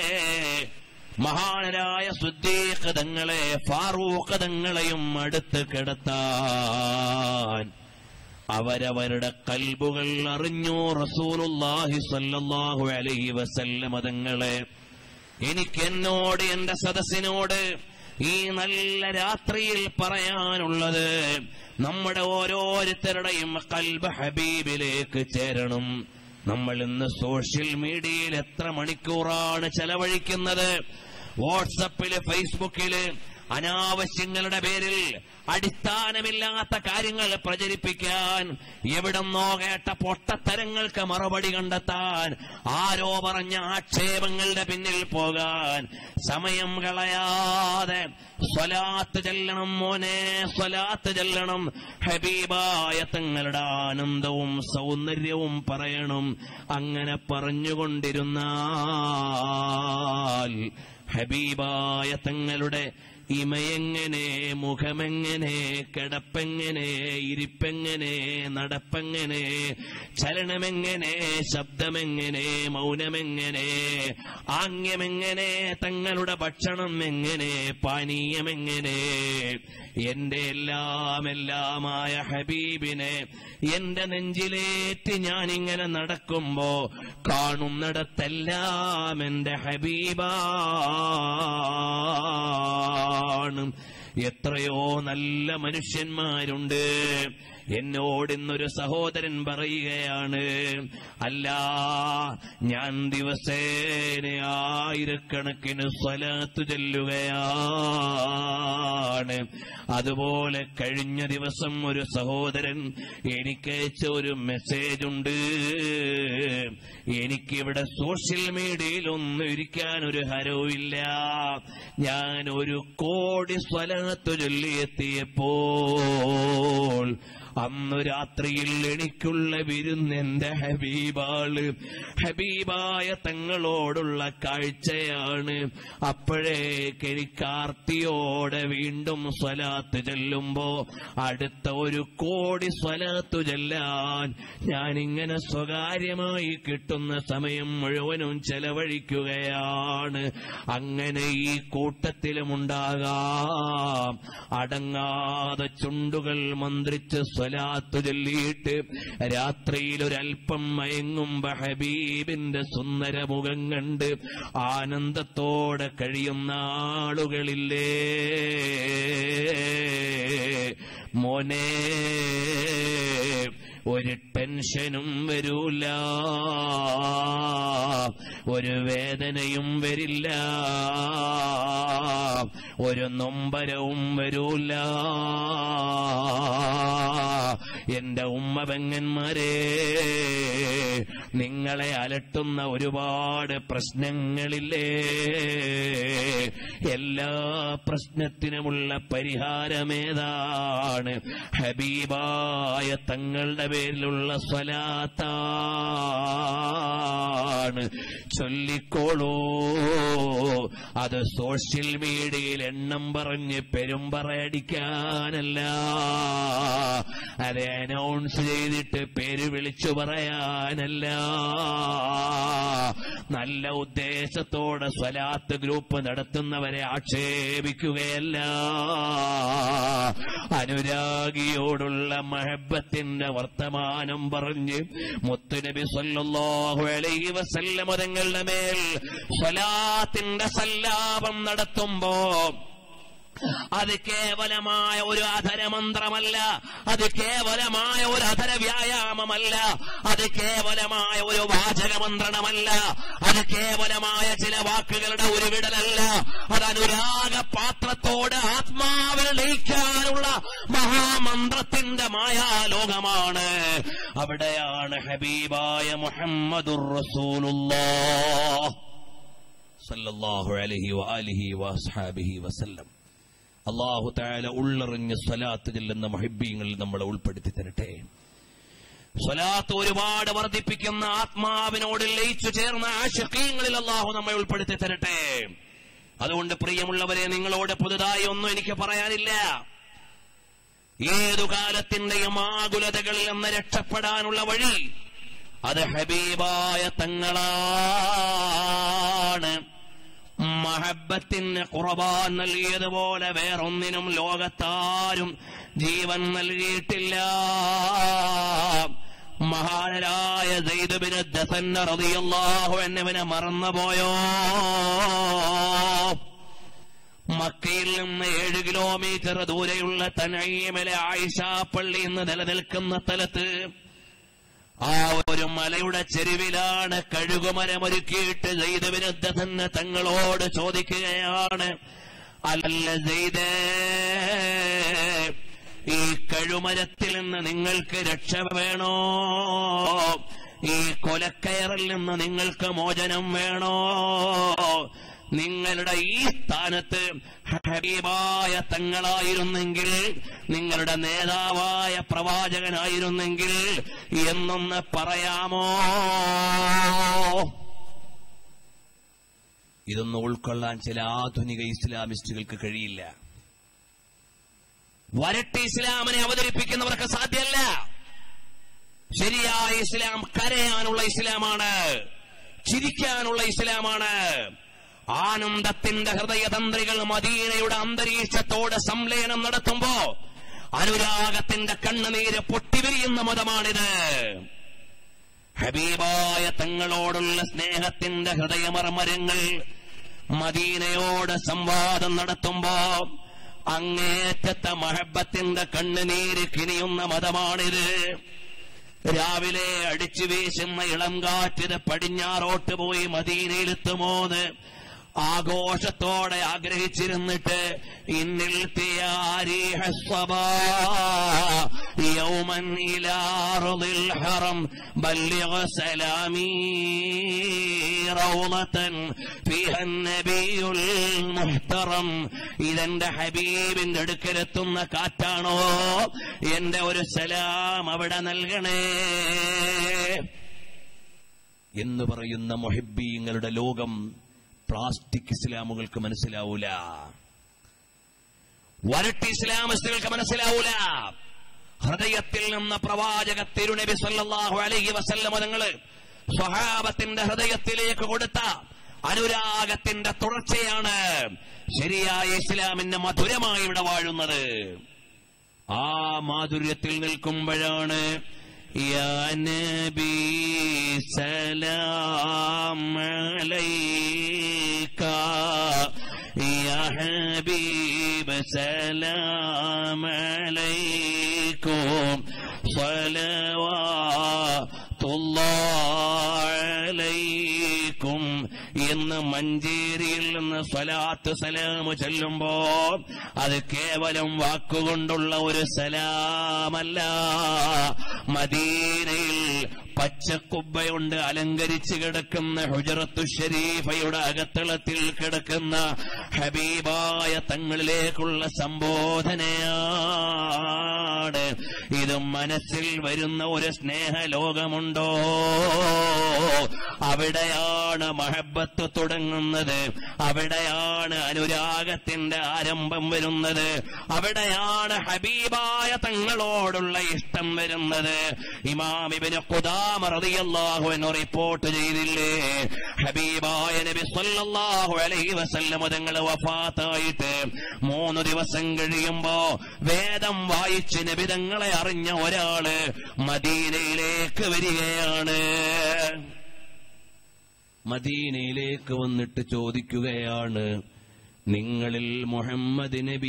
മഹാനരായ സുദ്ദീഖ് തങ്ങളെ ഫാറൂഖ് തങ്ങളെയും അടുത്ത് കിടത്താൻ അവരവരുടെ കൽബുകൾ അറിഞ്ഞു റസൂലുള്ളാഹി സ്വല്ലല്ലാഹു അലൈഹി വസല്ലമ തങ്ങളെ എനിക്ക് എന്നോട് എന്റെ സദസ്സിനോട് ഈ നല്ല രാത്രിയിൽ പറയാനുള്ളത് നമ്മുടെ ഓരോരുത്തരുടെയും കൽബ് ഹബീബിലേക്ക് ചേരണം നമ്മൾ ഇന്ന് സോഷ്യൽ മീഡിയയിൽ എത്ര മണിക്കൂറാണ് ചെലവഴിക്കുന്നത് വാട്സപ്പില് ഫേസ്ബുക്കില് അനാവശ്യങ്ങളുടെ പേരിൽ അടിസ്ഥാനമില്ലാത്ത കാര്യങ്ങൾ പ്രചരിപ്പിക്കാൻ എവിടെന്നോ കേട്ട പൊട്ടത്തരങ്ങൾക്ക് മറുപടി കണ്ടെത്താൻ ആരോ പറഞ്ഞ ആക്ഷേപങ്ങളുടെ പിന്നിൽ പോകാൻ സമയം കളയാതെ സ്വലാത്ത് ചെല്ലണം മോനെ സ്വലാത്ത് ചെല്ലണം ഹബീബായ തങ്ങളുടെ ആനന്ദവും സൗന്ദര്യവും പറയണം അങ്ങനെ പറഞ്ഞുകൊണ്ടിരുന്നാൽ ഹബീബായ തങ്ങളുടെ ഇമയെങ്ങനെ മുഖമെങ്ങനെ കിടപ്പെങ്ങനെ ഇരിപ്പെങ്ങനെ നടപ്പെങ്ങനെ ചലനമെങ്ങനെ ശബ്ദമെങ്ങനെ മൗനമെങ്ങനെ ആംഗ്യമെങ്ങനെ തങ്ങളുടെ ഭക്ഷണം എങ്ങനെ പാനീയമെങ്ങനെ എന്റെ എല്ലാം എല്ലാമായ ഹബീബിനെ എന്റെ നെഞ്ചിലേറ്റ് ഞാനിങ്ങനെ നടക്കുമ്പോ കാണുന്നിടത്തെല്ലാം എന്റെ ഹബീബാണ് എത്രയോ നല്ല മനുഷ്യന്മാരുണ്ട് എന്നോട് ഇന്നൊരു സഹോദരൻ പറയുകയാണ് അല്ല ഞാൻ ദിവസേന ആയിരക്കണക്കിന് സ്വലാത്ത് ചെല്ലുകയാണ് അതുപോലെ കഴിഞ്ഞ ദിവസം ഒരു സഹോദരൻ എനിക്കയച്ച ഒരു മെസ്സേജ് ഉണ്ട് എനിക്കിവിടെ സോഷ്യൽ മീഡിയയിൽ ഒന്നും ഇരിക്കാൻ ഒരു ഹരവുമില്ല ഞാൻ ഒരു കോടി സ്വലാത്ത് ചൊല്ലിയെത്തിയപ്പോൾ അന്ന് രാത്രിയിൽ എനിക്കുള്ള വിരുന്ന് എന്റെ ഹബീബാള് ഹബീബായ തങ്ങളോടുള്ള കാഴ്ചയാണ് അപ്പോഴേക്ക് എനിക്ക് ആർത്തിയോടെ വീണ്ടും സ്വലാത്ത് ചെല്ലുമ്പോ അടുത്ത ഒരു കോടി സ്വലാത്തു ചെല്ലാൻ ഞാനിങ്ങനെ സ്വകാര്യമായി കിട്ടുന്ന സമയം മുഴുവനും ചെലവഴിക്കുകയാണ് അങ്ങനെ ഈ കൂട്ടത്തിലുമുണ്ടാകാം അടങ്ങാതെ ചുണ്ടുകൾ മന്ത്രിച്ച് സ്വലാത്തു ചൊല്ലിയിട്ട് രാത്രിയിൽ ഒരൽപ്പം മയങ്ങുമ്പോ ഹബീബിന്റെ സുന്ദര മുഖം കണ്ട് ആനന്ദത്തോടെ കഴിയുന്ന ആളുകളില്ലേ മോനെ ഒരു ടെൻഷനും വരൂല ഒരു വേദനയും വരില്ല ഒരു നൊമ്പരവും വരൂല എന്റെ ഉമ്മ പെങ്ങന്മാരെ നിങ്ങളെ അലട്ടുന്ന ഒരുപാട് പ്രശ്നങ്ങളില്ലേ എല്ലാ പ്രശ്നത്തിനുമുള്ള പരിഹാരമേതാണ് ഹബീബായ തങ്ങളുടെ പേരിലുള്ള സ്വലാത്താണ് ചൊല്ലിക്കോളൂ അത് സോഷ്യൽ മീഡിയയിൽ എണ്ണം പറഞ്ഞ് പെരുമ്പറയടിക്കാനല്ല അത് അനൗൺസ് ചെയ്തിട്ട് പേര് വിളിച്ചു പറയാനല്ല നല്ല ഉദ്ദേശത്തോടെ സ്വലാത്ത് ഗ്രൂപ്പ് നടത്തുന്നവരെ ആക്ഷേപിക്കുകയല്ല അനുരാഗിയോടുള്ള മഹബത്തിന്റെ വർത്തമാനം പറഞ്ഞ് മുത്തുനബി സല്ലല്ലാഹു അലൈഹി വസല്ലമ തങ്ങളുടെ മേൽ സ്വലാത്തിന്റെ സല്ലാപം നടത്തുമ്പോ അത് കേവലമായ ഒരു അധരമന്ത്രമല്ല അത് കേവലമായ ഒരു അധര വ്യായാമമല്ല അത് കേവലമായ ഒരു വാചകമന്ത്രണമല്ല അത് കേവലമായ ചില വാക്കുകളുടെ ഒരു വിടലല്ല അത് അനുരാഗ പാത്രത്തോട് ആത്മാവിൽ ലയിക്കാനുള്ള മഹാമന്ത്രത്തിന്റെ മായാലോകമാണ് അവിടെയാണ് ഹബീബായ മുഹമ്മദുർ റസൂലുള്ളാഹ് സല്ലല്ലാഹു അലൈഹി വആലിഹി വഅസ്ഹാബിഹി വസല്ലം അള്ളാഹു താല ഉള്ളറിഞ്ഞ് സ്വലാത്ത് ചെല്ലുന്ന മഹിബീങ്ങളിൽ നമ്മളെ ഉൾപ്പെടുത്തി തരട്ടെ സ്വലാത്ത് ഒരുപാട് വർദ്ധിപ്പിക്കുന്ന ആത്മാവിനോട് ലയിച്ചു ചേർന്ന ആശക്കീങ്ങളിൽ അള്ളാഹു നമ്മെ ഉൾപ്പെടുത്തി തരട്ടെ അതുകൊണ്ട് പ്രിയമുള്ളവരെ നിങ്ങളോട് പുതുതായി ഒന്നും എനിക്ക് പറയാനില്ല ഏതു കാലത്തിന്റെയും ആകുലതകളിൽ നിന്ന് രക്ഷപ്പെടാനുള്ള വഴി അത് ഹബീബായ തങ്ങളാണ് മഹബത്തിന് കുറവാൻ നൽകിയതുപോലെ വേറൊന്നിനും ലോകത്താരും ജീവൻ നൽകിയിട്ടില്ല മഹാനരായ ജയ്ദുബിന് ദസന്ന റളിയല്ലാഹു എന്നിവനെ മറന്നുപോയോ മക്കയിൽ നിന്ന് ഏഴ് കിലോമീറ്റർ ദൂരെയുള്ള തനയ്യമലെ ആയിഷ പള്ളി ഇന്ന് നിലനിൽക്കുന്ന സ്ഥലത്ത് ആ ഒരു മലയുടെ ചെരുവിലാണ് കഴുകുമരമൊരുക്കിയിട്ട് ജയ്ദവിരുദ്ധ തന്നെ തങ്ങളോട് ചോദിക്കുകയാണ് അല്ല ജയ്ദേ ഈ കഴുമരത്തിൽ നിന്ന് നിങ്ങൾക്ക് രക്ഷ വേണോ ഈ കൊലക്കയറിൽ നിന്ന് നിങ്ങൾക്ക് മോചനം വേണോ നിങ്ങളുടെ ഈ സ്ഥാനത്ത് ഹബീബായ തങ്ങളായിരുന്നെങ്കിൽ നിങ്ങളുടെ നേതാവായ പ്രവാചകനായിരുന്നെങ്കിൽ എന്നൊന്ന് പറയാമോ ഇതൊന്നും ഉൾക്കൊള്ളാൻ ചില ആധുനിക ഇസ്ലാമിസ്റ്റുകൾക്ക് കഴിയില്ല വരട്ടി ഇസ്ലാമിനെ അവതരിപ്പിക്കുന്നവർക്ക് സാധ്യമല്ല ശരിയായ ഇസ്ലാം കരയാനുള്ള ഇസ്ലാമാണ് ചിരിക്കാനുള്ള ഇസ്ലാമാണ് ആനന്ദത്തിന്റെ ഹൃദയതന്ത്രികൾ മദീനയുടെ അന്തരീക്ഷത്തോട് സംലയനം നടത്തുമ്പോ അനുരാഗത്തിന്റെ കണ്ണുനീര് പൊട്ടിവിരിയുന്ന മതമാണിത് ഹബീബായ തങ്ങളോടുള്ള സ്നേഹത്തിന്റെ ഹൃദയമർമരങ്ങൾ മദീനയോട് സംവാദം നടത്തുമ്പോ അങ്ങേറ്റത്തെ മഹബത്തിന്റെ കണ്ണുനീര് കിനിയുന്ന മതമാണിത് രാവിലെ അടിച്ചു വീശുന്ന ഇളം കാറ്റിത് പടിഞ്ഞാറോട്ട് പോയി മദീനയിലെത്തുമോന്ന് ആഘോഷത്തോടെ ആഗ്രഹിച്ചിരുന്നിട്ട് ഇന്നിൽ തിയാരിഹ സ്വബാ യൗമൻ ഇലാ അർദിൽ ഹറം ബല്ലിഗ് സലാമി റൗളതൻ ഫിഹ നബിയുൽ മുഹ്തറം ഇതെന്റെ ഹബീബിന്റെ അടുക്കലെത്തുന്ന കാറ്റാണോ എന്റെ ഒരു സലാം അവിടെ നൽകണേ എന്ന് പറയുന്ന മൊഹിബീങ്ങളുടെ ലോകം പ്ലാസ്റ്റിക് ഇസ്ലാമുകൾക്ക് മനസ്സിലാവൂല വരട്ടി ഇസ്ലാമിസ്റ്റുകൾക്ക് മനസ്സിലാവൂല ഹൃദയത്തിൽ നിന്ന് പ്രവാചക തിരുനബി സല്ലല്ലാഹു അലൈഹി വസല്ലമ തങ്ങള് സ്വഹാബത്തിന്റെ ഹൃദയത്തിലേക്ക് കൊടുത്ത അനുരാഗത്തിന്റെ തുടർച്ചയാണ് ശരിയായ ഇസ്ലാമിന്റെ മധുരമായി ഇവിടെ വാഴുന്നത് ആ മാധുര്യത്തിൽ നിൽക്കുമ്പോഴാണ് യാ നബി സലാം അലൈക യാ ഹബീബ് സലാം അലൈക്കും സ്വലവാത്തുള്ളാലൈക്കും എന്ന് മഞ്ചേരിയിൽ നിന്ന് സ്വലാത്ത് സലാം ചൊല്ലുമ്പോ അത് കേവലം വാക്കുകൊണ്ടുള്ള ഒരു സലാമല്ല മദീനയിൽ പച്ചക്കുബ്ബയുണ്ട് അലങ്കരിച്ച് കിടക്കുന്ന ഹുജറത്തു ഷരീഫയുടെ അകത്തളത്തിൽ കിടക്കുന്ന ഹബീബായ തങ്ങളിലേക്കുള്ള സംബോധനയാണ് ഇത് മനസ്സിൽ വരുന്ന ഒരു സ്നേഹലോകമുണ്ടോ അവിടെയാണ് മഹബത്ത് തുടങ്ങുന്നത് അവിടെയാണ് അനുരാഗത്തിന്റെ ആരംഭം വരുന്നത് അവിടെയാണ് ഹബീബായ തങ്ങളോടുള്ള ഇഷ്ടം വരുന്നത് ഇമാമിബിന് റളിയല്ലാഹു എന്ന് റിപ്പോർട്ട് ചെയ്തില്ലേ ഹബീബായ നബി സല്ലല്ലാഹു അലൈഹി വസല്ലം തങ്ങൾ വഫാത്തായിട്ട് മൂന്ന് ദിവസം കഴിയുമ്പോ വേദം വായിച്ച് നബിതങ്ങളെ അറിഞ്ഞ ഒരാള് മദീനയിലേക്ക് വരികയാണ് മദീനയിലേക്ക് വന്നിട്ട് ചോദിക്കുകയാണ് നിങ്ങളിൽ മുഹമ്മദ് നബി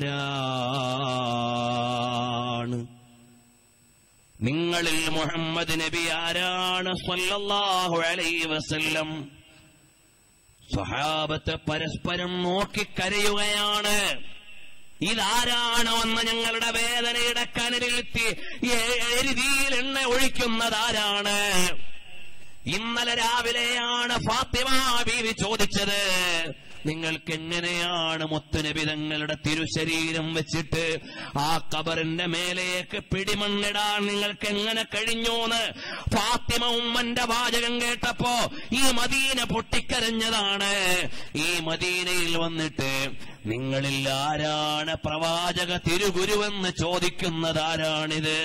ആരാണ് നിങ്ങളിൽ മുഹമ്മദ് നബി ആരാണ് സല്ലല്ലാഹു അലൈഹി വസല്ലം സ്വഹാബത്ത് പരസ്പരം നോക്കിക്കരയുകയാണ് ഇതാരാണ് വന്ന് ഞങ്ങളുടെ വേദനയുടെ കനലിലെത്തി എരുതിയിൽ എണ്ണ ഒഴിക്കുന്നതാരാണ് ഇന്നലെ രാവിലെയാണ് ഫാത്തിമ ബീവി ചോദിച്ചത് നിങ്ങൾക്ക് എങ്ങനെയാണ് മുത്തുനബി തങ്ങളുടെ തിരുശരീരം വെച്ചിട്ട് ആ കബറിന്റെ മേലേക്ക് പിടിമണ്ണിടാൻ നിങ്ങൾക്ക് എങ്ങനെ കഴിഞ്ഞൂന്ന് ഫാത്തിമ ഉമ്മന്റെ വാചകം കേട്ടപ്പോ ഈ മദീന പൊട്ടിക്കരഞ്ഞതാണ് ഈ മദീനയിൽ വന്നിട്ട് നിങ്ങളിൽ ആരാണ് പ്രവാചക തിരുഗുരുവെന്ന് ചോദിക്കുന്നതാരാണിത്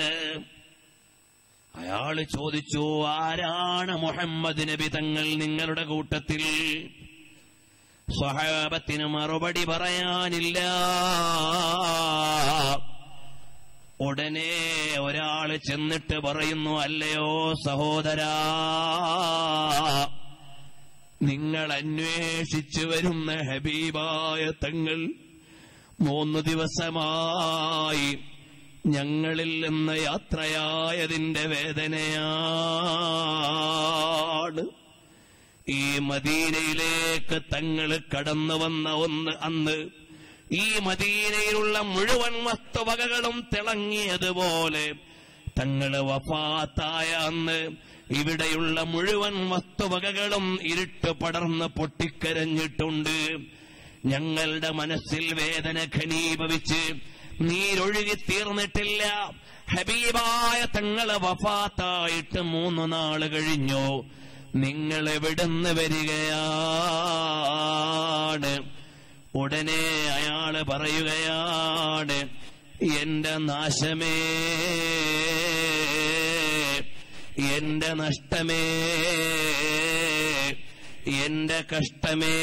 അയാള് ചോദിച്ചു ആരാണ് മുഹമ്മദ് നബി തങ്ങൾ നിങ്ങളുടെ കൂട്ടത്തിൽ സ്വഹാബത്തിന് മറുപടി പറയാനില്ല ഉടനെ ഒരാള് ചെന്നിട്ട് പറയുന്നു അല്ലയോ സഹോദരാ നിങ്ങൾ അന്വേഷിച്ചു വരുന്ന ഹബീബായ തങ്ങൾ മൂന്ന് ദിവസമായി ഞങ്ങളിൽ നിന്ന് യാത്രയായതിന്റെ വേദനയാണ് ഈ മദീനയിലേക്ക് തങ്ങൾ കടന്നു വന്ന ഒന്ന് അന്ന് ഈ മദീനയിലുള്ള മുഴുവൻ വസ്തുവകകളും തിളങ്ങിയതുപോലെ തങ്ങള് വഫാത്തായ അന്ന് ഇവിടെയുള്ള മുഴുവൻ വസ്തുവകകളും ഇരുട്ട് പടർന്ന് പൊട്ടിക്കരഞ്ഞിട്ടുണ്ട് ഞങ്ങളുടെ മനസ്സിൽ വേദന ഘനീഭവിച്ച് നീരൊഴുകി തീർന്നിട്ടില്ല ഹബീബായ തങ്ങള് വഫാത്തായിട്ട് മൂന്നു നാള് കഴിഞ്ഞു നിങ്ങൾ എവിടുന്ന് വരികയാണ് ഉടനെ അയാള് പറയുകയാണ് എന്റെ നാശമേ എന്റെ നഷ്ടമേ എന്റെ കഷ്ടമേ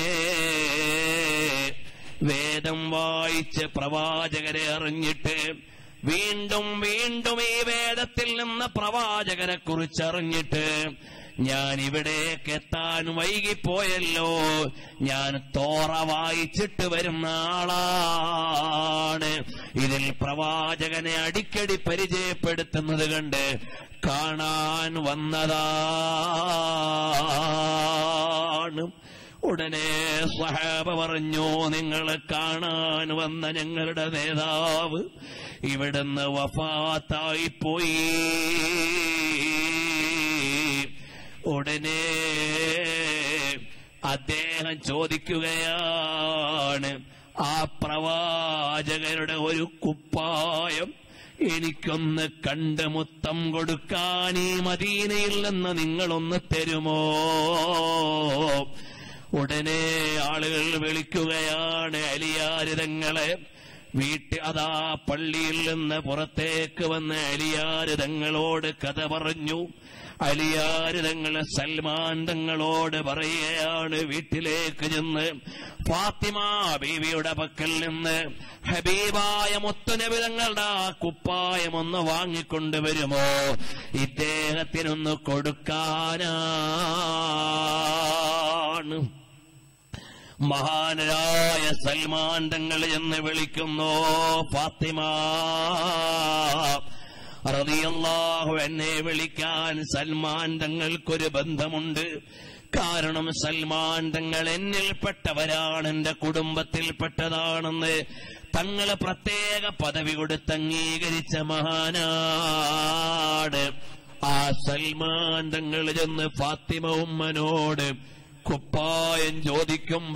വേദം വായിച്ച് പ്രവാചകരെ അറിഞ്ഞിട്ട് വീണ്ടും വീണ്ടും ഈ വേദത്തിൽ നിന്ന് പ്രവാചകരെ കുറിച്ച് അറിഞ്ഞിട്ട് ഞാൻ ഇവിടേക്ക് എത്താൻ വൈകിപ്പോയല്ലോ ഞാൻ തോറ വായിച്ചിട്ട് വരുന്ന ആളാണ് ഇതിൽ പ്രവാചകനെ അടിക്കടി പരിചയപ്പെടുത്തുന്നത് കണ്ട് കാണാൻ വന്നതാണ് ഉടനെ സഹാബ പറഞ്ഞു നിങ്ങളെ കാണാൻ വന്ന ഞങ്ങളുടെ നേതാവ് ഇവിടുന്ന് വഫാത്തായിപ്പോയി ഉടനെ അദ്ദേഹം ചോദിക്കുകയാണ് ആ പ്രവാചകരുടെ ഒരു കുപ്പായം എനിക്കൊന്ന് കണ്ട് മുത്തം കൊടുക്കാൻ ഈ മദീനയിൽ നിന്ന് നിങ്ങളൊന്ന് തരുമോ ഉടനെ ആളുകൾ വിളിക്കുകയാണ് അലിയാരിതങ്ങളെ വീട്ടിൽ അതാ പള്ളിയിൽ നിന്ന് പുറത്തേക്ക് വന്ന് അലിയാര് തങ്ങളോട് കഥ പറഞ്ഞു അലിയാര് തങ്ങൾ സൽമാൻ തങ്ങളോട് പറയുകയാണ് വീട്ടിലേക്ക് ചെന്ന് ഫാത്തിമ ബീവിയുടെ പക്കൽ നിന്ന് ഹബീബായ മുത്തുനബി തങ്ങളുടെ ആ കുപ്പായം ഒന്ന് വാങ്ങിക്കൊണ്ടുവരുമോ ഇദ്ദേഹത്തിനൊന്ന് കൊടുക്കാനാണ് മഹാനരായ സൽമാൻ തങ്ങൾ എന്ന് വിളിക്കുന്നു ഫാത്തിമ റളിയല്ലാഹു എന്നെ വിളിക്കാൻ സൽമാൻ തങ്ങൾക്കൊരു ബന്ധമുണ്ട് കാരണം സൽമാൻ തങ്ങൾ എന്നിൽപ്പെട്ടവരാണ് എന്റെ കുടുംബത്തിൽപ്പെട്ടതാണെന്ന് തങ്ങള് പ്രത്യേക പദവി കൊടുത്ത് അംഗീകരിച്ച മഹാനാട് ആ സൽമാൻ തങ്ങൾ ചെന്ന് ഫാത്തിമ ഉമ്മനോട് കുപ്പായം ചോദിക്കുമ്പോ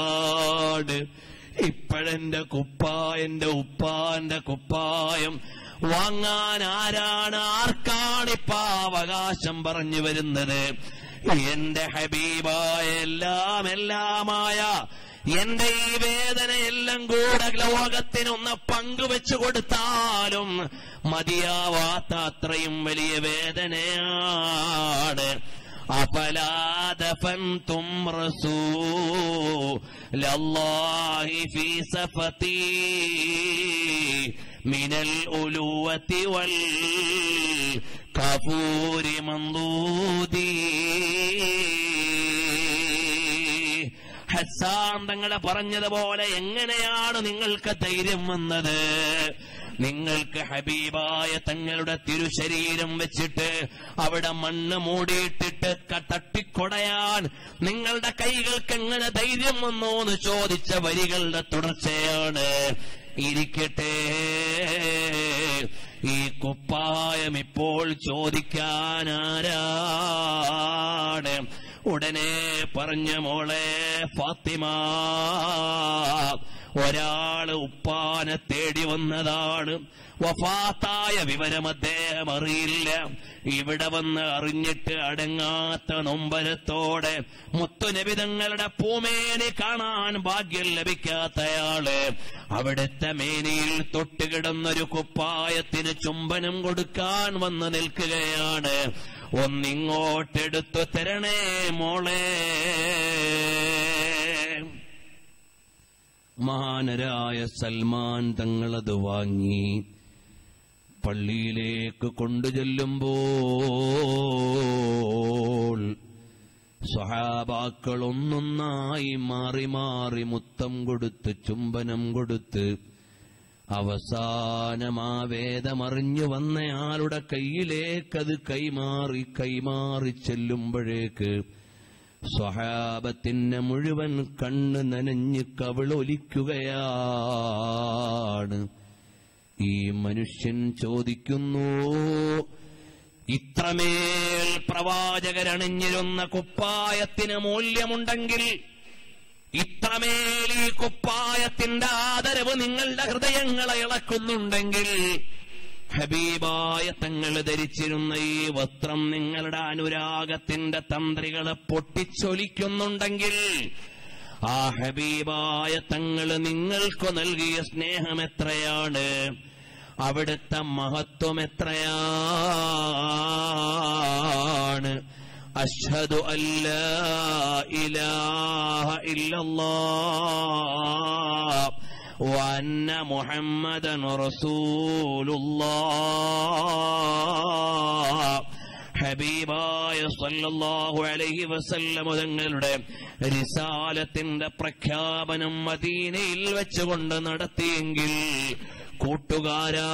പൊട്ടിക്കരയുകയാണ് ഇപ്പോഴെന്റെ കുപ്പായന്റെ ഉപ്പാന്റെ കുപ്പായം വാങ്ങാൻ ആരാണ് ആർക്കാണിപ്പ അവകാശം പറഞ്ഞു വരുന്നത് എന്റെ ഹബീബായ എല്ലാം എല്ലാമായ എന്റെ ഈ വേദനയെല്ലാം കൂടെ ലോകത്തിനൊന്ന് പങ്കുവെച്ചു കൊടുത്താലും മതിയാവാത്ത അത്രയും വലിയ വേദനയാണ് അപലാദഫന്തും റസൂലല്ലാഹി ഫീ സഫതി മിനൽ ഉലുവത്തി വൽ കഫൂരി മന്ദൂദി ഹസാൻ തങ്ങളെ പറഞ്ഞതുപോലെ എങ്ങനെയാണ് നിങ്ങൾക്ക് ധൈര്യം വന്നത് നിങ്ങൾക്ക് ഹബീബായ തങ്ങളുടെ തിരുശരീരം വെച്ചിട്ട് അവിടെ മണ്ണ് മൂടിയിട്ടിട്ട് ക- തട്ടിക്കൊടയാൻ നിങ്ങളുടെ കൈകൾക്ക് എങ്ങനെ ധൈര്യം വന്നു എന്ന് ചോദിച്ച വരികളുടെ തുടർച്ചയാണ് ഇരിക്കട്ടെ ഈ കുപ്പായം ഇപ്പോൾ ചോദിക്കാനാരാണ് ഉടനെ പറഞ്ഞ മോളെ ഫാത്തിമ ഒരാള് ഉപ്പാനെ തേടി വന്നതാണ് വഫാത്തായ വിവരം അദ്ദേഹം അറിയില്ല ഇവിടെ വന്ന് അറിഞ്ഞിട്ട് അടങ്ങാത്ത നൊമ്പരത്തോടെ മുത്തുനബിതങ്ങളുടെ പൂമേനി കാണാൻ ഭാഗ്യം ലഭിക്കാത്തയാള് അവിടുത്തെ മേനിയിൽ തൊട്ടുകിടന്നൊരു കുപ്പായത്തിന് ചുംബനം കൊടുക്കാൻ വന്ന് നിൽക്കുകയാണ് ഒന്നിങ്ങോട്ടെടുത്തു തരണേ മോളെ മഹാനരായ സൽമാൻ തങ്ങളത് വാങ്ങി പള്ളിയിലേക്ക് കൊണ്ടുചെല്ലുമ്പോൾ സ്വഹാബാക്കൾ ഒന്നൊന്നായി മാറി മാറി മുത്തം കൊടുത്ത് ചുംബനം കൊടുത്ത് അവസാനം ആ വേദമറിഞ്ഞു വന്നയാളുടെ കയ്യിലേക്കത് കൈമാറി കൈമാറി ചെല്ലുമ്പോഴേക്ക് സ്വഹാബത്തിന്റെ മുഴുവൻ കണ്ണ് നനഞ്ഞ് കവിളൊലിക്കുകയാണ് ഈ മനുഷ്യൻ ചോദിക്കുന്നു ഇത്രമേൽ പ്രവാചകരണിഞ്ഞിരുന്ന കുപ്പായത്തിന് മൂല്യമുണ്ടെങ്കിൽ ഇത്രമേൽ ഈ കുപ്പായത്തിന്റെ ആദരവ് നിങ്ങളുടെ ഹൃദയങ്ങളെ ഇളക്കുന്നുണ്ടെങ്കിൽ ഹബീബായ തങ്ങൾ ധരിച്ചിരുന്ന ഈ വസ്ത്രം നിങ്ങളുടെ അനുരാഗത്തിന്റെ തന്ത്രികളെ പൊട്ടിച്ചൊലിക്കുന്നുണ്ടെങ്കിൽ ആ ഹബീബായ തങ്ങൾ നിങ്ങൾക്ക് നൽകിയ സ്നേഹം എത്രയാണ് അവിടുത്തെ മഹത്വം എത്രയാണ് അഷ്ഹദു അല്ലാ ഇലാഹ ഇല്ലല്ലാഹ് وأن محمدا رسول الله ഹബീബായ സല്ലല്ലാഹു അലൈഹി വസല്ലം തങ്ങളുടെ റിസാലത്തിന്റെ പ്രഖ്യാപനം മദീനയിൽ വെച്ചുകൊണ്ട് നടത്തിയെങ്കിൽ കൂട്ടുകാരാ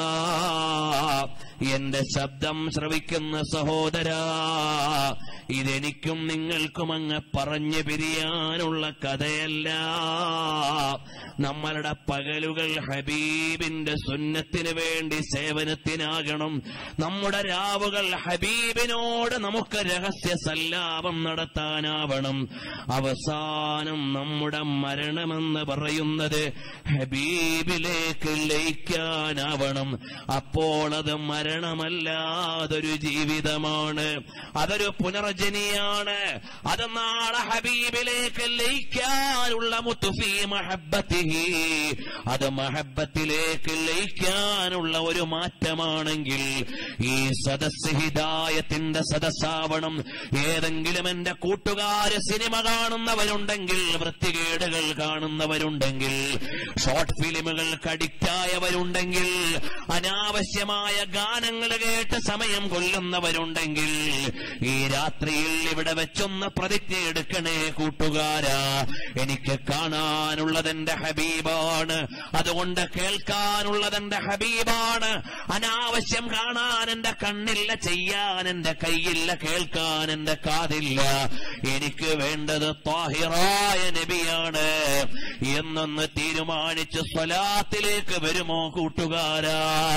എന്റെ ശബ്ദം ശ്രവിക്കുന്ന സഹോദരാ ഇതെനിക്കും നിങ്ങൾക്കും അങ്ങ് പറഞ്ഞു പിരിയാനുള്ള കഥയല്ല നമ്മളുടെ പകലുകൾ ഹബീബിന്റെ സുന്നത്തിന് വേണ്ടി സേവനത്തിനാകണം നമ്മുടെ രാവുകൾ ഹബീബിനോട് നമുക്ക് രഹസ്യ സല്ലാപം നടത്താനാവണം അവസാനം നമ്മുടെ മരണമെന്ന് പറയുന്നത് ഹബീബിലേക്ക് ലയിക്കാനാവണം അപ്പോൾ അത് മരണമല്ലാതൊരു ജീവിതമാണ് അതൊരു പുനർജനിയാണ് അത് നാളെ ഹബീബിലേക്ക് ലയിക്കാനുള്ള മുത്തുഫി മഹബത്തിഹി അത് മഹബത്തിലേക്ക് ലയിക്കാനുള്ള ഒരു മാറ്റമാണെങ്കിൽ ഈ സദസ് ഹിദായത്തിന്റെ സദസ്സാവണം ഏതെങ്കിലും എന്റെ കൂട്ടുകാര് സിനിമ കാണുന്നവരുണ്ടെങ്കിൽ വൃത്തികേടുകൾ കാണുന്നവരുണ്ടെങ്കിൽ ഷോർട്ട് ഫിലിമുകൾക്ക് അഡിക്റ്റായവരുണ്ടെങ്കിൽ അനാവശ്യമായ ഗാനങ്ങൾ കേട്ട് സമയം കൊല്ലുന്നവരുണ്ടെങ്കിൽ ഈ രാത്രിയിൽ ഇവിടെ വെച്ചൊന്ന് പ്രതിജ്ഞ എടുക്കണേ കൂട്ടുകാരാ എനിക്ക് കാണാനുള്ളതെന്റെ ഹബീബാണ് അതുകൊണ്ട് കേൾക്കാനുള്ളതെന്റെ ഹബീബാണ് അനാവശ്യം കാണാൻ എന്റെ കണ്ണില്ല ചെയ്യാൻ എന്റെ കൈയില്ല കേൾക്കാൻ എന്റെ കാതില്ല എനിക്ക് വേണ്ടത് താഹിറായ നബിയാണ് എന്നൊന്ന് തീരുമാനിച്ച് സ്വലാത്തിലേക്ക് വരുമോ കൂട്ടുകാരാ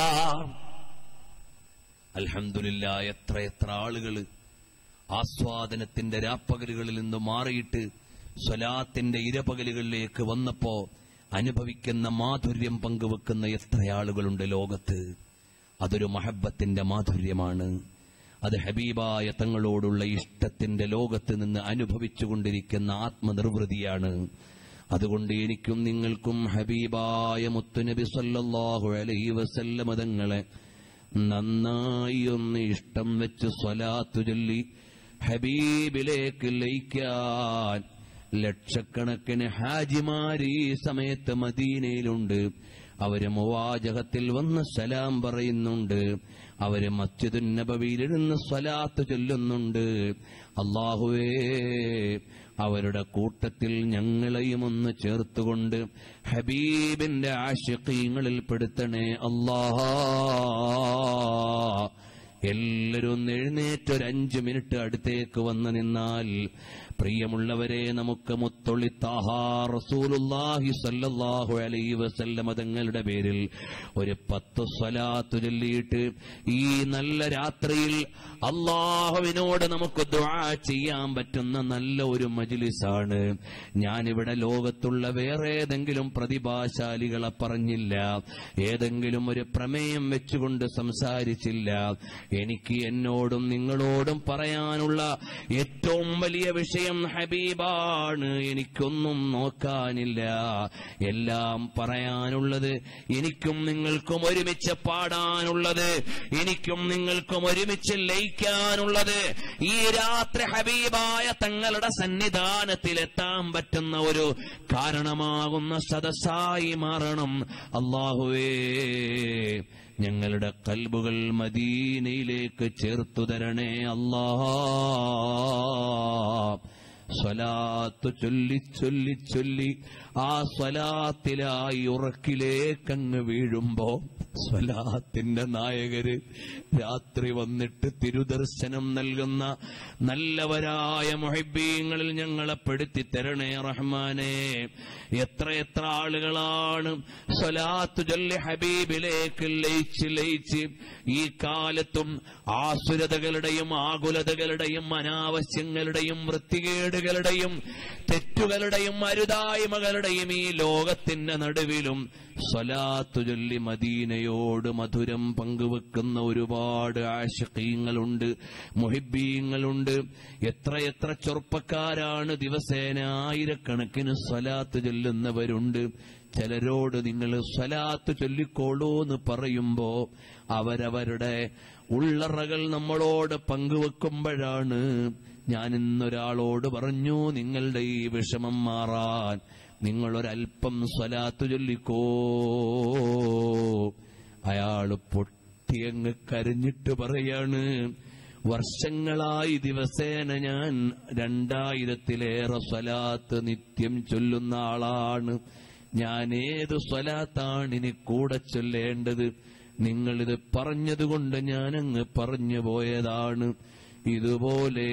അൽഹംദുലില്ല എത്ര എത്ര ആളുകൾ ആസ്വാദനത്തിന്റെ രാപ്പകലുകളിൽ നിന്ന് മാറിയിട്ട് സ്വലാത്തിന്റെ ഇരപകലുകളിലേക്ക് വന്നപ്പോ അനുഭവിക്കുന്ന മാധുര്യം പങ്കുവെക്കുന്ന എത്ര ആളുകളുണ്ട് ലോകത്ത് അതൊരു മഹബത്തിന്റെ മാധുര്യമാണ് അത് ഹബീബായ തങ്ങളോടുള്ള ഇഷ്ടത്തിന്റെ ലോകത്ത് നിന്ന് അനുഭവിച്ചുകൊണ്ടിരിക്കുന്ന ആത്മനിർവൃതിയാണ് അതുകൊണ്ട് എനിക്കും നിങ്ങൾക്കും ഹബീബായ മുത്തുനബി സല്ലല്ലാഹു അലൈഹി വസല്ലമ തങ്ങളെ നന്നായി ഒന്ന് ഇഷ്ടം വെച്ച് സ്വലാത്തു ചൊല്ലി ഹബീബിലേക്ക് ലയിക്കാൻ ലക്ഷക്കണക്കിന് ഹാജിമാര് ഈ സമയത്ത് മദീനയിലുണ്ട് അവര് മുവാജഹത്തിൽ വന്ന് സലാം പറയുന്നുണ്ട് അവര് മസ്ജിദുൻ നബവിയിലിരുന്ന് സ്വലാത്ത് ചൊല്ലുന്നുണ്ട് അള്ളാഹുവേ അവരുടെ കൂട്ടത്തിൽ ഞങ്ങളെയും ഒന്ന് ചേർത്തുകൊണ്ട് ഹബീബിന്റെ ആശിഖീങ്ങളിൽ പെടുത്തണേ അല്ലാഹാ എല്ലാവരും ഒന്ന് എഴുന്നേറ്റ് ഒരു അഞ്ചു മിനിറ്റ് അടുത്തേക്ക് വന്ന് നിന്നാൽ പ്രിയമുള്ളവരെ നമുക്ക് മുത്തൊളി താഹാ റസൂലുല്ലാഹി സല്ലല്ലാഹു അലൈഹി വസല്ലമ തങ്ങളുടെ പേരിൽ ഒരു പത്ത് സ്വലാത്തു ചൊല്ലിയിട്ട് ഈ നല്ല രാത്രിയിൽ അള്ളാഹുവിനോട് നമുക്ക് ദുആ ചെയ്യാൻ പറ്റുന്ന നല്ല ഒരു മജ്ലിസാണ് ഞാനിവിടെ ലോകത്തുള്ള വേറെ ഏതെങ്കിലും പ്രതിഭാശാലികളെ പറഞ്ഞില്ല ഏതെങ്കിലും ഒരു പ്രമേയം വെച്ചുകൊണ്ട് സംസാരിച്ചില്ല എനിക്ക് എന്നോടും നിങ്ങളോടും പറയാനുള്ള ഏറ്റവും വലിയ വിഷയം ഹബീബാണ് എനിക്കൊന്നും നോക്കാനില്ല എല്ലാം പറയാനുള്ളത് എനിക്കും നിങ്ങൾക്കും ഒരുമിച്ച് പാടാനുള്ളത് എനിക്കും നിങ്ങൾക്കും ഒരുമിച്ച് ലയിക്കാനുള്ളത് ഈ രാത്രി ഹബീബായ തങ്ങളുടെ സന്നിധാനത്തിൽ എത്താൻ പറ്റുന്ന ഒരു കാരണമാകുന്ന സദസ്സായി മാറണം അള്ളാഹുവേ ഞങ്ങളുടെ കൽബുകൾ മദീനയിലേക്ക് ചേർത്തു തരണേ അല്ലാ സ്വലാത്ത് ചൊല്ലി ചൊല്ലി ചൊല്ലി ആ സ്വലാത്തിലായി ഉറക്കിലേക്കങ്ങ് വീഴുമ്പോ സ്വലാത്തിന്റെ നായകര് രാത്രി വന്നിട്ട് തിരുദർശനം നൽകുന്ന നല്ലവരായ മൊഹിബീങ്ങളിൽ ഞങ്ങളെ പെടുത്തി തരണേ റഹ്മാനെ എത്ര എത്ര ആളുകളാണ് സ്വലാത്ത് ചൊല്ലി ഹബീബിലേക്ക് ലയിച്ച് ലയിച്ച് ഈ കാലത്തും ആസുരതകളുടെയും ആകുലതകളുടെയും അനാവശ്യങ്ങളുടെയും വൃത്തികേടുകളുടെയും തെറ്റുകളുടെയും അരുതായ്മകളുടെയും ഈ ലോകത്തിന്റെ നടുവിലും സ്വലാത്തു ചൊല്ലി മദീനയോട് മധുരം പങ്കുവെക്കുന്ന ഒരുപാട് ആശക്കീങ്ങളുണ്ട് മുഹിബീങ്ങളുണ്ട് എത്രയെത്ര ചെറുപ്പക്കാരാണ് ദിവസേന ആയിരക്കണക്കിന് സ്വലാത്ത് ചൊല്ലുന്നവരുണ്ട് ചിലരോട് നിങ്ങൾ സ്വലാത്ത് ചൊല്ലിക്കോളൂ എന്ന് പറയുമ്പോ അവരവരുടെ ഉള്ളറകൾ നമ്മളോട് പങ്കുവെക്കുമ്പോഴാണ് ഞാൻ ഇന്നൊരാളോട് പറഞ്ഞു നിങ്ങളുടെ ഈ വിഷമം മാറാൻ നിങ്ങളൊരൽപ്പം സ്വലാത്ത് ചൊല്ലിക്കോ അയാള് പൊട്ടിയങ്ങ് കരഞ്ഞിട്ട് പറയാണ് വർഷങ്ങളായി ദിവസേന ഞാൻ രണ്ടായിരത്തിലേറെ സ്വലാത്ത് നിത്യം ചൊല്ലുന്ന ആളാണ് ഞാൻ ഏത് സ്വലാത്താണ് ഇനി കൂടെ ചൊല്ലേണ്ടത് നിങ്ങളിത് പറഞ്ഞതുകൊണ്ട് ഞാനങ്ങ് പറഞ്ഞു പോയതാണ് ഇതുപോലെ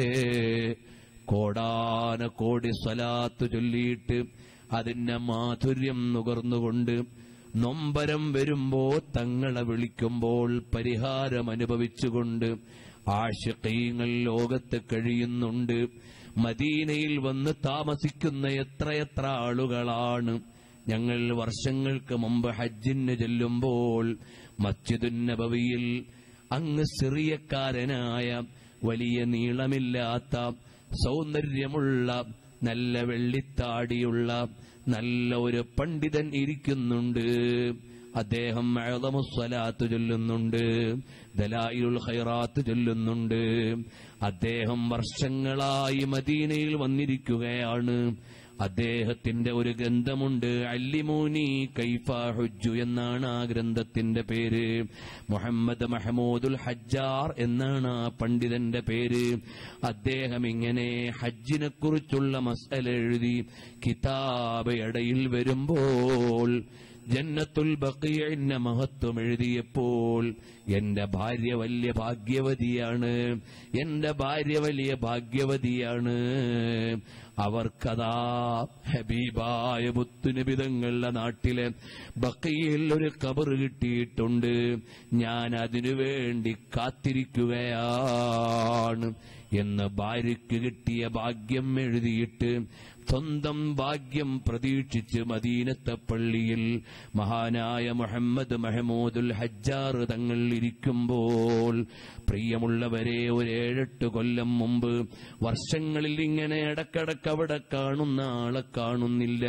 കോടാന കോടി സ്വലാത്ത് ചൊല്ലിയിട്ട് അതിന്റെ മാധുര്യം നുകർന്നുകൊണ്ട് നൊമ്പരം വരുമ്പോ തങ്ങളെ വിളിക്കുമ്പോൾ പരിഹാരം അനുഭവിച്ചുകൊണ്ട് ആശിക്കീങ്ങൾ ലോകത്ത് കഴിയുന്നുണ്ട് മദീനയിൽ വന്ന് താമസിക്കുന്ന എത്രയെത്ര ആളുകളാണ് ഞങ്ങൾ വർഷങ്ങൾക്ക് മുമ്പ് ഹജ്ജിന് ചെല്ലുമ്പോൾ മസ്ജിദുൻ നബവിയിൽ അങ്ങ് സിറിയക്കാരനായ വലിയ നീളമില്ലാത്ത സൗന്ദര്യമുള്ള നല്ല വെള്ളിത്താടിയുള്ള നല്ല ഒരു പണ്ഡിതൻ ഇരിക്കുന്നുണ്ട് അദ്ദേഹം അഴതമുസ്വലാത്ത് ചൊല്ലുന്നുണ്ട് ദലായിലുൽ ഖൈറാത്ത് ചൊല്ലുന്നുണ്ട് അദ്ദേഹം വർഷങ്ങളായി മദീനയിൽ വന്നിരിക്കുകയാണ് അദ്ദേഹത്തിന്റെ ഒരു ഗ്രന്ഥമുണ്ട് അല്ലിമൂനി കൈഫ ഹുജു എന്നാണ് ആ ഗ്രന്ഥത്തിന്റെ പേര് മുഹമ്മദ് മഹമൂദുൽ ഹജ്ജാർ എന്നാണ് ആ പണ്ഡിതന്റെ പേര് അദ്ദേഹം ഇങ്ങനെ ഹജ്ജിനെ കുറിച്ചുള്ള മസല എഴുതി കിതാബ് ഇടയിൽ വരുമ്പോൾ ജന്നത്തുൽ ബക്കിയന്റെ മഹത്വം എഴുതിയപ്പോൾ എന്റെ ഭാര്യ വലിയ ഭാഗ്യവതിയാണ് എന്റെ ഭാര്യ വലിയ ഭാഗ്യവതിയാണ് അവർക്കതാ ഹബീബായ മുത്തുനിബിതങ്ങളുടെ നാട്ടിലെ ബക്കയിൽ ഒരു കബർ കിട്ടിയിട്ടുണ്ട് ഞാൻ അതിനുവേണ്ടി കാത്തിരിക്കുകയാണ് ആണ് എന്ന് ഭാര്യയ്ക്ക് കിട്ടിയ ഭാഗ്യം എഴുതിയിട്ട് സ്വന്തം ഭാഗ്യം പ്രതീക്ഷിച്ച് മദീനത്തെ പള്ളിയിൽ മഹാനായ മുഹമ്മദ് മഹമൂദുൽ ഹജ്ജാർ തങ്ങൾ ഇരിക്കുമ്പോൾ പ്രിയമുള്ളവരെ ഒരു ഏഴെട്ട് കൊല്ലം മുമ്പ് വർഷങ്ങളിൽ ഇങ്ങനെ ഇടക്കിടക്ക് അവിടെ കാണുന്ന ആളെ കാണുന്നില്ല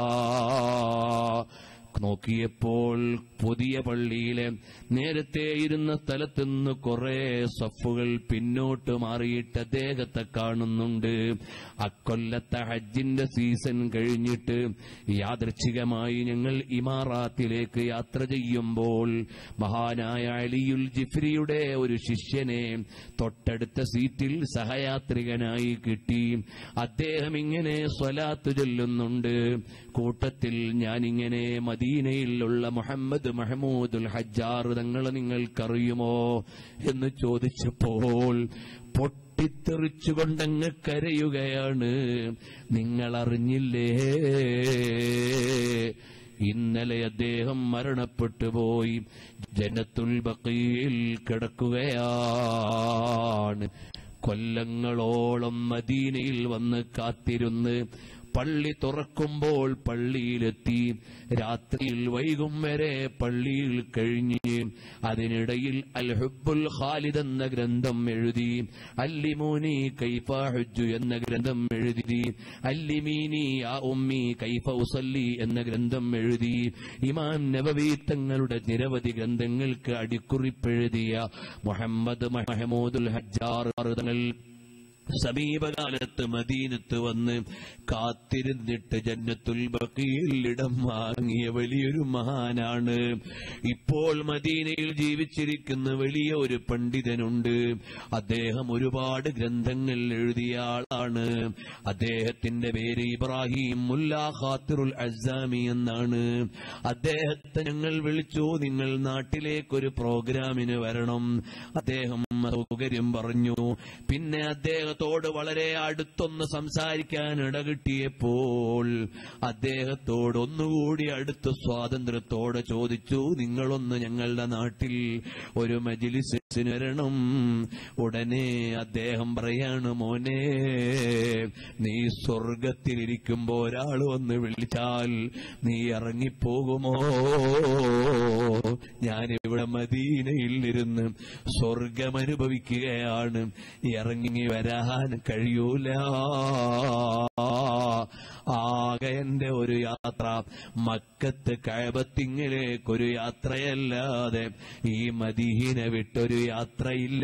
നോക്കിയപ്പോൾ പുതിയ പള്ളിയിലെ നേരത്തെ ഇരുന്ന സ്ഥലത്ത് നിന്ന് കുറെ സഫുകൾ പിന്നോട്ട് മാറിയിട്ട് അദ്ദേഹത്തെ കാണുന്നുണ്ട് അക്കൊല്ലത്തെ ഹജ്ജിന്റെ സീസൺ കഴിഞ്ഞിട്ട് യാദൃച്ഛികമായി ഞങ്ങൾ ഇമാറാത്തിലേക്ക് യാത്ര ചെയ്യുമ്പോൾ മഹാനായ അലിയുൽ ജിഫ്രിയുടെ ഒരു ശിഷ്യനെ തൊട്ടടുത്ത സീറ്റിൽ സഹയാത്രികനായി കിട്ടി അദ്ദേഹം ഇങ്ങനെ സ്വലാത്ത് ചൊല്ലുന്നുണ്ട് കൂട്ടത്തിൽ ഞാനിങ്ങനെ മദീനയിലുള്ള മുഹമ്മദ് മഹമൂദുൽ ഹജ്ജാർ തങ്ങളെ നിങ്ങൾക്കറിയുമോ എന്ന് ചോദിച്ചപ്പോൾ പൊട്ടിത്തെറിച്ചുകൊണ്ടങ്ങ് കരയുകയാണ് നിങ്ങൾ അറിഞ്ഞില്ലേ ഇന്നലെ അദ്ദേഹം മരണപ്പെട്ടു പോയി ജനത്തുൽ ബക്കയിൽ കിടക്കുകയാണ് കൊല്ലങ്ങളോളം മദീനയിൽ വന്ന് കാത്തിരുന്ന് പള്ളി തുറക്കുമ്പോൾ പള്ളിയിലെത്തി രാത്രിയിൽ വൈകും വരെ പള്ളിയിൽ കഴിഞ്ഞ് അതിനിടയിൽ അൽ ഹുബുൽ ഖാലിദ് എന്ന ഗ്രന്ഥം എഴുതി അല്ലിമൂനി കൈഫ ഹുജു എന്ന ഗ്രന്ഥം എഴുതി അല്ലിമീനി ആ ഉമ്മി കൈഫ ഉസല്ലി എന്ന ഗ്രന്ഥം എഴുതി ഇമാം നബവി തങ്ങളുടെ നിരവധി ഗ്രന്ഥങ്ങൾക്ക് അടിക്കുറിപ്പെഴുതിയ മുഹമ്മദ് മഹമൂദുൽ ഹജ്ജാർ തങ്ങൾ സമീപകാലത്ത് മദീനത്ത് വന്ന് കാത്തിരുന്നിട്ട് ജന്നത്തുൽ ബക്കിയിൽ ഇടം വാങ്ങിയ വലിയൊരു മഹാനാണ് ഇപ്പോൾ മദീനയിൽ ജീവിച്ചിരിക്കുന്ന വലിയ ഒരു പണ്ഡിതനുണ്ട് അദ്ദേഹം ഒരുപാട് ഗ്രന്ഥങ്ങൾ എഴുതിയ ആളാണ് അദ്ദേഹത്തിന്റെ പേര് ഇബ്രാഹിം മുല്ലാ ഖാത്തിറുൽ അസാമി എന്നാണ് അദ്ദേഹത്തെ ഞങ്ങൾ വിളിച്ചു നിങ്ങൾ നാട്ടിലേക്കൊരു പ്രോഗ്രാമിന് വരണം അദ്ദേഹം സൗകര്യം പറഞ്ഞു പിന്നെ അദ്ദേഹത്തോട് വളരെ അടുത്തൊന്ന് സംസാരിക്കാൻ ഇടകിട്ടിയപ്പോൾ അദ്ദേഹത്തോട് ഒന്നുകൂടി അടുത്ത് സ്വാതന്ത്ര്യത്തോടെ ചോദിച്ചു നിങ്ങളൊന്ന് ഞങ്ങളുടെ നാട്ടിൽ ഒരു മജിലിസിന് വരണം ഉടനെ അദ്ദേഹം പറയാണ് മോനെ നീ സ്വർഗത്തിലിരിക്കുമ്പോ ഒരാൾ വന്ന് വിളിച്ചാൽ നീ ഇറങ്ങിപ്പോകുമോ ഞാനിവിടെ മദീനയിൽ ഇരുന്ന് സ്വർഗം അനുഭവിക്കുകയാണ് ഇറങ്ങി വരാൻ കഴിയൂല ആകെ എന്റെ ഒരു യാത്ര മക്കത്ത് കഴബത്തിങ്ങിലേക്കൊരു യാത്രയല്ലാതെ ഈ മദീന വിട്ടൊരു യാത്രയില്ല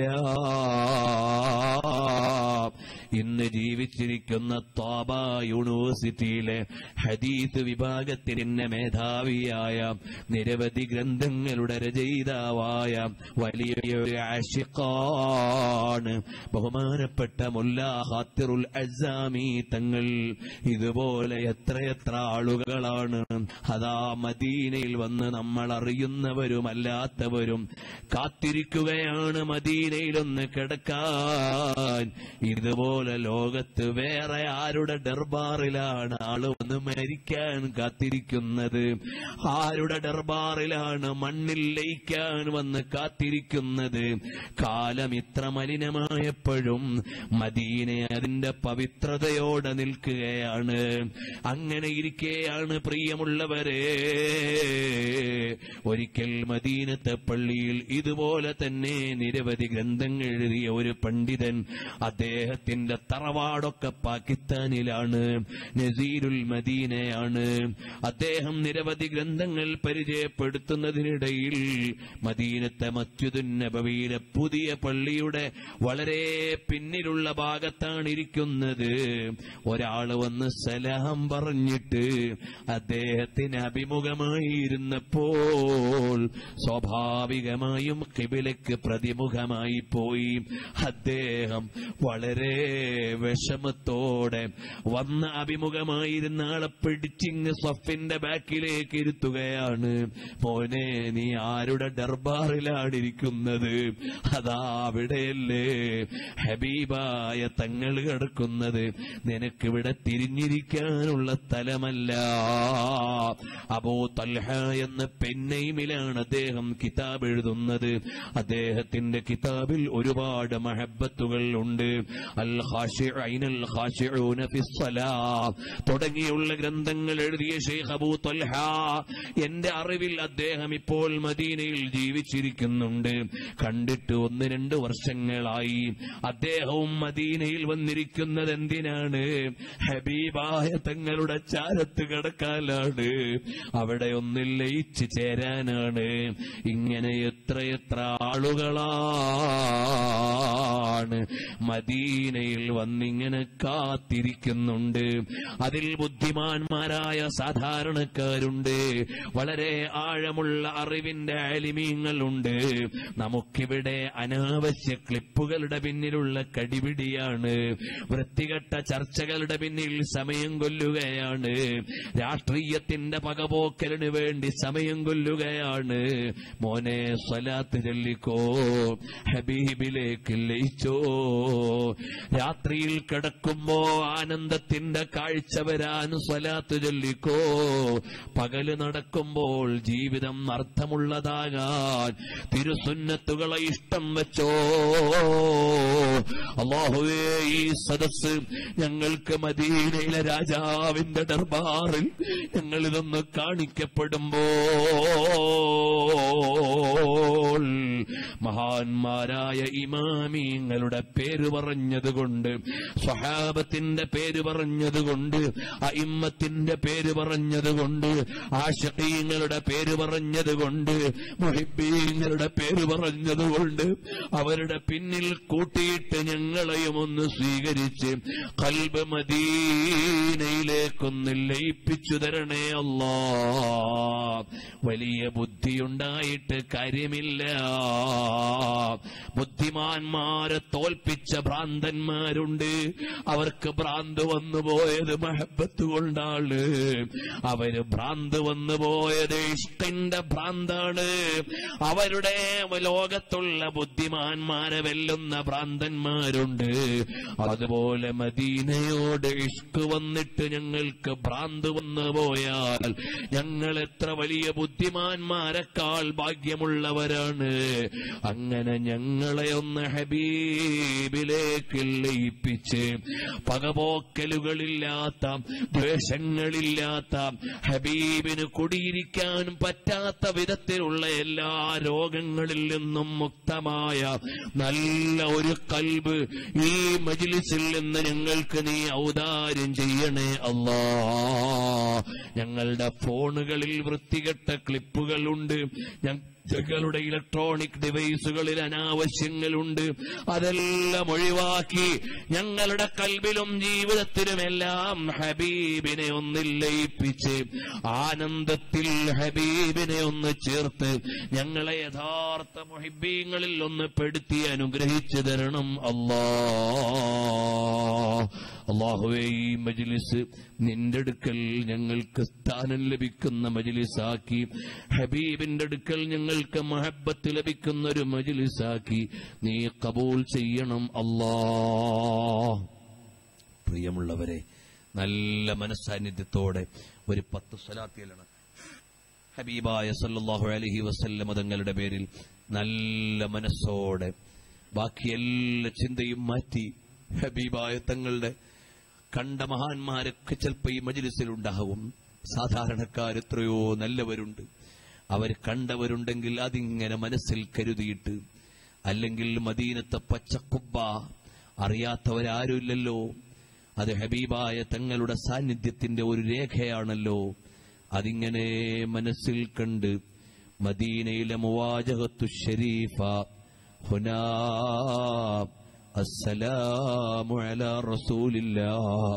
ഇന്ന് ജീവിച്ചിരിക്കുന്ന തോബ യൂണിവേഴ്സിറ്റിയിലെ ഹദീസ് വിഭാഗത്തിന്റെ മേധാവിയായ നിരവധി ഗ്രന്ഥങ്ങളുടെ രചയിതാവായ വലിയൊരു ആഷിഖാണ് ബഹുമാനപ്പെട്ട മുല്ലാ ഹാത്തിറുൽ അസാമി തങ്ങൾ ഇതുപോലെ എത്രയെത്ര ആളുകളാണ് അതാ മദീനയിൽ വന്ന് നമ്മൾ അറിയുന്നവരുമല്ലാത്തവരും കാത്തിരിക്കുകയാണ് മദീനയിലൊന്ന് കിടക്കാൻ ഇതുപോലെ ലോകത്ത് വേറെ ആരുടെ ദർബാറിലാണ് ആള് വന്ന് മരിക്കാൻ കാത്തിരിക്കുന്നത് ആരുടെ ദർബാറിലാണ് മണ്ണിൽ ലയിക്കാൻ വന്ന് കാത്തിരിക്കുന്നത് കാലം ഇത്ര മലിനമായപ്പോഴും മദീന അതിന്റെ പവിത്രതയോടെ നിൽക്കുകയാണ് അങ്ങനെ ഇരിക്കെയാണ് പ്രിയമുള്ളവരെ ഒരിക്കൽ മദീനത്തെ പള്ളിയിൽ ഇതുപോലെ തന്നെ നിരവധി ഗ്രന്ഥങ്ങൾ എഴുതിയ ഒരു പണ്ഡിതൻ അദ്ദേഹത്തിന്റെ തറവാടൊക്കെ പാകിസ്ഥാനിലാണ് നസീരുൽ മദീനയാണ് അദ്ദേഹം നിരവധി ഗ്രന്ഥങ്ങൾ പരിചയപ്പെടുത്തുന്നതിനിടയിൽ മദീനത്തെ മസ്ജിദുൻ നബവിയിലെ പുതിയ പള്ളിയുടെ വളരെ പിന്നിലുള്ള ഭാഗത്താണ് ഇരിക്കുന്നത് ഒരാള് വന്ന് സലാം പറഞ്ഞിട്ട് അദ്ദേഹത്തിന് അഭിമുഖമായി ഇരുന്നപ്പോൾ സ്വാഭാവികമായും കിബിലക്ക് പ്രതിമുഖമായി പോയി അദ്ദേഹം വളരെ വളരെ വിഷമത്തോടെ വന്ന അഭിമുഖമായിരുന്ന ആളെ പിടിച്ചിങ് സഫിന്റെ ബാക്കിലേക്ക് ഇരുത്തുകയാണ് മോനെ നീ ആരുടെ ദർബാറിലാണ് ഇരിക്കുന്നത് അതാ അവിടെയല്ലേ ഹബീബായ തങ്ങൾ കിടക്കുന്നത് നിനക്കിവിടെ തിരിഞ്ഞിരിക്കാനുള്ള സ്ഥലമല്ല അബൂ തൽഹ എന്ന പെന്നൈമിലാണ് അദ്ദേഹം കിതാബ് എഴുതുന്നത് അദ്ദേഹത്തിന്റെ കിതാബിൽ ഒരുപാട് മഹബത്തുകൾ ഉണ്ട് അൽ ഖാശിഈനൽ ഖാശിഊന ഫിസ്സലാ തുടങ്ങിയുള്ള ഗ്രന്ഥങ്ങൾ എഴുതിയ ഷെയ്ഖ് അബൂ തൽഹ എന്റെ അറിവിൽ അദ്ദേഹം ഇപ്പോൾ മദീനയിൽ ജീവിച്ചിരിക്കുന്നുണ്ട് കണ്ടിട്ട് ഒന്ന് രണ്ട് വർഷങ്ങളായി അദ്ദേഹവും മദീനയിൽ വന്നിരിക്കുന്നത് എന്തിനാണ് ഹബീബായ തങ്ങളുടെ ചാരത്ത് കിടക്കാനാണ് അവിടെ ഒന്നിൽ ലയിച്ചു ചേരാനാണ് ഇങ്ങനെ എത്രയെത്ര ആളുകളാണ് മദീനയിൽ വന്നിങ്ങനെ കാത്തിരിക്കുന്നുണ്ട് അതിൽ ബുദ്ധിമാന്മാരായ സാധാരണക്കാരുണ്ട് വളരെ ആഴമുള്ള അറിവിന്റെ അലിമീങ്ങളുണ്ട് നമുക്കിവിടെ അനാവശ്യ ക്ലിപ്പുകളുടെ പിന്നിലുള്ള കടിപിടിയാണ് വൃത്തികെട്ട ചർച്ചകളുടെ പിന്നിൽ സമയം കൊല്ലുകയാണ് രാഷ്ട്രീയത്തിന്റെ പകപോക്കലിന് വേണ്ടി സമയം കൊല്ലുകയാണ് മോനെ സ്വലാത്ത് ചൊല്ലിക്കോ ഹബീബിലേക്ക് ലയിച്ചോ രാത്രിയിൽ കിടക്കുമ്പോ ആനന്ദത്തിന്റെ കാഴ്ച വരാൻ സ്വലാത്ത് ചൊല്ലിക്കോ പകല് നടക്കുമ്പോൾ ജീവിതം അർത്ഥമുള്ളതാകാൻ തിരുസുന്നത്തുകളെ ഇഷ്ടം വെച്ചോ അള്ളാഹുവേ ഈ സദസ് ഞങ്ങൾക്ക് മദീനയിലെ രാജാവിന്റെ ദർബാറിൽ ഞങ്ങൾ ഇതൊന്ന് കാണിക്കപ്പെടുമ്പോൾ മഹാന്മാരായ ഇമാമിങ്ങളുടെ പേര് പറഞ്ഞതുകൊണ്ട് സ്വഹാബത്തിന്റെ പേര് പറഞ്ഞതുകൊണ്ട് അയിമ്മത്തിന്റെ പേര് പറഞ്ഞതുകൊണ്ട് ആഷഖീങ്ങളുടെ പേര് പറഞ്ഞതുകൊണ്ട് മുഹിബീങ്ങളുടെ പേര് പറഞ്ഞതുകൊണ്ട് അവരുടെ പിന്നിൽ കൂട്ടിയിട്ട് ഞങ്ങളെയും ഒന്ന് സ്വീകരിച്ച് കൽബ് മദീനയിലേക്കൊന്ന് ലയിപ്പിച്ചു തരണേ അല്ലാ വലിയ ബുദ്ധിയുണ്ടായിട്ട് കാര്യമില്ല ബുദ്ധിമാന്മാരെ തോൽപ്പിച്ച ഭ്രാന്തന്മാരുണ്ട് അവർക്ക് ഭ്രാന്ത് വന്നു പോയത് മഹബത്ത് കൊണ്ടാണ് അവര് ഭ്രാന്ത് വന്നു പോയത് ഇഷ്ടന്റെ ഭ്രാന്താണ് അവരുടെ ലോകത്തുള്ള ബുദ്ധിമാന്മാരെ വെല്ലുന്ന ഭ്രാന്തന്മാരുണ്ട് അതുപോലെ മദീനയോട് ഇഷ്ക് വന്നിട്ട് ഞങ്ങൾക്ക് ഭ്രാന്ത് വന്നു പോയാൽ ഞങ്ങൾ എത്ര വലിയ ബുദ്ധിമാന്മാരെക്കാൾ ഭാഗ്യമുള്ളവരാണ് അങ്ങനെ ഞങ്ങളെ ഒന്ന് ഹബീബിലേക്ക് ലയിപ്പിച്ച് പകപോക്കലുകളില്ലാത്ത ദ്വേഷങ്ങളില്ലാത്ത ഹബീബിന് കുടിയിരിക്കാൻ പറ്റാത്ത വിധത്തിലുള്ള എല്ലാ രോഗങ്ങളിൽ നിന്നും മുക്തമായ നല്ല ഒരു കൽബ് ഈ മജിലിസിൽ നിന്ന് ഞങ്ങൾക്ക് നീ ഔദാര്യം ചെയ്യണേ അല്ലാ ഞങ്ങളുടെ ഫോണുകളിൽ വൃത്തികെട്ട ക്ലിപ്പുകളുണ്ട് ഞങ്ങളുടെ ഇലക്ട്രോണിക് ഡിവൈസുകളിൽ അനാവശ്യങ്ങളുണ്ട് അതെല്ലാം ഒഴിവാക്കി ഞങ്ങളുടെ കൽവിലും ജീവിതത്തിലുമെല്ലാം ഹബീബിനെ ഒന്നിൽ ലയിപ്പിച്ച് ആനന്ദത്തിൽ ഹബീബിനെ ഒന്ന് ചേർത്ത് ഞങ്ങളെ യഥാർത്ഥ മുഹിബീങ്ങളിൽ ഒന്ന് പെടുത്തി അനുഗ്രഹിച്ചു തരണം അല്ലാ അള്ളാഹുവേ ഈ മജ്ലിസ് നിന്റെ അടുക്കൽ ഞങ്ങൾക്ക് സ്ഥാനം ലഭിക്കുന്ന മജ്ലിസാക്കി ഹബീബിന്റെ അടുക്കൽ ഞങ്ങൾക്ക് മഹബത്ത് ലഭിക്കുന്ന ഒരു മജ്ലിസാക്കി നീ കബൂൽ ചെയ്യണം അല്ലാ പ്രിയമുള്ളവരെ നല്ല മനസ്സാന്നിധ്യത്തോടെ ഒരു പത്ത് സ്വലാത്തിയലാണ് ഹബീബായ സല്ലല്ലാഹു അലൈഹി വസല്ലം തങ്ങളുടെ പേരിൽ നല്ല മനസ്സോടെ ബാക്കി എല്ലാ ചിന്തയും മാറ്റി ഹബീബായ തങ്ങളുടെ കണ്ട മഹാന്മാരൊക്കെ ചിലപ്പോൾ ഈ മജിലിസിലുണ്ടാവും സാധാരണക്കാർ എത്രയോ നല്ലവരുണ്ട് അവർ കണ്ടവരുണ്ടെങ്കിൽ അതിങ്ങനെ മനസ്സിൽ കരുതിയിട്ട് അല്ലെങ്കിൽ മദീനത്തെ പച്ചക്കുബ്ബ അറിയാത്തവരാരുമില്ലല്ലോ അത് ഹബീബായ തങ്ങളുടെ സാന്നിധ്യത്തിന്റെ ഒരു രേഖയാണല്ലോ അതിങ്ങനെ മനസ്സിൽ കണ്ട് മദീനയിലെ മുവാജഹത്തു ഷരീഫ ഹുനാ അസ്സലാമു അലാ റസൂലില്ലാ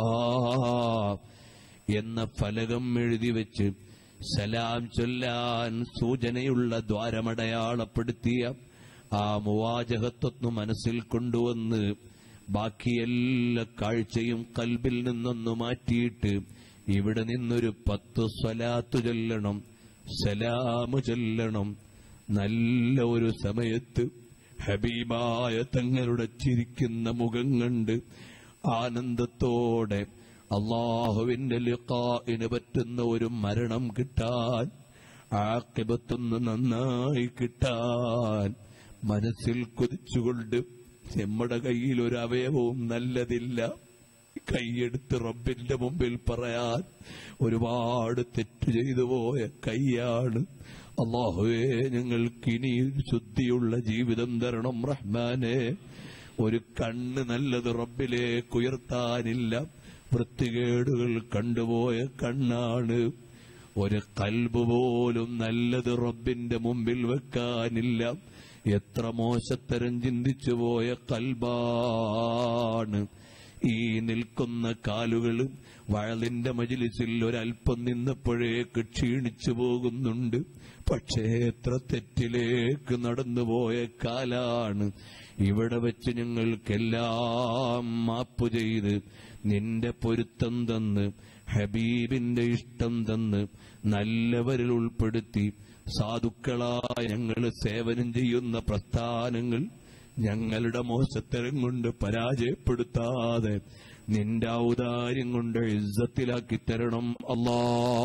എന്ന ഫലകം എഴുതി വെച്ച് സലാം ചൊല്ലാൻ സൂചനയുള്ള ദ്വാരമടയാളപ്പെടുത്തിയ ആ മുവാജഹത്വത്തിന് മനസ്സിൽ കൊണ്ടുവന്ന് ബാക്കി എല്ലാ കാഴ്ചയും കൽബിൽ നിന്നൊന്ന് മാറ്റിയിട്ട് ഇവിടെ നിന്നൊരു പത്ത് സ്വലാത്തു ചൊല്ലണം സലാമു ചൊല്ലണം നല്ല ഒരു സമയത്ത് ഹബീബായ തങ്ങളുടെ ചിരിക്കുന്ന മുഖം കണ്ട് ആനന്ദത്തോടെ അള്ളാഹുവിന്റെ ലിഖാഇന് പറ്റുന്ന ഒരു മരണം കിട്ടാൻ ആക്കിബത്തൊന്ന് നന്നായി കിട്ടാൻ മനസ്സിൽ കൊതിച്ചുകൊണ്ട് നമ്മുടെ കയ്യിൽ ഒരു അവയവവും നല്ലതില്ല കൈയെടുത്ത് റബ്ബിന്റെ മുമ്പിൽ പറയാൻ ഒരുപാട് തെറ്റ് ചെയ്തു പോയ കൈയാണ് അള്ളാഹുവേ ഞങ്ങൾക്ക് ഇനി ശുദ്ധിയുള്ള ജീവിതം തരണം റഹ്മാനെ ഒരു കണ്ണ് നല്ലത് റബ്ബിലേക്ക് ഉയർത്താനില്ല വൃത്തികേടുകൾ കണ്ടുപോയ കണ്ണാണ് ഒരു കൽബ് പോലും നല്ലത് റബ്ബിന്റെ മുമ്പിൽ വെക്കാനില്ല എത്ര മോശത്തരം ചിന്തിച്ചു പോയ കൽബാണ് ഈ നിൽക്കുന്ന കാലുകളും വയലിന്റെ മജിലിസിൽ ഒരല്പം നിന്നപ്പോഴേക്ക് ക്ഷീണിച്ചു പോകുന്നുണ്ട് പക്ഷേ എത്ര തെറ്റിലേക്ക് നടന്നുപോയ കാലാണ് ഇവിടെ വെച്ച് ഞങ്ങൾക്കെല്ലാം മാപ്പ് ചെയ്ത് നിന്റെ പൊരുത്തം തന്ന് ഹബീബിന്റെ ഇഷ്ടം തന്ന് നല്ലവരിൽ ഉൾപ്പെടുത്തി സാധുക്കളായ ഞങ്ങൾ സേവനം ചെയ്യുന്ന പ്രസ്ഥാനങ്ങൾ ഞങ്ങളുടെ മോശത്തരം കൊണ്ട് പരാജയപ്പെടുത്താതെ നിന്റെ ഔദാര്യം കൊണ്ട് ഇസ്സത്തിലാക്കി തരണം അല്ലാ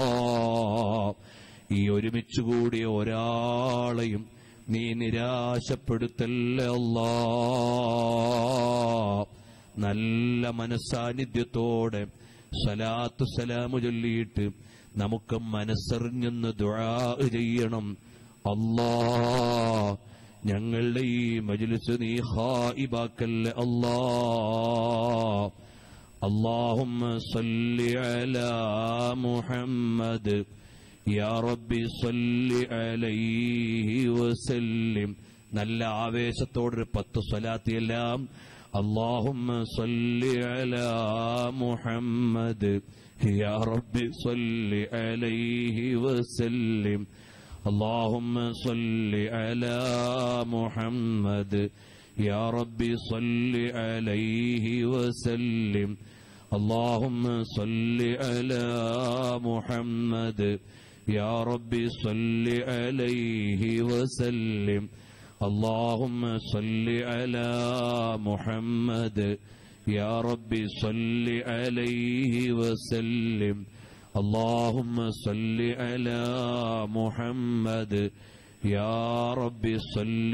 ഈ ഒരുമിച്ച് കൂടിയ ഒരാളെയും നീ നിരാശപ്പെടുത്തല്ലേ അല്ലാ നല്ല മനസ്സാന്നിധ്യത്തോടെ സലാത്തു സലാമു ചൊല്ലിയിട്ട് നമുക്ക് മനസ്സറിഞ്ഞെന്ന് ദുആ ചെയ്യണം അല്ലാ ഞങ്ങളുടെ ഈ മജ്ലിസ് നീ ഹായിബാക്കല്ലേ അല്ലാ اللهم صل على محمد يا ربي صل عليه وسلم നല്ല ആവേശത്തോടൊരു പത്ത് സ്വലാത്തി എല്ലാം اللهم صل على محمد يا ربي صل عليه وسلم اللهم صل على محمد يا ربي صل عليه وسلم اللهم صل على محمد يا ربي صل عليه وسلم اللهم صل على محمد يا ربي صل عليه وسلم اللهم صل على محمد يا رب صل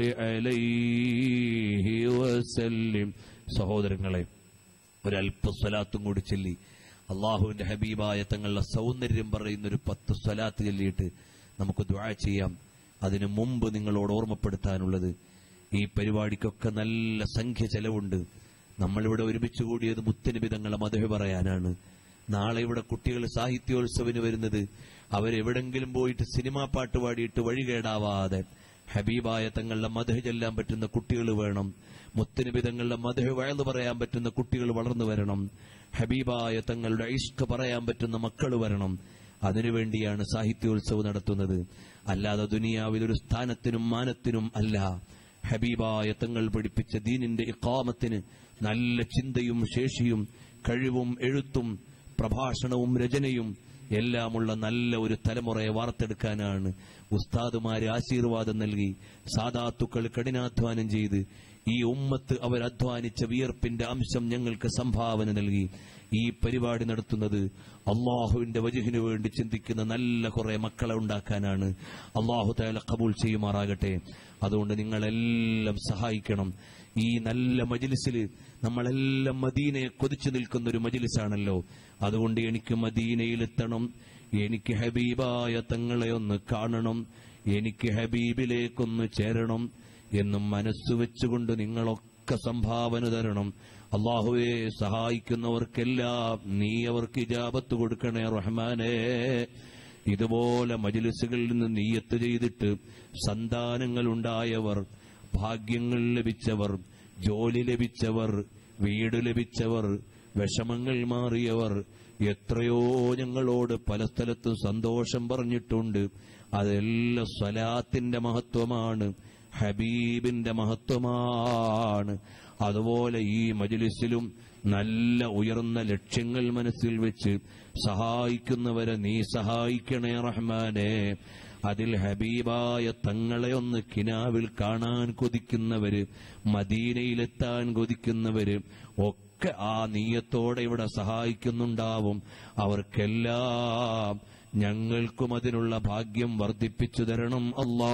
عليه وسلم സഹോദരങ്ങളെ ഒരല്പ സ്വലാത്തും കൂടി ചൊല്ലി അള്ളാഹുവിന്റെ ഹബീബായ തങ്ങളുടെ സൗന്ദര്യം പറയുന്ന ഒരു പത്ത് സ്വലാത്ത് ചൊല്ലിയിട്ട് നമുക്ക് ദ്വാ ചെയ്യാം അതിനു മുമ്പ് നിങ്ങളോട് ഓർമ്മപ്പെടുത്താനുള്ളത് ഈ പരിപാടിക്കൊക്കെ നല്ല സംഖ്യ ചെലവുണ്ട് നമ്മളിവിടെ ഒരുമിച്ച് കൂടിയത് മുത്തനബി തങ്ങളെ മധു പറയാനാണ് നാളെ ഇവിടെ കുട്ടികൾ സാഹിത്യോത്സവന് വരുന്നത് അവരെവിടെങ്കിലും പോയിട്ട് സിനിമാ പാട്ട് പാടിയിട്ട് വഴികേടാവാതെ ഹബീബായ തങ്ങളുടെ മധു ചെല്ലാൻ പറ്റുന്ന കുട്ടികൾ വേണം മുത്തനബി തങ്ങളുടെ മധു വയല് പറയാൻ പറ്റുന്ന കുട്ടികൾ വളർന്നു വരണം ഹബീബായ തങ്ങളുടെ ഇഷ്ക പറയാൻ പറ്റുന്ന മക്കൾ വരണം അതിനുവേണ്ടിയാണ് സാഹിത്യോത്സവം നടത്തുന്നത് അല്ലാതെ ദുനിയാവിൽ ഒരു സ്ഥാനത്തിനും മാനത്തിനും അല്ല ഹബീബായ തങ്ങൾ പഠിപ്പിച്ച ദീനിന്റെ ഇക്കാമത്തിന് നല്ല ചിന്തയും ശേഷിയും കഴിവും എഴുത്തും പ്രഭാഷണവും രചനയും എല്ലാമുള്ള നല്ല ഒരു തലമുറയെ വാർത്തെടുക്കാനാണ് ഉസ്താദുമാര് ആശീർവാദം നൽകി സാധാത്തുക്കൾ കഠിനാധ്വാനം ചെയ്ത് ഈ ഉമ്മത്ത് അവരധ്വാനിച്ച വിയർപ്പിന്റെ അംശം ഞങ്ങൾക്ക് സംഭാവന നൽകി ഈ പരിപാടി നടത്തുന്നത് അള്ളാഹുവിന്റെ വജുഹിനു വേണ്ടി ചിന്തിക്കുന്ന നല്ല കുറെ മക്കളെ ഉണ്ടാക്കാനാണ് അള്ളാഹു താല കബൂൽ ചെയ്യുമാറാകട്ടെ അതുകൊണ്ട് നിങ്ങളെല്ലാം സഹായിക്കണം ഈ നല്ല മജിലിസിൽ നമ്മളെല്ലാം മദീനയെ കൊതിച്ചു നിൽക്കുന്ന ഒരു മജിലിസാണല്ലോ അതുകൊണ്ട് എനിക്ക് മദീനയിലെത്തണം എനിക്ക് ഹബീബായ തങ്ങളെ ഒന്ന് കാണണം എനിക്ക് ഹബീബിലേക്കൊന്ന് ചേരണം എന്നും മനസ്സ് വെച്ചുകൊണ്ട് നിങ്ങളൊക്കെ സംഭാവന തരണം അള്ളാഹുവെ സഹായിക്കുന്നവർക്കെല്ലാം നീ അവർക്ക് ഇജാബത്ത് കൊടുക്കണേ റഹ്മാനേ ഇതുപോലെ മജിലിസുകളിൽ നിന്ന് നീയത്ത് ചെയ്തിട്ട് സന്താനങ്ങൾ ഉണ്ടായവർ ഭാഗ്യങ്ങൾ ലഭിച്ചവർ ജോലി ലഭിച്ചവർ വീട് ലഭിച്ചവർ വിഷമങ്ങൾ മാറിയവർ എത്രയോ ഞങ്ങളോട് പല സ്ഥലത്തും സന്തോഷം പറഞ്ഞിട്ടുണ്ട് അതെല്ലാം സ്വലാത്തിന്റെ മഹത്വമാണ് ഹബീബിന്റെ മഹത്വമാണ് അതുപോലെ ഈ മജിലിസിലും നല്ല ഉയർന്ന ലക്ഷ്യങ്ങൾ മനസ്സിൽ വെച്ച് സഹായിക്കുന്നവരെ നീ സഹായിക്കണേ റഹ്മാനെ അതിൽ ഹബീബായ തങ്ങളെ ഒന്ന് കിനാവിൽ കാണാൻ കൊതിക്കുന്നവര് മദീനയിലെത്താൻ കൊതിക്കുന്നവര് ഒക്കെ ആ നീയത്തോടെ ഇവിടെ സഹായിക്കുന്നുണ്ടാവും അവർക്കെല്ലാം ഞങ്ങൾക്കും അതിനുള്ള ഭാഗ്യം വർദ്ധിപ്പിച്ചു തരണം അല്ലാ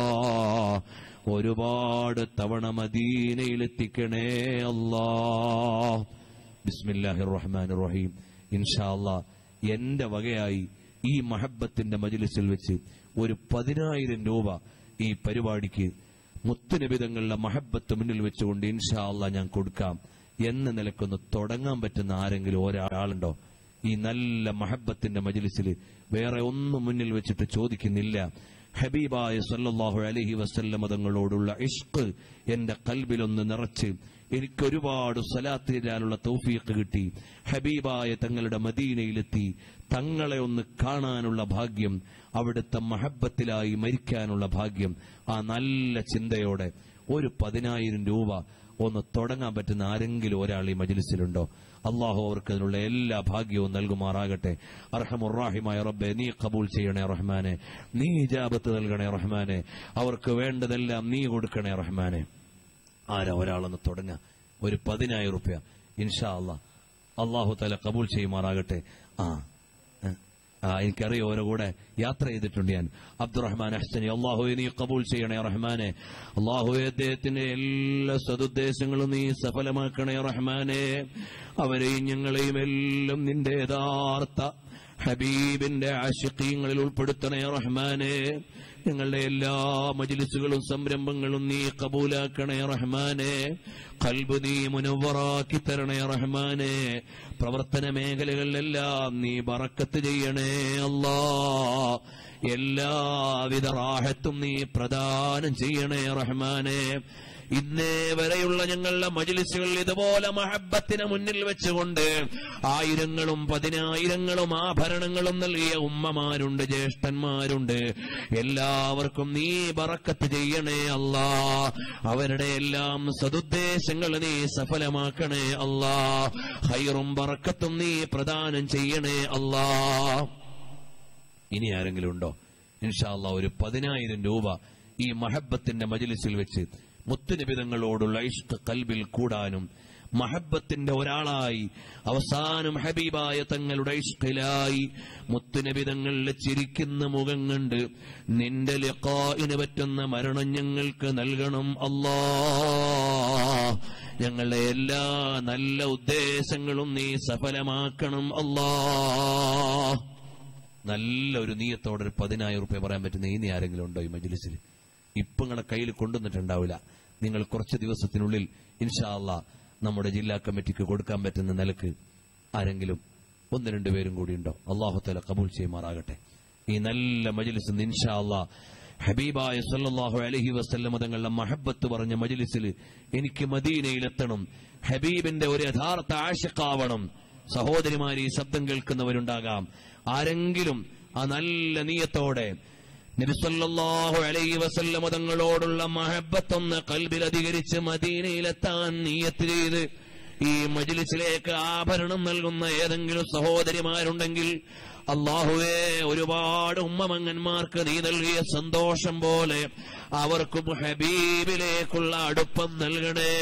ഒരുപാട് തവണ മദീനയിലെത്തിക്കണേ അല്ലാ ബിസ്മില്ലാഹിർ റഹ്മാനിർ റഹീം ഇൻഷാ അല്ലാ എന്റെ വകയായി ഈ മഹബത്തിന്റെ മജിലിസിൽ വെച്ച് ഒരു പതിനായിരം രൂപ ഈ പരിപാടിക്ക് മുത്തുനിബിതങ്ങളുടെ മഹബത്ത് മുന്നിൽ വെച്ചുകൊണ്ട് ഇൻഷാ അല്ലാ ഞാൻ കൊടുക്കാം എന്ന നിലക്കൊന്ന് തുടങ്ങാൻ പറ്റുന്ന ആരെങ്കിലും ഒരാളുണ്ടോ ഈ നല്ല മഹബത്തിന്റെ മജിലിസിൽ വേറെ ഒന്നും മുന്നിൽ വെച്ചിട്ട് ചോദിക്കുന്നില്ല ഹബീബായ സല്ലല്ലാഹു അലൈഹി വസല്ലമ തങ്ങളോടുള്ള ഇഷ്ക് എന്റെ കൽബിലൊന്ന് നിറച്ച് എനിക്ക് ഒരുപാട് സലാത്ത് തരാനുള്ള തൗഫീഖ് കിട്ടി ഹബീബായ തങ്ങളുടെ മദീനയിലെത്തി തങ്ങളെ ഒന്ന് കാണാനുള്ള ഭാഗ്യം അവിടുത്തെ മഹബത്തിലായി മരിക്കാനുള്ള ഭാഗ്യം ആ നല്ല ചിന്തയോടെ ഒരു പതിനായിരം രൂപ ഒന്ന് തുടങ്ങാൻ പറ്റുന്ന ആരെങ്കിലും ഒരാൾ ഈ മജിലിസിലുണ്ടോ അള്ളാഹു അവർക്ക് അതിനുള്ള എല്ലാ ഭാഗ്യവും നൽകുമാറാകട്ടെ അർഹമുറാഹിമായ റബ്ബെ നീ കബൂൽ ചെയ്യണേ റഹ്മാനെ നീ ഇജാബത്ത് നൽകണേ റഹ്മാനെ അവർക്ക് വേണ്ടതെല്ലാം നീ കൊടുക്കണേ റഹ്മാനെ ആരാ ഒരാളൊന്ന് തുടങ്ങ ഒരു പതിനായിരം റുപ്യ ഇൻഷാ അള്ളാ അള്ളാഹു തല കബൂൽ ചെയ്യുമാറാകട്ടെ ആ ഏ, ആ എനിക്കറിയാം ഓരോ കൂടെ യാത്ര ചെയ്തിട്ടുണ്ട് ഞാൻ അബ്ദുറഹ്മാൻ അഹ്സനി അള്ളാഹു നീ കബൂൽ ചെയ്യണേ റഹ്മാനെ അള്ളാഹു അദ്ദേഹത്തിന്റെ എല്ലാ സതുദ്ദേശങ്ങളും നീ സഫലമാക്കണേ റഹ്മാനെ അവരെയും ഞങ്ങളെയും എല്ലാം നിന്റെ യഥാർത്ഥ ഹബീബിന്റെ ആശിക്കീങ്ങളിൽ ഉൾപ്പെടുത്തണേ റഹ്മാനെ ഞങ്ങളുടെ എല്ലാ മജിലിസുകളും സംരംഭങ്ങളും നീ കബൂലാക്കണേ റഹ്മാനെ കൽബ് നീ മുനവറാക്കി തരണേ റഹ്മാനെ പ്രവർത്തന മേഖലകളിലെല്ലാം നീ ബറക്കത്ത് ചെയ്യണേ അല്ലാ എല്ലാവിധ റാഹത്തും നീ പ്രദാനം ചെയ്യണേ റഹ്മാനെ ഇന്നേ വരെയുള്ള ഞങ്ങളുടെ മജിലിസുകളിൽ ഇതുപോലെ മഹബത്തിനെ മുന്നിൽ വെച്ചുകൊണ്ട് ആയിരങ്ങളും പതിനായിരങ്ങളും ആഭരണങ്ങളും നൽകിയ ഉമ്മമാരുണ്ട് ജ്യേഷ്ഠന്മാരുണ്ട് എല്ലാവർക്കും നീ ബറക്കത്ത് ചെയ്യണേ അല്ലാ അവരുടെ എല്ലാം സതുദ്ദേശങ്ങൾ നീ സഫലമാക്കണേ അല്ലാ ഹൈറും ബറക്കത്തും നീ പ്രദാനം ചെയ്യണേ അല്ലാ ഇനി ആരെങ്കിലും ഉണ്ടോ ഇൻഷാല്ല ഒരു പതിനായിരം രൂപ ഈ മഹബത്തിന്റെ മജിലിസിൽ വെച്ച് മുത്തുനിബിതങ്ങളോടുള്ള ഇഷ്ക കൽബിൽ കൂടാനും മഹബത്തിന്റെ ഒരാളായി അവസാനം ഹബീബായ തങ്ങളുടെ ഇഷ്കിലായി മുത്തുനിബിതങ്ങളിലെ ചിരിക്കുന്ന മുഖം കണ്ട് നിന്റെ ലിഖായിന് പറ്റുന്ന മരണം ഞങ്ങൾക്ക് നൽകണം അല്ലാ ഞങ്ങളുടെ എല്ലാ നല്ല ഉദ്ദേശങ്ങളും നീ സഫലമാക്കണം അല്ലാ നല്ലൊരു നീയത്തോടെ ഒരു പതിനായിരം റുപ്യ പറയാൻ പറ്റുന്ന ഇനി ആരെങ്കിലും ഉണ്ടോ ഈ മജ്ലിസിൽ ഇപ്പൊ നിങ്ങളുടെ കയ്യിൽ കൊണ്ടുവന്നിട്ടുണ്ടാവില്ല നിങ്ങൾ കുറച്ച് ദിവസത്തിനുള്ളിൽ ഇൻഷാ അള്ളാ നമ്മുടെ ജില്ലാ കമ്മിറ്റിക്ക് കൊടുക്കാൻ പറ്റുന്ന നിലക്ക് ആരെങ്കിലും ഒന്ന് രണ്ടു പേരും കൂടി ഉണ്ടോ അള്ളാഹുത്തല കബൂൽ ചെയ്യുമാറാകട്ടെ ഈ നല്ല മജ്ലിസ് ഇൻഷാ അള്ളാ ഹബീബായ സല്ലല്ലാഹു അലൈഹി വസല്ലമ തങ്ങളുടെ മഹബത്ത് പറഞ്ഞ മജ്ലിസിൽ എനിക്ക് മദീനയിലെത്തണം ഹബീബിന്റെ ഒരു യഥാർത്ഥ ആശക്കാവണം സഹോദരിമാർ ഈ ശബ്ദം കേൾക്കുന്നവരുണ്ടാകാം ആരെങ്കിലും ആ നല്ല നീയത്തോടെ നബിസല്ലാഹു അലൈഹി വസല്ലമ തങ്ങളോടുള്ള മഹബത്തൊന്ന് കൽബിൽ അധികരിച്ച് മദീനയിലെത്താൻ നീയത്ത് ചെയ്ത് ഈ മജിലിസിലേക്ക് ആഭരണം നൽകുന്ന ഏതെങ്കിലും സഹോദരിമാരുണ്ടെങ്കിൽ അള്ളാഹുവേ ഒരുപാട് ഉമ്മമങ്ങന്മാർക്ക് നീ നൽകിയ സന്തോഷം പോലെ അവർക്കും ഹബീബിലേക്കുള്ള അടുപ്പം നൽകണേ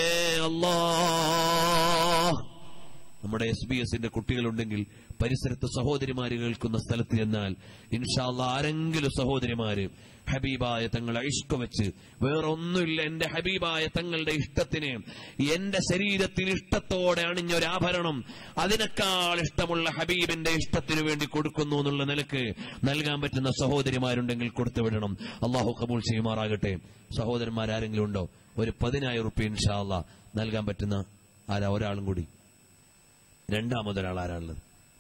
അല്ലാ നമ്മുടെ എസ് ബി എസിന്റെ കുട്ടികളുണ്ടെങ്കിൽ പരിസരത്ത് സഹോദരിമാര് കേൾക്കുന്ന സ്ഥലത്ത് ചെന്നാൽ ഇൻഷാല്ല ആരെങ്കിലും സഹോദരിമാര് ഹബീബായ തങ്ങളെ ഇഷ്ക വെച്ച് വേറൊന്നുമില്ല എന്റെ ഹബീബായ തങ്ങളുടെ ഇഷ്ടത്തിന് എന്റെ ശരീരത്തിൽ ഇഷ്ടത്തോടെ അണിഞ്ഞൊരാഭരണം അതിനേക്കാൾ ഇഷ്ടമുള്ള ഹബീബിന്റെ ഇഷ്ടത്തിനു വേണ്ടി കൊടുക്കുന്നു എന്നുള്ള നിലക്ക് നൽകാൻ പറ്റുന്ന സഹോദരിമാരുണ്ടെങ്കിൽ കൊടുത്തു വിടണം അള്ളാഹു കബൂൾ ചെയ്യുമാറാകട്ടെ സഹോദരന്മാരാരെങ്കിലും ഉണ്ടോ ഒരു പതിനായിരം റുപ്യ ഇൻഷാല്ല നൽകാൻ പറ്റുന്ന ആരാ ഒരാളും കൂടി രണ്ടാമതൊരാൾ ആരാളുള്ളത്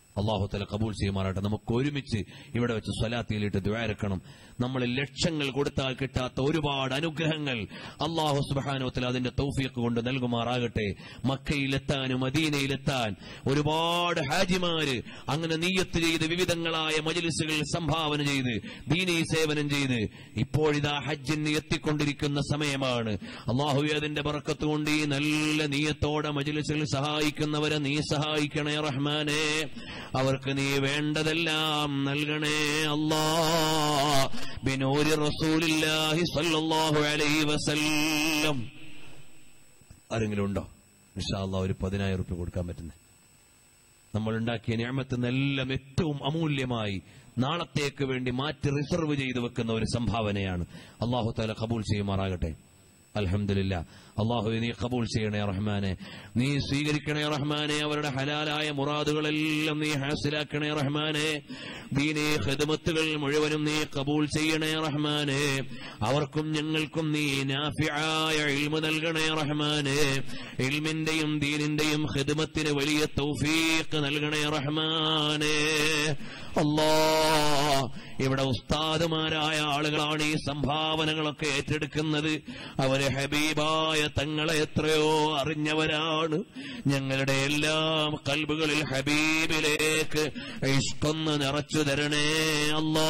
അള്ളാഹു തല കബൂൽ ചെയ്യുമാറാട്ടെ നമുക്ക് ഒരുമിച്ച് ഇവിടെ വെച്ച് സ്വലാത്തിയിലിട്ട് ദ്വാരക്കണം നമ്മൾ ലക്ഷങ്ങൾ കൊടുത്താൽ കിട്ടാത്ത ഒരുപാട് അനുഗ്രഹങ്ങൾ അള്ളാഹു സുബാനോത്തിൽ അതിന്റെ തൗഫീഖ് കൊണ്ട് നൽകുമാറാകട്ടെ മക്കയിലെത്താനും മദീനയിലെത്താൻ ഒരുപാട് ഹാജിമാര് അങ്ങനെ നീയത്ത് ചെയ്ത് വിവിധങ്ങളായ മജിലിസുകൾ സംഭാവന ചെയ്ത് ദീനീ സേവനം ചെയ്ത് ഇപ്പോഴിതാ ഹജ്ജിന് എത്തിക്കൊണ്ടിരിക്കുന്ന സമയമാണ് അള്ളാഹു അതിന്റെ പറക്കത്ത് കൊണ്ട് ഈ നല്ല നീയത്തോടെ മജിലിസുകൾ സഹായിക്കുന്നവരെ നീ സഹായിക്കണേ റഹ്മാനെ അവർക്ക് നീ വേണ്ടതെല്ലാം നൽകണേ അല്ലാ ബിനൂരി റസൂലില്ലാഹി സല്ലല്ലാഹു അലൈഹി വസല്ലം ആരെങ്കിലും ഉണ്ടോ ഇൻഷാല്ലാ ഒരു പതിനായിരം റുപ്യ കൊടുക്കാൻ പറ്റുന്നത് നമ്മൾ ഉണ്ടാക്കിയ ഞാമത്തിനെല്ലാം ഏറ്റവും അമൂല്യമായി നാളത്തേക്ക് വേണ്ടി മാറ്റി റിസർവ് ചെയ്തു വെക്കുന്ന ഒരു സംഭാവനയാണ് അള്ളാഹു താല കബൂൽ ചെയ്യുമാറാകട്ടെ അൽഹംദുലില്ല അള്ളാഹു നീ കബൂൽ ചെയ്യണേ റഹ്മാനെ നീ സ്വീകരിക്കണേ റഹ്മാനെ അവരുടെ ഹലാലായ മുറാദുകളെല്ലാം നീ ഹാസിലാക്കണേ റഹ്മാനെ ദീനേ ഖിദ്മത്തുകൾ മുഴുവനും നീ കബൂൽ ചെയ്യണേ റഹ്മാനെ അവർക്കും ഞങ്ങൾക്കും നീ നാഫിയായ ഇൽമു നൽകണേ റഹ്മാനെ ഇൽമിന്റെയും ദീനിന്റെയും ഖിദ്മത്തിന് വലിയ തൗഫീഖ് നൽകണേ റഹ്മാനെ അല്ലാ ഇവിടെ ഉസ്താദുമാരായ ആളുകളാണ് ഈ സംഭാവനകളൊക്കെ ഏറ്റെടുക്കുന്നത് അവര് ഹബീബായ തങ്ങളെ എത്രയോ അറിഞ്ഞവരാണ് ഞങ്ങളുടെ എല്ലാം കൽബുകളിൽ ഹബീബിലേക്ക് ഇഷ്കൊന്ന് നിറച്ചു തരണേ അല്ലാ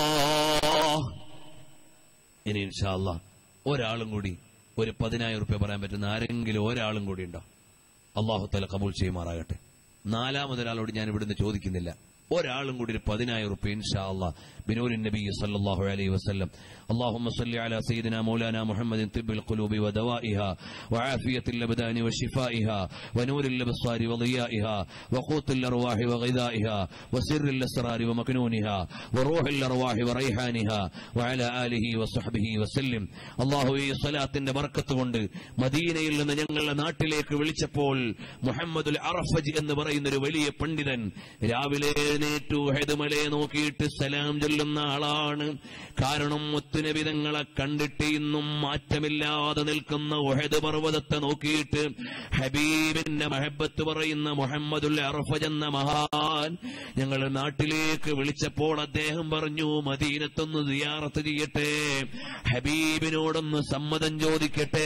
ഇനി ഇൻഷാല്ല ഒരാളും കൂടി ഒരു പതിനായിരം റുപ്യ പറയാൻ പറ്റുന്ന ആരെങ്കിലും ഒരാളും കൂടി ഉണ്ടോ അള്ളാഹു തല കബൂൽ ചെയ്യുമാറാകട്ടെ നാലാമതൊരാളോട് ഞാൻ ഇവിടുന്ന് ചോദിക്കുന്നില്ല ഒരാളും കൂടി ഒരു പതിനായിരം റുപ്യ ഇൻഷാ അല്ലാ ബിനൂർ നബി സല്ലല്ലാഹു അലൈഹി വസല്ലം اللهم صل على سيدنا مولانا محمد طب القلوب ودوائها وعافية الأبدان وشفائها ونور الأبصار وضيائها وقوت الأرواح وغذائها وسر الأسرار ومكنونها وروح الأرواح وريحانها وعلى آله وصحبه وسلم الله ഈ സ്വലാത്തിന്റെ ബർക്കത്ത് കൊണ്ട് മദീനയിൽ നിന്ന് ഞങ്ങളുടെ നാട്ടിലേക്ക് വിളിച്ചപ്പോൾ മുഹമ്മദുൽ അറഫജ് എന്ന് പറയുന്ന ഒരു വലിയ പണ്ഡിതൻ രാവിലെ എഴുന്നേറ്റു ഹെതുമലെ നോക്കിയിട്ട് സലാം ചൊല്ലുന്ന ആളാണ് കാരണം മുത്തുനബിതങ്ങളെ കണ്ടിട്ട് ഇന്നും മാറ്റമില്ലാതെ നിൽക്കുന്ന ഒഹദ് പർവ്വതത്തെ നോക്കിയിട്ട് ഹബീബിന്റെ മഹബത്ത് പറയുന്ന മുഹമ്മദുൽ അറഫജ് എന്ന മഹാൻ ഞങ്ങൾ നാട്ടിലേക്ക് വിളിച്ചപ്പോൾ അദ്ദേഹം പറഞ്ഞു മദീനത്തൊന്ന് സിയാറത്ത് ചെയ്യട്ടെ ഹബീബിനോടൊന്ന് സമ്മതം ചോദിക്കട്ടെ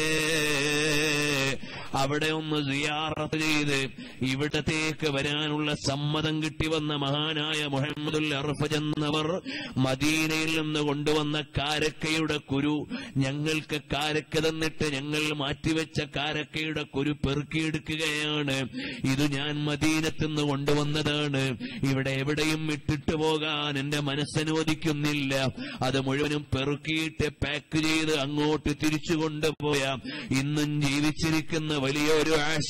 അവിടെ ഒന്ന് സിയാറത്ത് ചെയ്ത് ഇവിടത്തേക്ക് വരാനുള്ള സമ്മതം കിട്ടി വന്ന മഹാനായ മുഹമ്മദുൽ അർഫജ് എന്നവർ മദീനയിൽ നിന്ന് കൊണ്ടുവന്ന കാരക്കയുടെ കുരു ഞങ്ങൾക്ക് കാരക്ക തന്നിട്ട് ഞങ്ങൾ മാറ്റിവെച്ച കാരക്കയുടെ കുരു പെറുക്കിയെടുക്കുകയാണ് ഇത് ഞാൻ മദീനത്തുനിന്ന് കൊണ്ടുവന്നതാണ് ഇവിടെ എവിടെയും ഇട്ടിട്ട് പോകാൻ എന്റെ മനസ്സനുവദിക്കുന്നില്ല അത് മുഴുവനും പെറുക്കിയിട്ട് പാക്ക് ചെയ്ത് അങ്ങോട്ട് തിരിച്ചു കൊണ്ടുപോയ ഇന്നും ജീവിച്ചിരിക്കുന്ന വലിയൊരു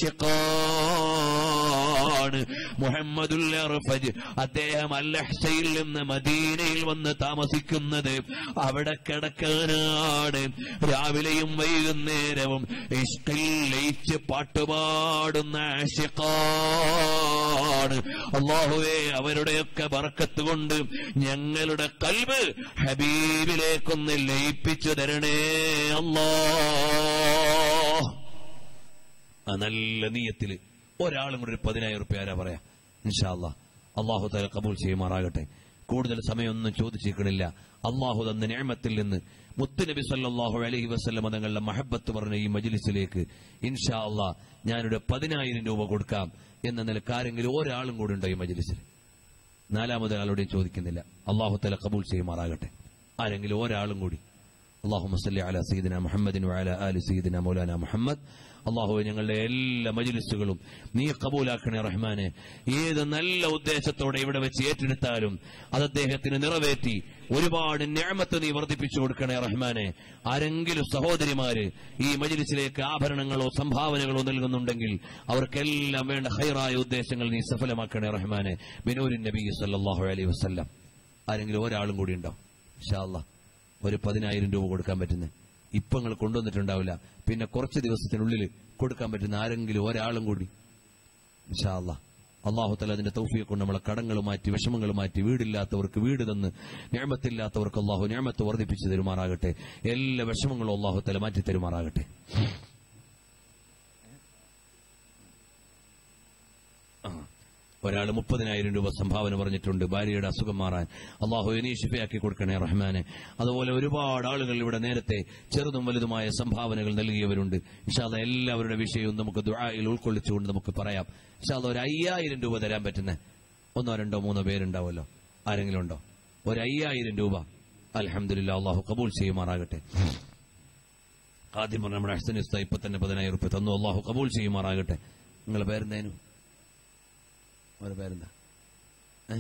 ആശിക്കാണ് മുഹമ്മദുൽ അർഫജ് അദ്ദേഹം അല്ലഹ്സയിൽ നിന്ന് മദീനയിൽ വന്ന് താമസിക്കുന്നത് അവിടെ കിടക്കാനാണ് രാവിലെയും വൈകുന്നേരവും ഇഷ്കിൽ ലയിച്ച് പാട്ടുപാടുന്ന ആശിക്കാണ് അള്ളാഹുവേ അവരുടെയൊക്കെ ബർക്കത്ത് കൊണ്ട് ഞങ്ങളുടെ കൽവ് ഹബീബിലേക്കൊന്ന് ലയിപ്പിച്ചു തരണേ അല്ലാ ആ നല്ല നീയത്തില് ഒരാളും കൂടി ഒരു പതിനായിരം റുപ്യ ആരാ പറയാ ഇൻഷാല്ല അള്ളാഹു തല കബൂൽ ചെയ്യുമാറാകട്ടെ കൂടുതൽ സമയമൊന്നും ചോദിച്ചിരിക്കണില്ല അള്ളാഹു തന്ന ഞാമത്തിൽ നിന്ന് മുത്തുനബി സല്ലാഹു അലഹി വസ്ലം തങ്ങളുടെ മഹബത്ത് പറഞ്ഞ ഈ മജിലിസിലേക്ക് ഇൻഷാ അള്ളാ ഞാനൊരു പതിനായിരം രൂപ കൊടുക്കാം എന്ന നിലക്ക് ആരെങ്കിലും ഒരാളും കൂടി ഉണ്ടോ ഈ മജിലിസിൽ നാലാമത് ആളോടെയും ചോദിക്കുന്നില്ല അള്ളാഹു തല കബൂൽ ചെയ്യുമാറാകട്ടെ ആരെങ്കിലും ഒരാളും കൂടി اللهم صل على سيدنا محمد وعلى آل سيدنا مولانا محمد അള്ളാഹു ഞങ്ങളുടെ എല്ലാ മജിലിസുകളും നീ കബൂലാക്കണേ റഹ്മാനെ ഏത് നല്ല ഉദ്ദേശത്തോടെ ഇവിടെ വെച്ച് ഏറ്റെടുത്താലും അത് അദ്ദേഹത്തിന് നിറവേറ്റി ഒരുപാട് ഞാമത്ത് നീ വർദ്ധിപ്പിച്ചു കൊടുക്കണേ റഹ്മാനെ ആരെങ്കിലും സഹോദരിമാര് ഈ മജിലിസിലേക്ക് ആഭരണങ്ങളോ സംഭാവനകളോ നൽകുന്നുണ്ടെങ്കിൽ അവർക്കെല്ലാം വേണ്ട ഹൈറായ ഉദ്ദേശങ്ങൾ നീ സഫലമാക്കണേ റഹ്മാനെ ബിനൂരിൻ നബി സല്ലാഹു അലൈഹി വസ്ല്ലാം ആരെങ്കിലും ഒരാളും കൂടി ഉണ്ടോ ഷാ ഒരു പതിനായിരം രൂപ കൊടുക്കാൻ പറ്റുന്നത് ഇപ്പൊ നിങ്ങൾ കൊണ്ടുവന്നിട്ടുണ്ടാവില്ല പിന്നെ കുറച്ച് ദിവസത്തിനുള്ളിൽ കൊടുക്കാൻ പറ്റുന്ന ആരെങ്കിലും ഒരാളും കൂടി ഇൻഷാല്ല അള്ളാഹു തല അതിന്റെ തൗഫിയെ കൊണ്ട് നമ്മളെ കടങ്ങൾ മാറ്റി വിഷമങ്ങൾ മാറ്റി വീടില്ലാത്തവർക്ക് വീട് തന്ന് ഞാമത്തില്ലാത്തവർക്ക് അള്ളാഹു ഞാമത്ത് വർദ്ധിപ്പിച്ചു തരുമാറാകട്ടെ എല്ലാ വിഷമങ്ങളും അള്ളാഹു തല മാറ്റി തരുമാറാകട്ടെ ആ. ഒരാൾ മുപ്പതിനായിരം രൂപ സംഭാവന പറഞ്ഞിട്ടുണ്ട് ഭാര്യയുടെ അസുഖം മാറാൻ അള്ളാഹു നീ ഷിഫയാക്കി കൊടുക്കണേ റഹ്മാനെ അതുപോലെ ഒരുപാട് ആളുകൾ ഇവിടെ നേരത്തെ ചെറുതും വലുതുമായ സംഭാവനകൾ നൽകിയവരുണ്ട് ഇൻഷാല്ല എല്ലാവരുടെ വിഷയവും നമുക്ക് ദുആയിൽ ഉൾക്കൊള്ളിച്ചുകൊണ്ട് നമുക്ക് പറയാം ഇൻഷാല്ല ഒരു അയ്യായിരം രൂപ തരാൻ പറ്റുന്ന ഒന്നോ രണ്ടോ മൂന്നോ പേരുണ്ടാവുമല്ലോ ആരെങ്കിലും ഉണ്ടോ ഒരു അയ്യായിരം രൂപ അലഹമില്ല അള്ളാഹു കബൂൽ ചെയ്യുമാറാകട്ടെ ആദ്യം പറഞ്ഞ നമ്മുടെ അഹ്സനിസ്ത ഇപ്പൊ തന്നെ പതിനായിരം റുപ്യ തന്നു അള്ളാഹു കബൂൽ ചെയ്യുമാറാകട്ടെ നിങ്ങളെ പേരെന്തേനു അവരുടെ പേരെന്താ ഏ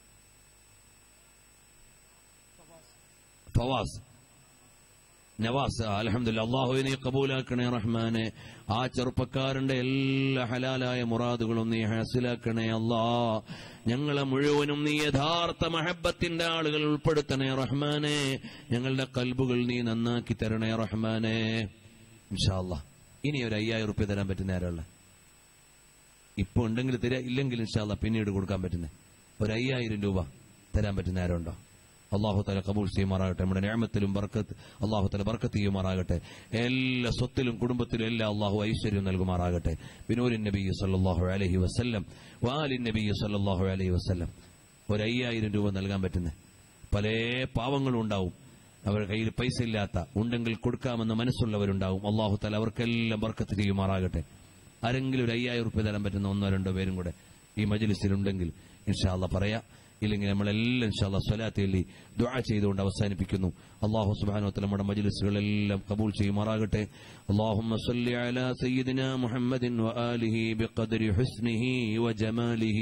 ഫവാസ് നവാസ് അലഹമില്ല അള്ളാഹു നീ കബൂലാക്കണേ റഹ്മാനെ ആ ചെറുപ്പക്കാരന്റെ എല്ലാ ഹലാലായ മുറാദുകളും നീ ഹാസിലാക്കണേ അല്ലാ ഞങ്ങളെ മുഴുവനും നീ യഥാർത്ഥ മഹബത്തിന്റെ ആളുകൾ ഉൾപ്പെടുത്തണേ റഹ്മാനെ ഞങ്ങളുടെ കൽബുകൾ നീ നന്നാക്കി തരണേ റഹ്മാനെ ഇൻഷാ അല്ലാ ഇനി ഒരു അയ്യായിരം റുപ്യ തരാൻ പറ്റുന്ന ആരാള ഇപ്പൊ ഉണ്ടെങ്കിൽ തരാ ഇല്ലെങ്കിൽ ഇൻഷാല്ല പിന്നീട് കൊടുക്കാൻ പറ്റുന്ന ഒരു അയ്യായിരം രൂപ തരാൻ പറ്റുന്ന ആരുണ്ടോ അള്ളാഹു തല കബൂൾ ചെയ്യുമാറാകട്ടെ നമ്മുടെ ഞാമത്തിലും ബർക്കത്ത് അള്ളാഹു തല ബർക്കത്ത് ചെയ്യുമാറാകട്ടെ എല്ലാ സ്വത്തിലും കുടുംബത്തിലും എല്ലാം അള്ളാഹു ഐശ്വര്യം നൽകുമാറാകട്ടെ ബിനൂരിൻ നബി സല്ലാഹു അലഹി വസ്ല്ലം വാലിൻ നബി സല്ലാഹു അലഹി വസ്ല്ലം ഒരു അയ്യായിരം രൂപ നൽകാൻ പറ്റുന്ന പല പാവങ്ങളും ഉണ്ടാവും അവരുടെ കയ്യിൽ പൈസ ഇല്ലാത്ത ഉണ്ടെങ്കിൽ കൊടുക്കാമെന്ന് മനസ്സുള്ളവരുണ്ടാവും അള്ളാഹു തല അവർക്കെല്ലാം ബർക്കത്ത് ചെയ്യുമാറാകട്ടെ ആരെങ്കിലും ഒരു അയ്യായിരം റുപ്യ തരാൻ പറ്റുന്ന ഒന്നോ രണ്ടോ പേരും കൂടെ ഈ മജ്ലിസിലുണ്ടെങ്കിൽ ഇൻഷാല്ല പറയാ ഇല്ലെങ്കിൽ നമ്മളെല്ലാം ഇൻഷാല്ല സ്വലാത്തിൽ ദുആ ചെയ്തുകൊണ്ട് അവസാനിപ്പിക്കുന്നു അള്ളാഹു സുബാനോത്ത് നമ്മുടെ മജ്ലിസുകളെല്ലാം കബൂൽ ചെയ്യുമാറാകട്ടെ اللهم صل على سيدنا محمد وآله بقدر حسنه وجماله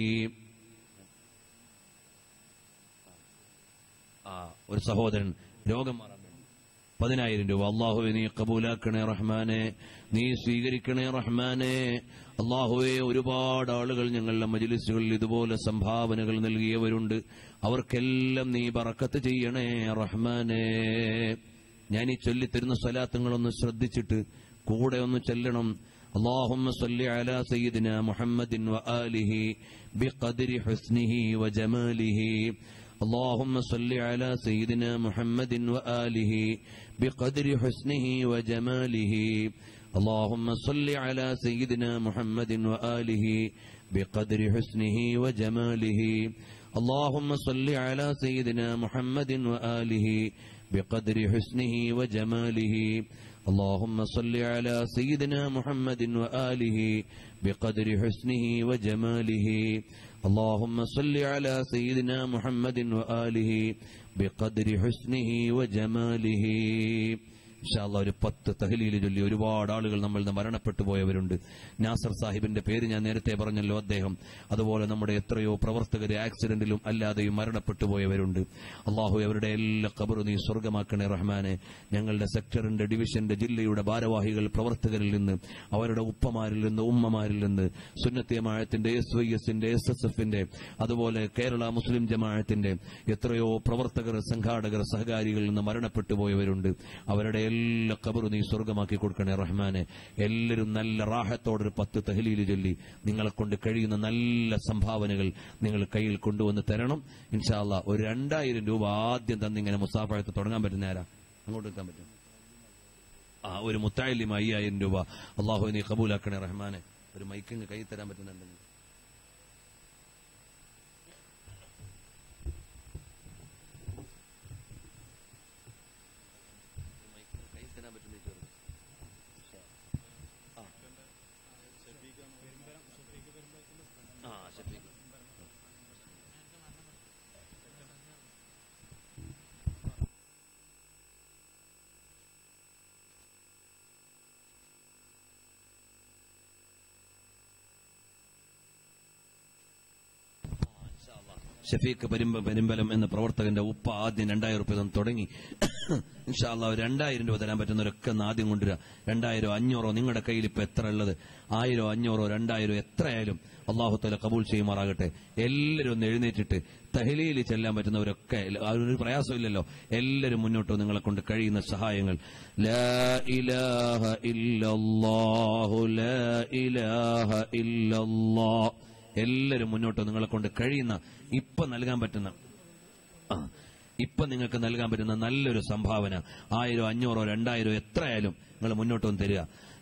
ആ ഒരു സഹോദരൻ രോഗം മാറാൻ വേണ്ടി പതിനായിരം രൂപ അള്ളാഹുവെ നീ കബൂലാക്കണേ റഹ്മാനെ നീ സ്വീകരിക്കണേ റഹ്മാനെ അള്ളാഹുവെ ഒരുപാട് ആളുകൾ ഞങ്ങളുടെ മജ്ലിസുകളിൽ ഇതുപോലെ സംഭാവനകൾ നൽകിയവരുണ്ട് അവർക്കെല്ലാം നീ ബറക്കത്ത് ചെയ്യണേ റഹ്മാനെ ഞാൻ ഈ ചൊല്ലിത്തരുന്ന സ്വലാത്തങ്ങളൊന്ന് ശ്രദ്ധിച്ചിട്ട് കൂടെ ഒന്ന് ചെല്ലണം اللهم صل على سيدنا محمد وآله بقدر حسنه وجماله اللهم صل على سيدنا محمد وآله بقدر حسنه وجماله اللهم صل على سيدنا محمد وآله بقدر حسنه وجماله اللهم صل على سيدنا محمد وآله بقدر حسنه وجماله اللهم صل على سيدنا محمد وآله بقدر حسنه وجماله اللهم صل على سيدنا محمد وآله بقدر حسنه وجماله ഇൻഷാല്ല ഒരു പത്ത് തഹലീൽ ചൊല്ലി ഒരുപാട് ആളുകൾ നമ്മളിൽ നിന്ന് മരണപ്പെട്ടു പോയവരുണ്ട് നാസർ സാഹിബിന്റെ പേര് ഞാൻ നേരത്തെ പറഞ്ഞല്ലോ അദ്ദേഹം അതുപോലെ നമ്മുടെ എത്രയോ പ്രവർത്തകർ ആക്സിഡന്റിലും അല്ലാതെയും മരണപ്പെട്ടു പോയവരുണ്ട് അള്ളാഹു അവരുടെ എല്ലാ കബറും നീ സ്വർഗമാക്കണേ റഹ്മാനെ ഞങ്ങളുടെ സെക്ടറിന്റെ ഡിവിഷന്റെ ജില്ലയുടെ ഭാരവാഹികൾ പ്രവർത്തകരിൽ നിന്ന് അവരുടെ ഉപ്പമാരിൽ നിന്ന് ഉമ്മമാരിൽ നിന്ന് സുന്നത്തിയമാഴത്തിന്റെ എസ് വൈ എസിന്റെ എസ് എസ് എഫിന്റെ അതുപോലെ കേരള മുസ്ലിം ജമാഅത്തിന്റെ എത്രയോ പ്രവർത്തകർ സംഘാടകർ സഹകാരികളിൽ നിന്ന് മരണപ്പെട്ടു പോയവരുണ്ട് അവരുടെ എല്ലാ കബറും നീ സ്വർഗമാക്കി കൊടുക്കണേ റഹ്മാനെ എല്ലാവരും നല്ല റാഹത്തോടൊരു പത്ത് തഹലീൽ ചൊല്ലി നിങ്ങളെ കൊണ്ട് കഴിയുന്ന നല്ല സംഭാവനകൾ നിങ്ങൾ കയ്യിൽ കൊണ്ടുവന്ന് തരണം ഇൻഷാല്ല ഒരു രണ്ടായിരം രൂപ ആദ്യം തന്നിങ്ങനെ മുസാഫഴത്ത് തുടങ്ങാൻ പറ്റുന്ന ആരാ അങ്ങോട്ട് നിൽക്കാൻ പറ്റും ആ ഒരു മുത്തായില്യം അയ്യായിരം രൂപ അള്ളാഹു നീ കബൂലാക്കണേ റഹ്മാനെ ഒരു മൈക്കിങ് കൈ തരാൻ പറ്റുന്നുണ്ടെങ്കിൽ കൈ തരാൻ പറ്റുന്ന ചോറ് ആ ഷഫീഖ് ഷഫീഖ് പെരുമ്പ പെരുമ്പലം എന്ന പ്രവർത്തകന്റെ ഉപ്പ ആദ്യം രണ്ടായിരം റുപ്യ തന്ന് തുടങ്ങി ഇൻഷാല്ല രണ്ടായിരം രൂപ തരാൻ പറ്റുന്നവരൊക്കെ ഒന്ന് ആദ്യം കൊണ്ടുവരിക രണ്ടായിരോ അഞ്ഞൂറോ നിങ്ങളുടെ കയ്യിൽ ഇപ്പൊ എത്ര ഉള്ളത് ആയിരോ അഞ്ഞൂറോ രണ്ടായിരോ എത്രയായാലും അള്ളാഹു തല കബൂൾ ചെയ്യുമാറാകട്ടെ എല്ലാവരും ഒന്ന് എഴുന്നേറ്റിട്ട് തഹലീൽ ചെല്ലാൻ പറ്റുന്നവരൊക്കെ ആ ഒരു പ്രയാസമില്ലല്ലോ എല്ലാവരും മുന്നോട്ട് നിങ്ങളെ കൊണ്ട് കഴിയുന്ന സഹായങ്ങൾ ലാ ഇലാഹ ഇല്ലല്ലാഹു ലാ ഇലാഹ ഇല്ലല്ലാഹ് എല്ലാവരും മുന്നോട്ട് നിങ്ങളെ കൊണ്ട് കഴിയുന്ന ഇപ്പൊ നൽകാൻ പറ്റുന്ന ആ ഇപ്പൊ നിങ്ങൾക്ക് നൽകാൻ പറ്റുന്ന നല്ലൊരു സംഭാവന ആയിരോ അഞ്ഞൂറോ രണ്ടായിരോ എത്രയായാലും നിങ്ങൾ മുന്നോട്ട് വന്ന് തരിക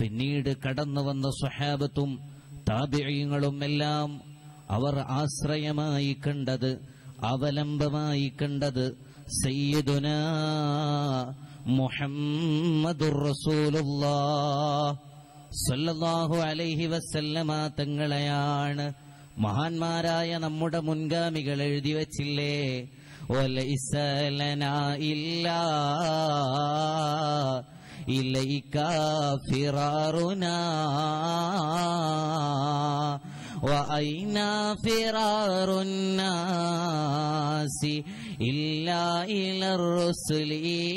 പിന്നീട് കടന്നു വന്ന സ്വഹാബത്തും താപിഴയങ്ങളും എല്ലാം അവർ ആശ്രയമായി കണ്ടത് അവലംബമായി കണ്ടത് സയ്യിദുന മുഹമ്മദുർ റസൂലുള്ളാഹ് സല്ലല്ലാഹു അലൈഹി വസല്ലമ തങ്ങളെയാണ് മഹാന്മാരായ നമ്മുടെ മുൻഗാമികൾ എഴുതി വച്ചില്ലേ وَلَيْسَ لَنَا إِلَّا إِلَيْكَ فِرَارُنَا وَأَيْنَ فِرَارُ النَّاسِ إِلَّا إِلَى الرُّسُلِ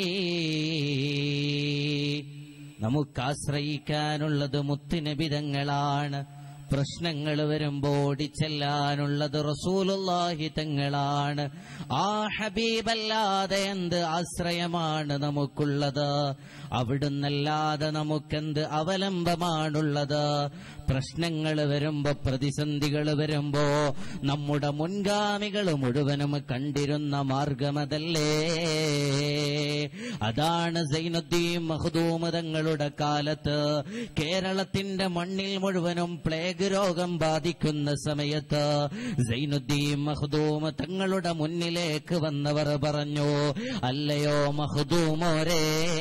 നമുക്ക് ആശ്രയിക്കാനുള്ളത് മുത്തുനബിതങ്ങളാണ് പ്രശ്നങ്ങൾ വരുമ്പോ ഓടിച്ചെല്ലാനുള്ളത് റസൂലുള്ളാഹി തങ്ങളാണ് ആ ഹബീബല്ലാതെ എന്ത് ആശ്രയമാണ് നമുക്കുള്ളത് അവിടുന്നല്ലാതെ നമുക്കെന്ത് അവലംബമാണുള്ളത് പ്രശ്നങ്ങൾ വരുമ്പോ പ്രതിസന്ധികൾ വരുമ്പോ നമ്മുടെ മുൻഗാമികൾ മുഴുവനും കണ്ടിരുന്ന മാർഗമതല്ലേ അതാണ് സൈനുദ്ദീൻ മഹദൂമ തങ്ങളുടെ കാലത്ത് കേരളത്തിന്റെ മണ്ണിൽ മുഴുവനും പ്ലേഗ് രോഗം ബാധിക്കുന്ന സമയത്ത് സൈനുദ്ദീൻ മഹദൂമ തങ്ങളുടെ മുന്നിലേക്ക് വന്നവർ പറഞ്ഞു അല്ലയോ മഹദൂമോരേ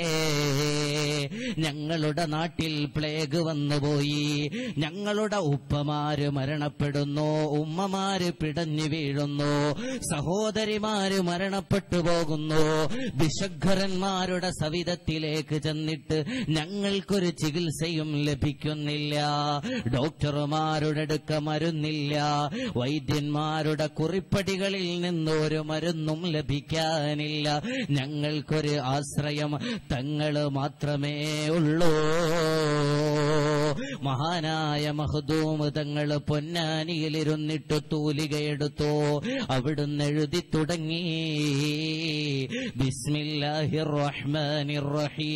ഞങ്ങളുടെ നാട്ടിൽ പ്ലേഗ് വന്നുപോയി ഞങ്ങളുടെ ഉപ്പമാര് മരണപ്പെടുന്നു ഉമ്മമാര് പിടഞ്ഞു വീഴുന്നു സഹോദരിമാര് മരണപ്പെട്ടു പോകുന്നു വിഷഗ്വരന്മാരുടെ സവിധത്തിലേക്ക് ചെന്നിട്ട് ഞങ്ങൾക്കൊരു ചികിത്സയും ലഭിക്കുന്നില്ല ഡോക്ടർമാരുടെ അടുക്ക മരുന്നില്ല വൈദ്യന്മാരുടെ കുറിപ്പടികളിൽ നിന്ന് ഒരു മരുന്നും ലഭിക്കാനില്ല ഞങ്ങൾക്കൊരു ആശ്രയം തങ്ങള് മാത്രമേ ഉള്ളൂ മഹാനായ മഹദൂമ് തങ്ങൾ പൊന്നാനിയിലിരുന്നിട്ട് തൂലികയെടുത്തു അവിടുന്ന് എഴുതി തുടങ്ങി ബിസ്മില്ലാഹിർ റഹ്മാനിർ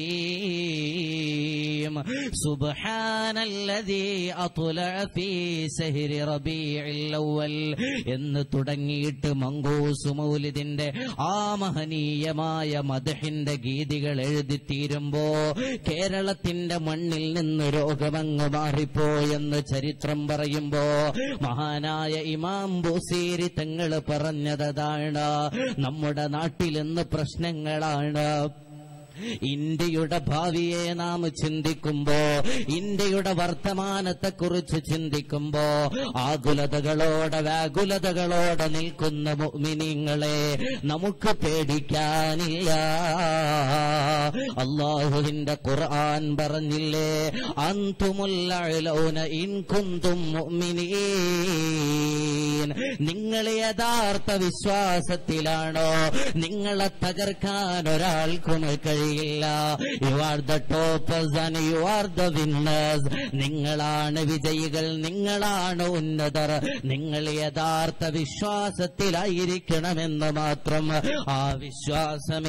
റഹീം സുബ്ഹാനല്ലദീ അത്ലഅ ഫീ സഹരി റബീഇൽ അവ്വൽ എന്ന് തുടങ്ങിയിട്ട് മങ്കൂസ് മൗലിദിന്റെ ആ മഹനീയമായ മദഹിന്റെ ഗീതികൾ എഴുതി തീരുമ്പോ കേരളത്തിന്റെ മണ്ണിൽ നിന്ന് രോഗമങ്ങ് മാറിപ്പോയെന്ന് ചരിത്രം പറയുമ്പോ മഹാനായ ഇമാം ബൂസീരി തങ്ങൾ പറഞ്ഞതാണ് നമ്മുടെ നാട്ടിൽ ഇന്ന് പ്രശ്നങ്ങളാണ് ഇന്ത്യയുടെ ഭാവിയെ നാം ചിന്തിക്കുമ്പോ ഇന്ത്യയുടെ വർത്തമാനത്തെക്കുറിച്ച് ചിന്തിക്കുമ്പോ ആകുലതകളോടെ വ്യാകുലതകളോടെ നിൽക്കുന്ന മുഅ്മിനീങ്ങളെ നമുക്ക് പേടിക്കാനില്ല അള്ളാഹുവിന്റെ ഖുർആൻ പറഞ്ഞില്ലേ അന്തുമുല്ലൗന ഇൻ കുന്തും മുഅ്മിനീൻ നിങ്ങൾ യഥാർത്ഥ വിശ്വാസത്തിലാണോ നിങ്ങളെ തകർക്കാൻ ഒരാൾക്കും കഴിയില്ല you are the toppers and you are the winners നിങ്ങളാണ് വിജയികൾ നിങ്ങളാണ് ഉന്നതർ നിങ്ങൾ യഥാർത്ഥ വിശ്വാസത്തിലായിരിക്കണമെന്ന് മാത്രം ആ വിശ്വാസം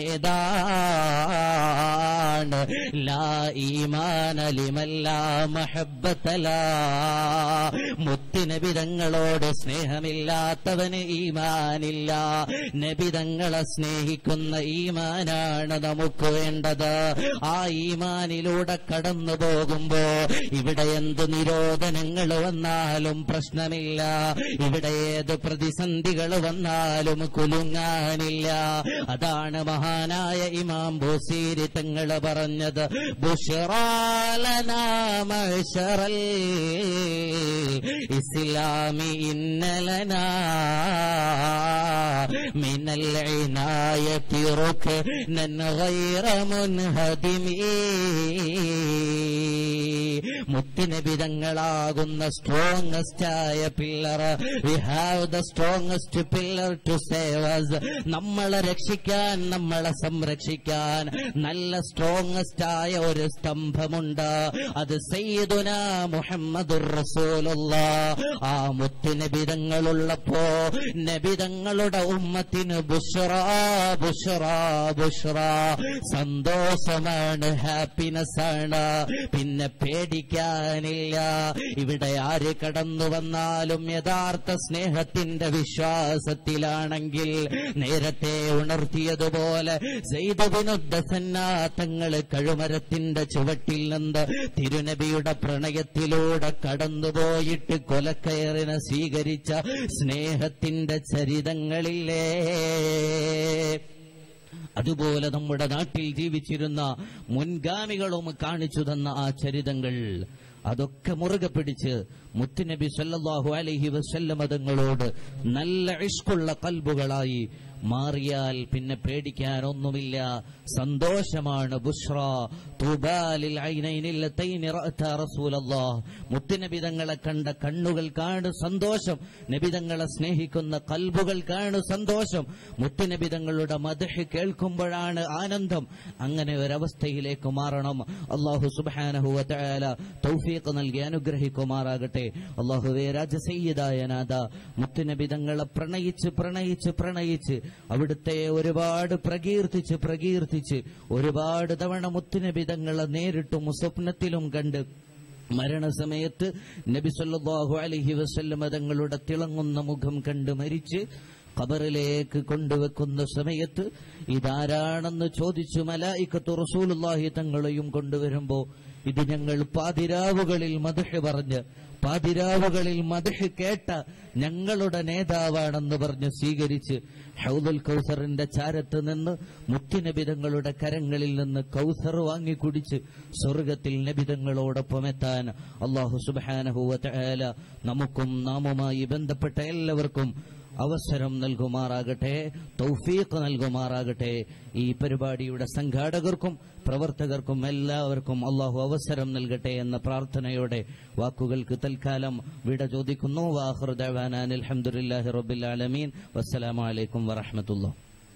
ഏതാണ് ലാ ഈമാന ലിമല്ല മഹബത്തല മുത്തുനബിതങ്ങളോട് സ്നേഹമില്ലാത്തവന് ഈമാനില്ല നബിതങ്ങളെ സ്നേഹിക്കുന്ന ഈമാനാണ് നമുക്ക് വേണ്ടത് ആ ഈമാനിലൂടെ കടന്നു പോകുമ്പോ ഇവിടെ എന്ത് നിരോധനങ്ങൾ വന്നാലും പ്രശ്നമില്ല ഇവിടെ ഏത് പ്രതിസന്ധികൾ വന്നാലും കുലുങ്ങാനില്ല അതാണ് മഹാനായ ഇമാം ബോസീരി തങ്ങൾ പറഞ്ഞത് ബുഷറാലനാമൽ ഇസ്ലാമി ഇന്നലനാ മിനൽ ഇനായത്തി റുക്നൻ غير منهدم മുത്തിനബിതങ്ങളാകുന്ന സ്ട്രോങ്ങസ്റ്റ് ആയ pillar we have the strongest pillar to save us നമ്മളെ രക്ഷിക്കാൻ നമ്മളെ സംരക്ഷിക്കാൻ നല്ല സ്ട്രോങ്ങസ്റ്റ് ആയ ഒരു സ്തംഭമുണ്ട് അത് സയ്യിദുന മുഹമ്മദുർ റസൂലുള്ള ആ മുത്തുനബിതങ്ങളുള്ളപ്പോ നബിതങ്ങളുടെ ഉമ്മത്ത് ഉമ്മത്തിന് ബുഷ്റ ബുഷ്റ ബുഷ്റ സന്തോഷമാണ് ഹാപ്പിനെസ് ആണ് പിന്നെ പേടിക്കാനില്ല ഇവിടെ ആര് കടന്നു വന്നാലും യഥാർത്ഥ സ്നേഹത്തിന്റെ വിശ്വാസത്തിലാണെങ്കിൽ നേരത്തെ ഉണർത്തിയതുപോലെ തങ്ങള് കഴുമരത്തിന്റെ ചുവട്ടിൽ നിന്ന് തിരുനബിയുടെ പ്രണയത്തിലൂടെ കടന്നുപോയിട്ട് കൊലക്കയറിനെ സ്വീകരിച്ച സ്നേഹത്തിന്റെ ചരിതങ്ങളില്ലേ അതുപോലെ നമ്മുടെ നാട്ടിൽ ജീവിച്ചിരുന്ന മുൻഗാമികളും കാണിച്ചു തന്ന ആ ചരിതങ്ങൾ അതൊക്കെ മുറുകെ പിടിച്ച് മുത്തുനബി സല്ലല്ലാഹു അലൈഹി വസല്ലമ തങ്ങളോട് നല്ല ഇഷ്കുള്ള കൽബുകളായി മാറിയാൽ പിന്നെ പേടിക്കാനൊന്നുമില്ല സന്തോഷമാണ് ബുഷ്റ തൂബാലിൽ ഐനൈനില്ലത്തൈനി റഅത റസൂലല്ലാഹ് മുത്തുനബിതങ്ങളെ കണ്ട കണ്ണുകൾ കാണു സന്തോഷം നബിതങ്ങളെ സ്നേഹിക്കുന്ന കൽബുകൾ കാണു സന്തോഷം മുത്തുനബിതങ്ങളുടെ മദഹ് കേൾക്കുമ്പോഴാണ് ആനന്ദം അങ്ങനെ ഒരവസ്ഥയിലേക്ക് മാറണം അള്ളാഹു സുബ്ഹാനഹു വതആല തൗഫീഖ് നൽകി അനുഗ്രഹിക്കുമാറാകട്ടെ അള്ളാഹുവേ രാജസയ്യിദായ നാഥ മുത്തുനബിതങ്ങളെ പ്രണയിച്ച് പ്രണയിച്ച് പ്രണയിച്ച് അവിടുത്തെ ഒരുപാട് പ്രകീർത്തിച്ച് പ്രകീർത്തിച്ച് ഒരുപാട് തവണ മുത്തുനബിതങ്ങളെ നേരിട്ടും സ്വപ്നത്തിലും കണ്ട് മരണസമയത്ത് നബി സല്ലല്ലാഹു അലൈഹി വസല്ലമ തങ്ങളുടെ തിളങ്ങുന്ന മുഖം കണ്ട് മരിച്ച് ഖബറിലേക്ക് കൊണ്ടുവെക്കുന്ന സമയത്ത് ഇതാരാണെന്ന് ചോദിച്ചു മലായിക്കത്തു റസൂലുള്ളാഹി തങ്ങളെയും കൊണ്ടുവരുമ്പോ ഇത് ഞങ്ങൾ പാതിരാവുകളിൽ മദഹ് പറഞ്ഞ് പാതിരാവുകളിൽ മദഹ് കേട്ട ഞങ്ങളുടെ നേതാവാണെന്ന് പറഞ്ഞ് സ്വീകരിച്ച് ഹൗദുൽ കൗസറിന്റെ ചാരത്ത് നിന്ന് മുത്തുനബിതങ്ങളുടെ കരങ്ങളിൽ നിന്ന് കൗസർ വാങ്ങി കുടിച്ച് സ്വർഗത്തിൽ നബിതങ്ങളോടൊപ്പം എത്താൻ അള്ളാഹു സുബാനഹുവ നമുക്കും നാമുമായി ബന്ധപ്പെട്ട എല്ലാവർക്കും അവസരം നൽകുമാറാകട്ടെ തൗഫീഖ് നൽകുമാറാകട്ടെ ഈ പരിപാടിയുടെ സംഘാടകർക്കും പ്രവർത്തകർക്കും എല്ലാവർക്കും അള്ളാഹു അവസരം നൽകട്ടെ എന്ന പ്രാർത്ഥനയോടെ വാക്കുകൾക്ക് തൽക്കാലം വിട ചോദിക്കുന്നു വാഹൃദാൻ അലഹമുല്ലാഹി റബ്ബിൽ ആലമീൻ വസ്സലാമലൈക്കും വറഹമത്തുള്ള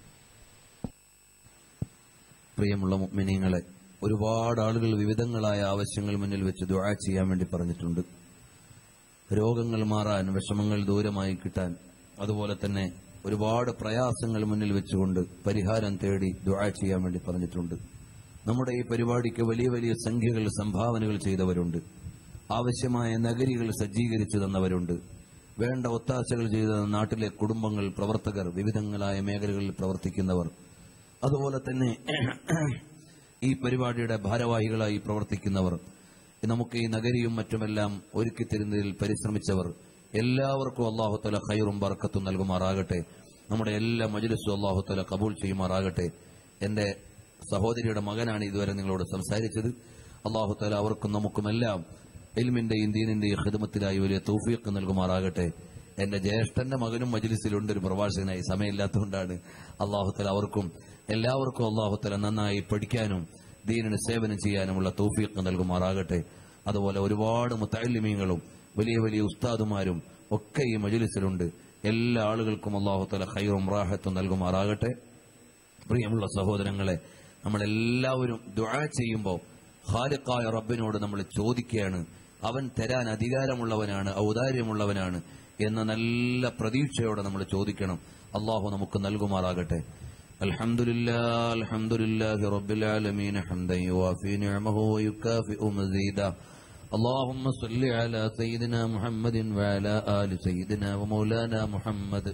പ്രിയമുള്ള മുഅ്മിനീങ്ങളെ ഒരുപാട് ആളുകൾ വിവിധങ്ങളായ ആവശ്യങ്ങൾ മുന്നിൽ വെച്ച് ദുആ ചെയ്യാൻ വേണ്ടി പറഞ്ഞിട്ടുണ്ട് രോഗങ്ങൾ മാറാൻ വിഷമങ്ങൾ ദൂരമായി കിട്ടാൻ അതുപോലെ തന്നെ ഒരുപാട് പ്രയാസങ്ങൾ മുന്നിൽ വെച്ചുകൊണ്ട് പരിഹാരം തേടി ദുആ ചെയ്യാൻ വേണ്ടി പറഞ്ഞിട്ടുണ്ട് നമ്മുടെ ഈ പരിപാടിക്ക് വലിയ വലിയ സംഖ്യകൾ സംഭാവനകൾ ചെയ്തവരുണ്ട് ആവശ്യമായ നഗരികൾ സജ്ജീകരിച്ചു തന്നവരുണ്ട് വേണ്ട ഒത്താശകൾ ചെയ്ത നാട്ടിലെ കുടുംബങ്ങൾ പ്രവർത്തകർ വിവിധങ്ങളായ മേഖലകളിൽ പ്രവർത്തിക്കുന്നവർ അതുപോലെ തന്നെ ഈ പരിപാടിയുടെ ഭാരവാഹികളായി പ്രവർത്തിക്കുന്നവർ നമുക്ക് ഈ നഗരിയും മറ്റുമെല്ലാം ഒരുക്കി തരുന്നതിൽ പരിശ്രമിച്ചവർ എല്ലാവർക്കും അള്ളാഹുത്തല ഖൈറും ബർക്കത്തും നൽകുമാറാകട്ടെ നമ്മുടെ എല്ലാ മജ്ലിസും അള്ളാഹുത്തല കബൂൾ ചെയ്യുമാറാകട്ടെ എന്റെ സഹോദരിയുടെ മകനാണ് ഇതുവരെ നിങ്ങളോട് സംസാരിച്ചത് അള്ളാഹുത്തല അവർക്കും നമുക്കുമെല്ലാം എൽമിന്റെയും ദീനിന്റെയും ഹിദമത്തിലായി വലിയ തൗഫീഖ് നൽകുമാറാകട്ടെ എന്റെ ജ്യേഷ്ഠന്റെ മകനും മജ്ലിസിലുണ്ട് ഒരു പ്രഭാഷകനായി സമയമില്ലാത്തതുകൊണ്ടാണ് അള്ളാഹുത്തല അവർക്കും എല്ലാവർക്കും അള്ളാഹുത്തല നന്നായി പഠിക്കാനും ദീനിന് സേവനം ചെയ്യാനുമുള്ള തൗഫീഖ് നൽകുമാറാകട്ടെ അതുപോലെ ഒരുപാട് മുത്തല്ലിമീങ്ങളും വലിയ വലിയ ഉസ്താദുമാരും ഒക്കെ ഈ മജ്ലിസിലുണ്ട് എല്ലാ ആളുകൾക്കും അള്ളാഹുത്തല ഖൈറും റാഹത്തും നൽകുമാറാകട്ടെ പ്രിയമുള്ള സഹോദരങ്ങളെ നമ്മളെല്ലാവരും ദുആ ചെയ്യുമ്പോൾ ഖാലിഖായ റബ്ബിനോട് നമ്മൾ ചോദിക്കുകയാണ് അവൻ തരാൻ അധികാരമുള്ളവനാണ് ഔദാര്യമുള്ളവനാണ് എന്ന നല്ല പ്രതീക്ഷയോടെ നമ്മൾ ചോദിക്കണം അള്ളാഹു നമുക്ക് നൽകുമാറാകട്ടെ അൽഹംദുലില്ലാ അൽഹംദുലില്ലാഹി റബ്ബിൽ ആലമീൻ ഹംദൻ യുവാഫി നിഅമഹു വയുകാഫിഉ മസീദ اللهم صل على سيدنا محمد وعلى آل سيدنا ومولانا محمد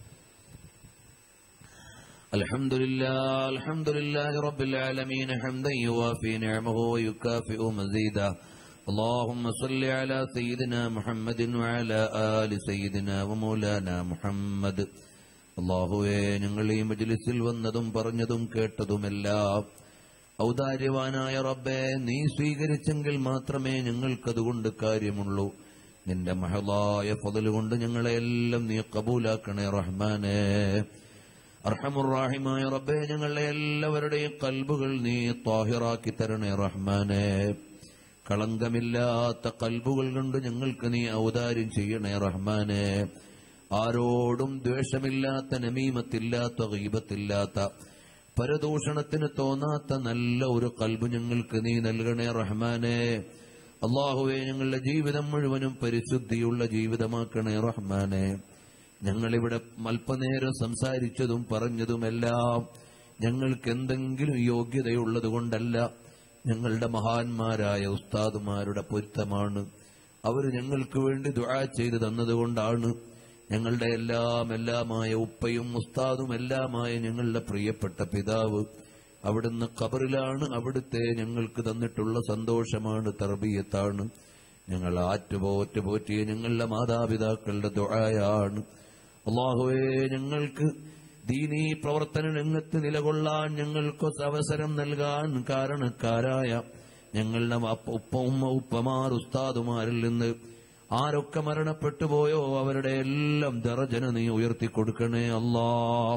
الحمد لله الحمد لله رب العالمين حمدا يوافي نعمه ويكافئ مزيدا اللهم صل على سيدنا محمد وعلى آل سيدنا ومولانا محمد അള്ളാഹുവേ ഞങ്ങൾ ഈ മജ്ലിസിൽ വന്നതും പറഞ്ഞതും കേട്ടതുമെല്ലാം ഔദാര്യവാനായ റബ്ബെ നീ സ്വീകരിച്ചെങ്കിൽ മാത്രമേ ഞങ്ങൾക്കതുകൊണ്ട് കാര്യമുള്ളൂ നിന്റെ മഹളായ ഫതല് കൊണ്ട് ഞങ്ങളെ എല്ലാം നീ കബൂലാക്കണേ റഹ്മാനേ അർഹമുറാഹിമായ റബ്ബെ ഞങ്ങളെ എല്ലാവരുടെയും കൽബുകൾ നീ താഹിറാക്കി തരണേ റഹ്മാനെ കളങ്കമില്ലാത്ത കൽബുകൾ കൊണ്ട് ഞങ്ങൾക്ക് നീ ഔദാര്യം ചെയ്യണേ റഹ്മാനെ ആരോടും ദ്വേഷമില്ലാത്ത നമീമത്തില്ലാത്ത ഗീബത്തില്ലാത്ത പരദൂഷണത്തിന് തോന്നാത്ത നല്ല ഒരു കൽബ് ഞങ്ങൾക്ക് നീ നൽകണേ റഹ്മാനെ അള്ളാഹുവെ ഞങ്ങളുടെ ജീവിതം മുഴുവനും പരിശുദ്ധിയുള്ള ജീവിതമാക്കണേ റഹ്മാനെ ഞങ്ങളിവിടെ അല്പനേരം സംസാരിച്ചതും പറഞ്ഞതുമെല്ലാം ഞങ്ങൾക്ക് എന്തെങ്കിലും യോഗ്യതയുള്ളത് കൊണ്ടല്ല ഞങ്ങളുടെ മഹാന്മാരായ ഉസ്താദുമാരുടെ പൊരുത്തമാണ് അവർ ഞങ്ങൾക്ക് വേണ്ടി ദുആ ചെയ്തു തന്നതുകൊണ്ടാണ് ഞങ്ങളുടെ എല്ലാം എല്ലാമായ ഉപ്പയും ഉസ്താദും എല്ലാമായ ഞങ്ങളുടെ പ്രിയപ്പെട്ട പിതാവ് അവിടുന്ന് ഖബറിലാണ് അവിടുത്തെ ഞങ്ങൾക്ക് തന്നിട്ടുള്ള സന്തോഷമാണ് തർബീയത്താണ് ഞങ്ങൾ ആറ്റുപോറ്റ് പോറ്റിയ ഞങ്ങളുടെ മാതാപിതാക്കളുടെ ദുആയാണ് അള്ളാഹുവേ ഞങ്ങൾക്ക് ദീനീ പ്രവർത്തന രംഗത്ത് നിലകൊള്ളാൻ ഞങ്ങൾക്ക് അവസരം നൽകാൻ കാരണക്കാരായ ഞങ്ങളുടെ വാപ്പ- ഉപ്പ ഉമ്മ ഉപ്പമാർ ഉസ്താദുമാരിൽ നിന്ന് ആരൊക്കെ മരണപ്പെട്ടു പോയോ അവരുടെ എല്ലാം ദറജന നീ ഉയർത്തി കൊടുക്കണേ അല്ലാ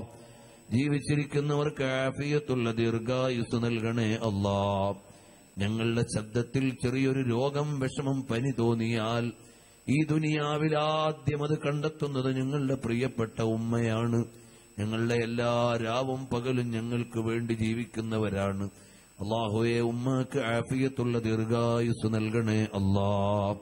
ജീവിച്ചിരിക്കുന്നവർക്ക് ആഫിയത്തുള്ള ദീർഘായുസ് നൽകണേ അല്ലാ ഞങ്ങളുടെ ശബ്ദത്തിൽ ചെറിയൊരു രോഗം വിഷമം പനി തോന്നിയാൽ ഈ ദുനിയാവിൽ ആദ്യം അത് കണ്ടെത്തുന്നത് ഞങ്ങളുടെ പ്രിയപ്പെട്ട ഉമ്മയാണ് ഞങ്ങളുടെ എല്ലാ രാവും പകലും ഞങ്ങൾക്ക് വേണ്ടി ജീവിക്കുന്നവരാണ് അള്ളാഹുവെ ഉമ്മക്ക് ആഫിയത്തുള്ള ദീർഘായുസ് നൽകണേ അല്ലാ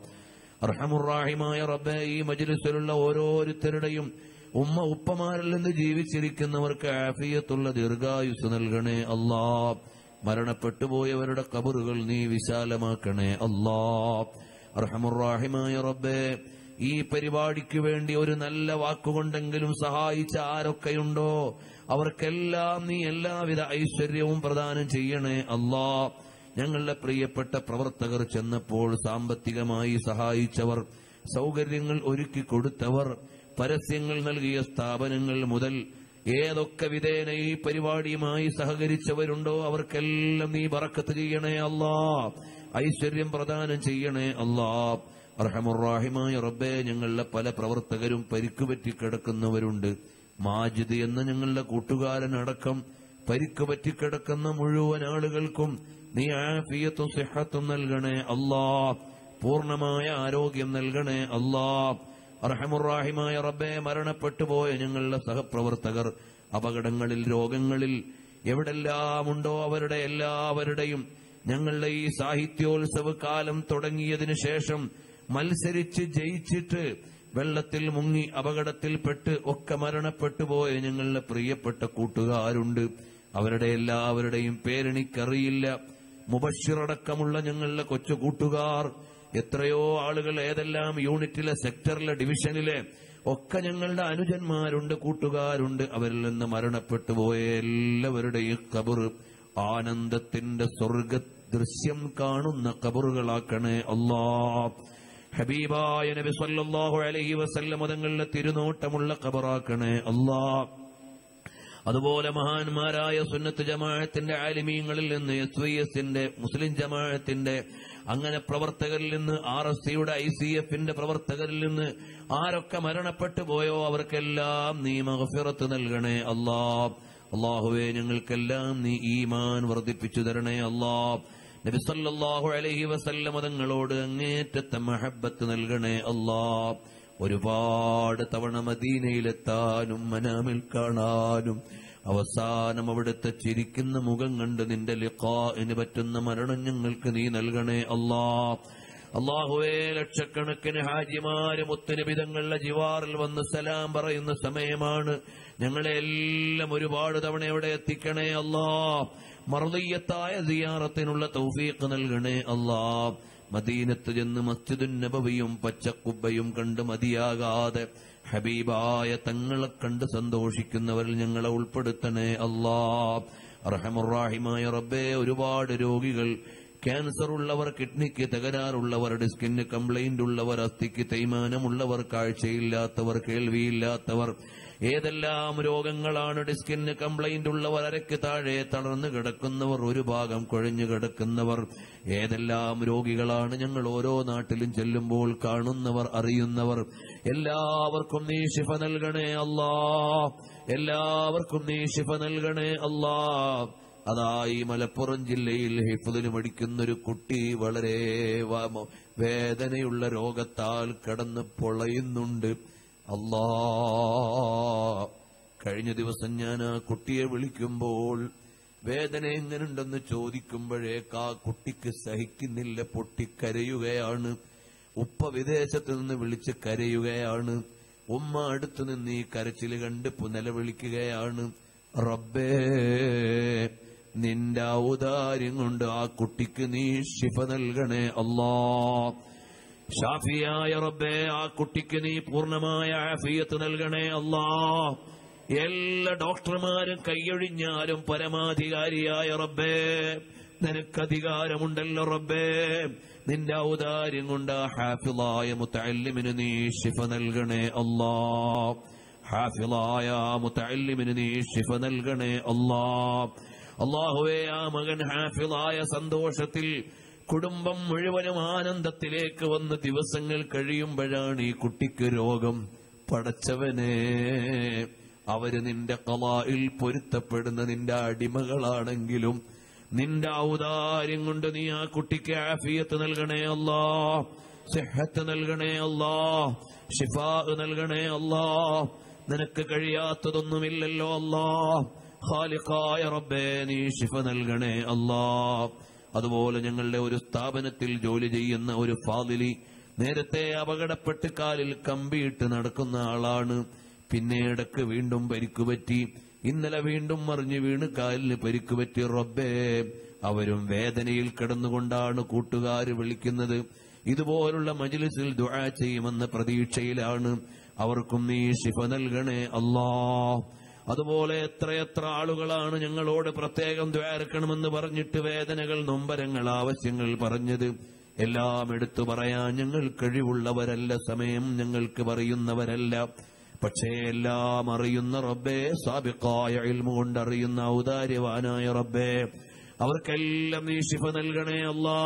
അർഹമുറാഹിമായ റബ്ബെ ഈ മജ്ലിസിലുള്ള ഓരോരുത്തരുടെയും ഉമ്മ ഉപ്പമാരിൽ നിന്ന് ജീവിച്ചിരിക്കുന്നവർക്ക് ആഫിയത്തുള്ള ദീർഘായുസ് നൽകണേ അല്ലാ മരണപ്പെട്ടുപോയവരുടെ കബറുകൾ നീ വിശാലമാക്കണേ അല്ലാ അർഹമുറാഹിമായ റബ്ബെ ഈ പരിപാടിക്ക് വേണ്ടി ഒരു നല്ല വാക്കുകൊണ്ടെങ്കിലും സഹായിച്ച ആരൊക്കെയുണ്ടോ അവർക്കെല്ലാം നീ എല്ലാവിധ ഐശ്വര്യവും പ്രദാനം ചെയ്യണേ അല്ലാ ഞങ്ങളുടെ പ്രിയപ്പെട്ട പ്രവർത്തകർ ചെന്നപ്പോൾ സാമ്പത്തികമായി സഹായിച്ചവർ സൗകര്യങ്ങൾ ഒരുക്കി കൊടുത്തവർ പരസ്യങ്ങൾ നൽകിയ സ്ഥാപനങ്ങൾ മുതൽ ഏതൊക്കെ വിധേന ഈ പരിപാടിയുമായി സഹകരിച്ചവരുണ്ടോ അവർക്കെല്ലാം നീ ബറക്കത്ത് ചെയ്യണേ അല്ലാ ഐശ്വര്യം പ്രദാനം ചെയ്യണേ അല്ലാ അർഹമുറാഹിമായ റബ്ബെ ഞങ്ങളുടെ പല പ്രവർത്തകരും പരിക്കുപറ്റി കിടക്കുന്നവരുണ്ട് മാജിദ് എന്ന ഞങ്ങളുടെ കൂട്ടുകാരനടക്കം പരിക്ക് പറ്റിക്കിടക്കുന്ന മുഴുവൻ ആളുകൾക്കും നീ ആഫിയത്തും സിഹത്തും നൽകണേ അല്ലാ പൂർണ്ണമായ ആരോഗ്യം നൽകണേ അല്ലാ അർഹമുറാഹിമായ റബ്ബെ മരണപ്പെട്ടുപോയ ഞങ്ങളുടെ സഹപ്രവർത്തകർ അപകടങ്ങളിൽ രോഗങ്ങളിൽ എവിടെല്ലാമുണ്ടോ അവരുടെ എല്ലാവരുടെയും ഞങ്ങളുടെ ഈ സാഹിത്യോത്സവ കാലം തുടങ്ങിയതിനു ശേഷം മത്സരിച്ച് ജയിച്ചിട്ട് വെള്ളത്തിൽ മുങ്ങി അപകടത്തിൽപ്പെട്ട് ഒക്കെ മരണപ്പെട്ടു പോയ ഞങ്ങളുടെ പ്രിയപ്പെട്ട കൂട്ടുകാരുണ്ട് അവരുടെ എല്ലാവരുടെയും പേരെനിക്കറിയില്ല മുബഷിറടക്കമുള്ള ഞങ്ങളുടെ കൊച്ചു കൂട്ടുകാർ എത്രയോ ആളുകൾ ഏതെല്ലാം യൂണിറ്റിലെ സെക്ടറിലെ ഡിവിഷനിലെ ഒക്കെ ഞങ്ങളുടെ അനുജന്മാരുണ്ട് കൂട്ടുകാരുണ്ട് അവരിൽ നിന്ന് മരണപ്പെട്ടു പോയ എല്ലാവരുടെയും കബർ ആനന്ദത്തിന്റെ സ്വർഗ ദൃശ്യം കാണുന്ന കബറുകളാക്കണേ അല്ലാ ഹബീബായ നബി സല്ലല്ലാഹു അലൈഹി വസല്ലം തങ്ങളുടെ തിരുനോട്ടമുള്ള കബറാക്കണേ അല്ലാ അതുപോലെ മഹാന്മാരായ സുന്നത്ത് ജമാഅത്തിന്റെ ആലിമീങ്ങളിൽ നിന്ന് എസ് വൈ എസിന്റെ മുസ്ലിം ജമാഅത്തിന്റെ അങ്ങനെ പ്രവർത്തകരിൽ നിന്ന് ആർ എസ് സിയുടെ ഐ സി എഫിന്റെ പ്രവർത്തകരിൽ നിന്ന് ആരൊക്കെ മരണപ്പെട്ടു പോയോ അവർക്കെല്ലാം നീ മഹഫിറത്ത് നൽകണേ അല്ലാ അള്ളാഹുവെ ഞങ്ങൾക്കെല്ലാം നീ ഈമാൻ വർദ്ധിപ്പിച്ചു തരണേ അല്ലാ നബി സല്ലല്ലാഹു അലൈഹി വസല്ലം തങ്ങളോട് അങ്ങേറ്റത്തെ മഹബത്ത് നൽകണേ അല്ലാ ഒരുപാട് തവണ മദീനയിലെത്താനും മനാമിൽ കാണാനും അവസാനം അവിടുത്തെ ചിരിക്കുന്ന മുഖം കണ്ട് നിന്റെ ലിഖാന് പറ്റുന്ന മരണം ഞങ്ങൾക്ക് നീ നൽകണേ അല്ലാ അള്ളാഹുവേ ലക്ഷക്കണക്കിന് ഹാജിമാര് മുത്തനബിതങ്ങളുടെ ജിവാറിൽ വന്ന് സലാം പറയുന്ന സമയമാണ് ഞങ്ങളെ എല്ലാം ഒരുപാട് തവണ അവിടെ എത്തിക്കണേ അല്ലാ മർദീയത്തായ സിയാറത്തിനുള്ള തൗഫീഖ് നൽകണേ അല്ലാ മദീനത്ത് ചെന്ന് മസ്ജിദുൻ നബവിയും പച്ചക്കുബ്ബയും കണ്ട് മതിയാകാതെ ഹബീബായ തങ്ങളെ കണ്ട് സന്തോഷിക്കുന്നവരിൽ ഞങ്ങളെ ഉൾപ്പെടുത്തണേ അല്ലാ അർഹമുറാഹിമായ റബ്ബേ ഒരുപാട് രോഗികൾ ക്യാൻസർ ഉള്ളവർ കിഡ്നിക്ക് തകരാറുള്ളവർ ഡിസ്കിന് കംപ്ലൈന്റ് ഉള്ളവർ അസ്ഥിക്ക് തേയ്മാനമുള്ളവർ കാഴ്ചയില്ലാത്തവർ കേൾവിയില്ലാത്തവർ ഏതെല്ലാം രോഗങ്ങളാണ് ഡിസ്കിന് കംപ്ലൈന്റ് ഉള്ളവർ അരയ്ക്ക് താഴെ തളർന്നു കിടക്കുന്നവർ ഒരു ഭാഗം കുഴഞ്ഞു കിടക്കുന്നവർ ഏതെല്ലാം രോഗികളാണ് ഞങ്ങൾ ഓരോ നാട്ടിലും ചെല്ലുമ്പോൾ കാണുന്നവർ അറിയുന്നവർ എല്ലാവർക്കും നീ ശിഫ നൽകണേ അല്ലാ എല്ലാവർക്കും നീ ശിഫ നൽകണേ അല്ലാ അതായി മലപ്പുറം ജില്ലയിൽ ഹിഫുദിന് പഠിക്കുന്ന ഒരു കുട്ടി വളരെ വ- വേദനയുള്ള രോഗത്താൽ കടന്ന് പൊളയുന്നുണ്ട് അല്ലാ കഴിഞ്ഞ ദിവസം ഞാൻ ആ കുട്ടിയെ വിളിക്കുമ്പോൾ വേദന എങ്ങനെയുണ്ടെന്ന് ചോദിക്കുമ്പോഴേക്ക് ആ കുട്ടിക്ക് സഹിക്കുന്നില്ല പൊട്ടിക്കരയുകയാണ് ഉപ്പ വിദേശത്ത് നിന്ന് വിളിച്ച് കരയുകയാണ് ഉമ്മ അടുത്തു നിന്ന് ഈ കരച്ചിൽ കണ്ട് നിലവിളിക്കുകയാണ് റബ്ബേ നിന്റെ ഔദാര്യം കൊണ്ട് ആ കുട്ടിക്ക് നീ ശിഫ നൽകണേ അല്ലാ ഷാഫിയായ റബ്ബേ ആ കുട്ടിക്ക് നീ പൂർണ്ണമായ ആഫിയത്ത് നൽകണേ അല്ലാ എല്ലാ ഡോക്ടർമാരും കൈയൊഴിഞ്ഞാലും പരമാധികാരിയായ റബ്ബേ നിനക്ക് അധികാരമുണ്ടല്ലോ റബ്ബേ നിന്റെ ഔദാര്യം കൊണ്ട് ആ ഹാഫിളായ മുത്തല്ലിമിന് നീ ശിഫ നൽകണേ അല്ലാ ഹാഫിളായ മുത്തല്ലിമിന് നീ ശിഫ നൽകണേ അല്ലാ അള്ളാഹുവേ ആ മകൻ ഹാഫിളായ സന്തോഷത്തിൽ കുടുംബം മുഴുവനും ആനന്ദത്തിലേക്ക് വന്ന് ദിവസങ്ങൾ കഴിയുമ്പോഴാണ് ഈ കുട്ടിക്ക് രോഗം പടച്ചവനെ അവര് നിന്റെ കലായിൽ പൊരുത്തപ്പെടുന്ന നിന്റെ അടിമകളാണെങ്കിലും നിന്റെ ഔദാര്യം കൊണ്ട് നീ ആ കുട്ടിക്ക് ആഫിയത്ത് നൽകണേ അല്ലാ സിഹത്ത് നൽകണേ അല്ലാ ഷിഫാ നൽകണേ അല്ലാ നിനക്ക് കഴിയാത്തതൊന്നുമില്ലല്ലോ അല്ലാ ഖാലിഖായ റബ്ബേ നീ ഷിഫ നൽകണേ അല്ലാ അതുപോലെ ഞങ്ങളുടെ ഒരു സ്ഥാപനത്തിൽ ജോലി ചെയ്യുന്ന ഒരു ഫാദിലി നേരത്തെ അപകടപ്പെട്ട് കാലിൽ കമ്പിയിട്ട് നടക്കുന്ന ആളാണ് പിന്നെ ഇടക്ക് വീണ്ടും പരിക്കുപറ്റി ഇന്നലെ വീണ്ടും മറിഞ്ഞു വീണ് കാലിന് പരിക്കുപറ്റി റബ്ബേ അവരും വേദനയിൽ കിടന്നുകൊണ്ടാണ് കൂട്ടുകാർ വിളിക്കുന്നത് ഇതുപോലുള്ള മജിലിസിൽ ദുആ ചെയ്യുമെന്ന പ്രതീക്ഷയിലാണ് അവർക്കും നീ ശിഫ നൽകണേ അല്ലാ അതുപോലെ എത്രയെത്ര ആളുകളാണ് ഞങ്ങളോട് പ്രത്യേകം ദ്വാരക്കണമെന്ന് പറഞ്ഞിട്ട് വേദനകൾ നൊമ്പരങ്ങൾ ആവശ്യങ്ങൾ പറഞ്ഞത് എല്ലാം എടുത്തു പറയാൻ ഞങ്ങൾ കഴിവുള്ളവരല്ല സമയം ഞങ്ങൾക്ക് പറയുന്നവരല്ല പക്ഷേ എല്ലാം അറിയുന്ന റബ്ബേ സാബിക്കായ ഇൽമ കൊണ്ട് അറിയുന്ന ഔദാര്യവാനായ റബ്ബേ അവർക്കെല്ലാം നീ ശിഫ നൽകണേ അല്ലാ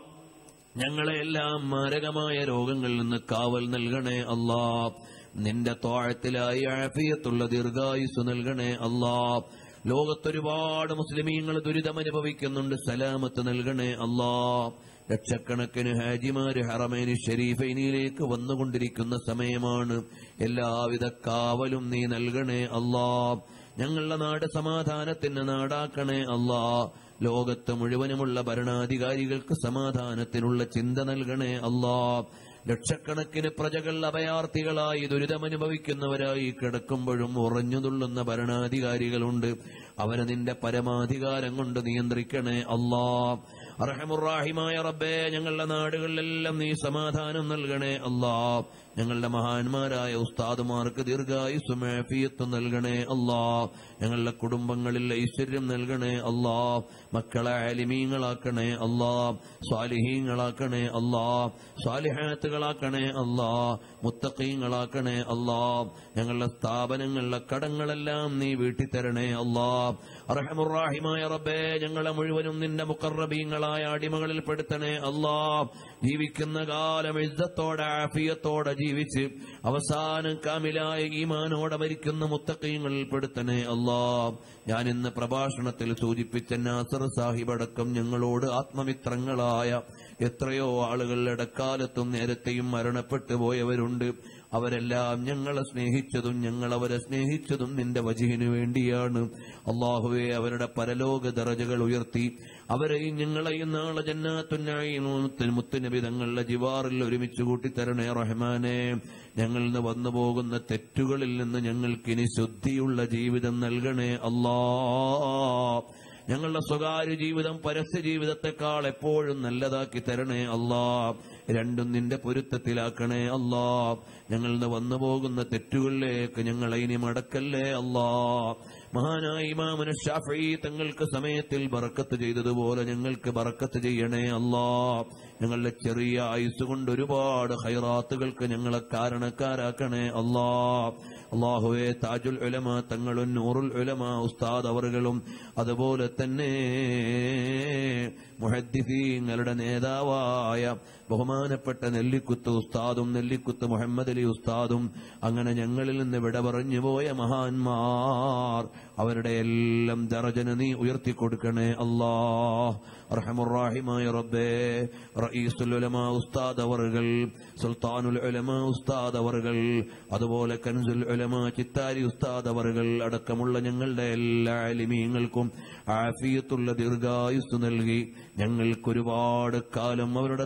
ഞങ്ങളെ എല്ലാം മാരകമായ രോഗങ്ങളിൽ നിന്ന് കാവൽ നൽകണേ അല്ലാ നിന്റെ തോഴത്തിലായി ആഫിയത്തുള്ള ദീർഘായുസ് നൽകണേ അല്ലാ ലോകത്തൊരുപാട് മുസ്ലിമീങ്ങൾ ദുരിതമനുഭവിക്കുന്നുണ്ട് സലാമത്ത് നൽകണേ അല്ലാ ലക്ഷക്കണക്കിന് ഹാജിമാര് ഹറമേന് ഷരീഫൈനിയിലേക്ക് വന്നുകൊണ്ടിരിക്കുന്ന സമയമാണ് എല്ലാവിധ കാവലും നീ നൽകണേ അല്ലാ ഞങ്ങളുടെ നാട് സമാധാനത്തിന് നാടാക്കണേ അല്ലാ ലോകത്ത് മുഴുവനുമുള്ള ഭരണാധികാരികൾക്ക് സമാധാനത്തിനുള്ള ചിന്ത നൽകണേ അല്ലാ ലക്ഷക്കണക്കിന് പ്രജകൾ അഭയാർത്ഥികളായി ദുരിതമനുഭവിക്കുന്നവരായി കിടക്കുമ്പോഴും ഉറഞ്ഞുതുള്ളുന്ന ഭരണാധികാരികളുണ്ട് അവരെ നിന്റെ പരമാധികാരം കൊണ്ട് നിയന്ത്രിക്കണേ അല്ലാ അറഹമുറാഹിമായ റബ്ബേ ഞങ്ങളുടെ നാടുകളിലെല്ലാം നീ സമാധാനം നൽകണേ അല്ലാ ഞങ്ങളുടെ മഹാന്മാരായ ഉസ്താദുമാർക്ക് ദീർഘായുസ്സും ആഫിയത്തും നൽകണേ അല്ലാ ഞങ്ങളുടെ കുടുംബങ്ങളിൽ ഐശ്വര്യം നൽകണേ അല്ലാ മക്കളെ ആലിമീങ്ങളാക്കണേ അല്ലാ സ്വാലിഹീങ്ങളാക്കണേ അല്ലാ സ്വാലിഹാത്തുകളാക്കണേ അല്ലാ മുത്തഖീങ്ങളാക്കണേ അല്ലാ ഞങ്ങളുടെ സ്ഥാപനങ്ങളിലെ കടങ്ങളെല്ലാം നീ വീട്ടിത്തരണേ അല്ലാ അറഹമുറാഹിമായ റബ്ബേ ഞങ്ങളെ മുഴുവനും നിന്റെ മുക്കറബീങ്ങളായ അടിമകളിൽ പെടുത്തണേ അല്ലാ ജീവിക്കുന്ന കാലം ഇജ്ജത്തോടെ ആഫിയത്തോടെ ജീവിച്ച് അവസാനം കാമിലായ ഈമാനോടെ മരിക്കുന്ന മുത്തക്കയങ്ങളിൽ പെടുത്തണേ അല്ലാ ഞാൻ ഇന്ന് പ്രഭാഷണത്തിൽ സൂചിപ്പിച്ച നാസർ സാഹിബ് അടക്കം ഞങ്ങളോട് ആത്മമിത്രങ്ങളായ എത്രയോ ആളുകൾ ഇടക്കാലത്തും നേരത്തെയും മരണപ്പെട്ടു പോയവരുണ്ട് അവരെല്ലാം ഞങ്ങളെ സ്നേഹിച്ചതും ഞങ്ങൾ അവരെ സ്നേഹിച്ചതും നിന്റെ വജുവിനു വേണ്ടിയാണ് അള്ളാഹുവെ അവരുടെ പരലോക ദറജകൾ ഉയർത്തി അവരെയും ഞങ്ങളെയും നാളെ ജന്നാത്തുന്നായി മുത്തുനബി തങ്ങളുടെ ജിവാറിൽ ഒരുമിച്ച് കൂട്ടിത്തരണേ റഹ്മാനെ ഞങ്ങളിൽ നിന്ന് വന്നു പോകുന്ന തെറ്റുകളിൽ നിന്ന് ഞങ്ങൾക്കിനി ശുദ്ധിയുള്ള ജീവിതം നൽകണേ അല്ലാ ഞങ്ങളുടെ സ്വകാര്യ ജീവിതം പരസ്യ ജീവിതത്തെക്കാൾ എപ്പോഴും നല്ലതാക്കി തരണേ അല്ലാ രണ്ടും നിന്റെ പൊരുത്തത്തിലാക്കണേ അല്ലാ ഞങ്ങളിൽ നിന്ന് വന്നു പോകുന്ന തെറ്റുകളിലേക്ക് ഞങ്ങളെ ഇനി മടക്കല്ലേ അല്ലാ മഹാനായ ഇമാമന ഷാഫി തങ്ങൾക്ക് സമയത്തിൽ ബറക്കത്ത് ചെയ്തതുപോലെ ഞങ്ങൾക്ക് ബറക്കത്ത് ചെയ്യണേ അല്ലാ ഞങ്ങളുടെ ചെറിയ ആയുസ് കൊണ്ട് ഒരുപാട് ഹൈറാത്തുകൾക്ക് ഞങ്ങളെ കാരണക്കാരാക്കണേ അല്ലാ അള്ളാഹുവെ താജുൽ ഉലമ തങ്ങളും നൂറുൽ ഉലമ ഉസ്താദ് അവറുകളും അതുപോലെ തന്നെ മുഹദ്ദിഫീങ്ങളുടെ നേതാവായ ബഹുമാനപ്പെട്ട നെല്ലിക്കുത്ത് ഉസ്താദും നെല്ലിക്കുത്ത് മുഹമ്മദ് അലി ഉസ്താദും അങ്ങനെ ഞങ്ങളിൽ നിന്ന് വിട പറഞ്ഞു പോയ മഹാന്മാർ അവരുടെ എല്ലാം ദറജന നീ ഉയർത്തിക്കൊടുക്കണേ അല്ലാ റഹമുറാഹിമായ റബ്ബേ റഈസുൽ ഉലമ ഉസ്താദ് അവറുകൾ സുൽത്താനുൽ ഉലമ ഉസ്താദ് അവറുകൾ അതുപോലെ കൻസുൽ ഉലമ ചിത്താരി ഉസ്താദ് അവറുകൾ അടക്കമുള്ള ഞങ്ങളുടെ എല്ലാ അലിമീങ്ങൾക്കും ആഫിയത്തുള്ള ദീർഘായുസ് നൽകി ഞങ്ങൾക്കൊരുപാട് കാലം അവരുടെ തണൽ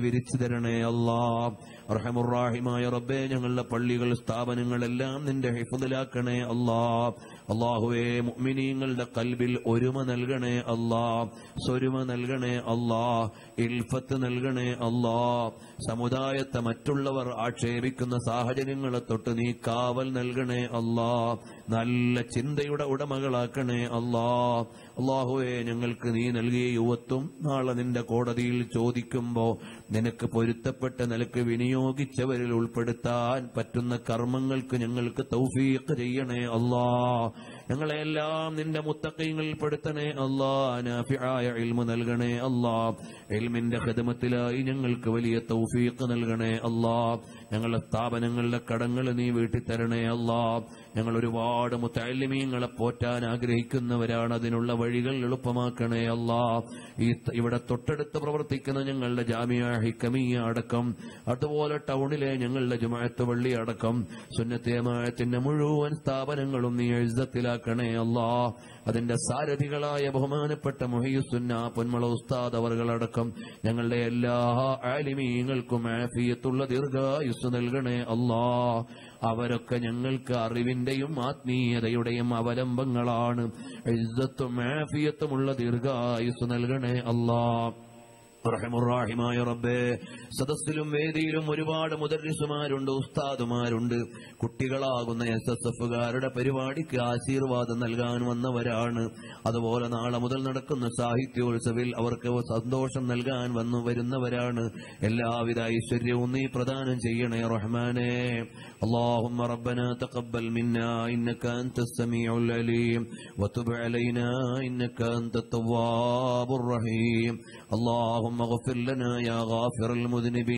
വിരിച്ചു തരണേ അല്ലാ റഹമുറാഹിമായ റബ്ബേ ഞങ്ങളുടെ പള്ളികൾ സ്ഥാപനങ്ങളെല്ലാം നിന്റെ ഹിഫുദിലാക്കണേ അല്ലാ അള്ളാഹുവേ മുഅ്മിനീങ്ങളുടെ കൽബിൽ ഒരുമ നൽകണേ അല്ലാ സ്വരുമ നൽകണേ അല്ലാ ഇൽഫത്ത് നൽകണേ അല്ലാ സമുദായത്തെ മറ്റുള്ളവർ ആക്ഷേപിക്കുന്ന സാഹചര്യങ്ങളെ തൊട്ട് നീ കാവൽ നൽകണേ അല്ലാ നല്ല ചിന്തയുടെ ഉടമകളാക്കണേ അല്ലാ അള്ളാഹുവെ ഞങ്ങൾക്ക് നീ നൽകിയ യുവത്വം നാളെ നിന്റെ കോടതിയിൽ ചോദിക്കുമ്പോ നിനക്ക് പൊരുത്തപ്പെട്ട നിലക്ക് വിനിയോഗിച്ചവരിൽ ഉൾപ്പെടുത്താൻ പറ്റുന്ന കർമ്മങ്ങൾക്ക് ഞങ്ങൾക്ക് തൗഫീഖ് ചെയ്യണേ അല്ലാ ഞങ്ങളെല്ലാം നിന്റെ മുത്തക്കൈങ്ങളിൽ പെടുത്തണേ അല്ലാ നാഫിയായ ഇൽമു നൽകണേ അല്ലാ ഇൽമിന്റെ ഹിദമത്തിലായി ഞങ്ങൾക്ക് വലിയ തൗഫീഖ് നൽകണേ അല്ലാ ഞങ്ങളുടെ സ്ഥാപനങ്ങളുടെ കടങ്ങൾ നീ വീട്ടി തരണേ അല്ലാ ഞങ്ങൾ ഒരുപാട് മുത്തല്ലിമീങ്ങളെ പോറ്റാൻ ആഗ്രഹിക്കുന്നവരാണ് അതിനുള്ള വഴികൾ എളുപ്പമാക്കണേ അല്ലാ ഈ ത- ഇവിടെ തൊട്ടടുത്ത് പ്രവർത്തിക്കുന്ന ഞങ്ങളുടെ ജാമിയ ഹിക്കമിയ അടക്കം അതുപോലെ ടൗണിലെ ഞങ്ങളുടെ ജുമായത്ത് പള്ളി അടക്കം സുന്നത്തേമായത്തിന്റെ മുഴുവൻ സ്ഥാപനങ്ങളും നീ എഴുതത്തിലാക്കണേ അല്ലാ അതിന്റെ സാരഥികളായ ബഹുമാനപ്പെട്ട മൊഹിയുസുന്ന പൊന്മള ഉസ്താദ് അവർകളടക്കം ഞങ്ങളുടെ എല്ലാ ആലിമീങ്ങൾക്കും ആഫിയത്തുള്ള ദീർഘായുസ് നൽകണേ അല്ലാ അവരൊക്കെ ഞങ്ങൾക്ക് അറിവിന്റെയും ആത്മീയതയുടെയും അവലംബങ്ങളാണ് ഇസ്സത്തും ആഫിയത്തുമുള്ള ദീർഘായുസ് നൽകണേ അല്ലാ റഹമുറാഹിമായ റബ്ബേ സദസ്സിലും വേദിയിലും ഒരുപാട് മുദർരിസുമാരുണ്ട് ഉസ്താദുമാരുണ്ട് കുട്ടികളാകുന്ന എസ് എസ് എഫുകാരുടെ പരിപാടിക്ക് ആശീർവാദം നൽകാൻ വന്നവരാണ് അതുപോലെ നാളെ മുതൽ നടക്കുന്ന സാഹിത്യോത്സവിൽ അവർക്ക് സന്തോഷം നൽകാൻ വന്നു വരുന്നവരാണ് എല്ലാവിധ ഐശ്വര്യവും നീ പ്രദാനം ചെയ്യണേ റഹ്മാനെ اللهم ربنا تقبل منا إنك أنت السميع العليم وتب علينا إنك أنت التواب الرحيم اللهم اغفر لنا يا غافر المذنبين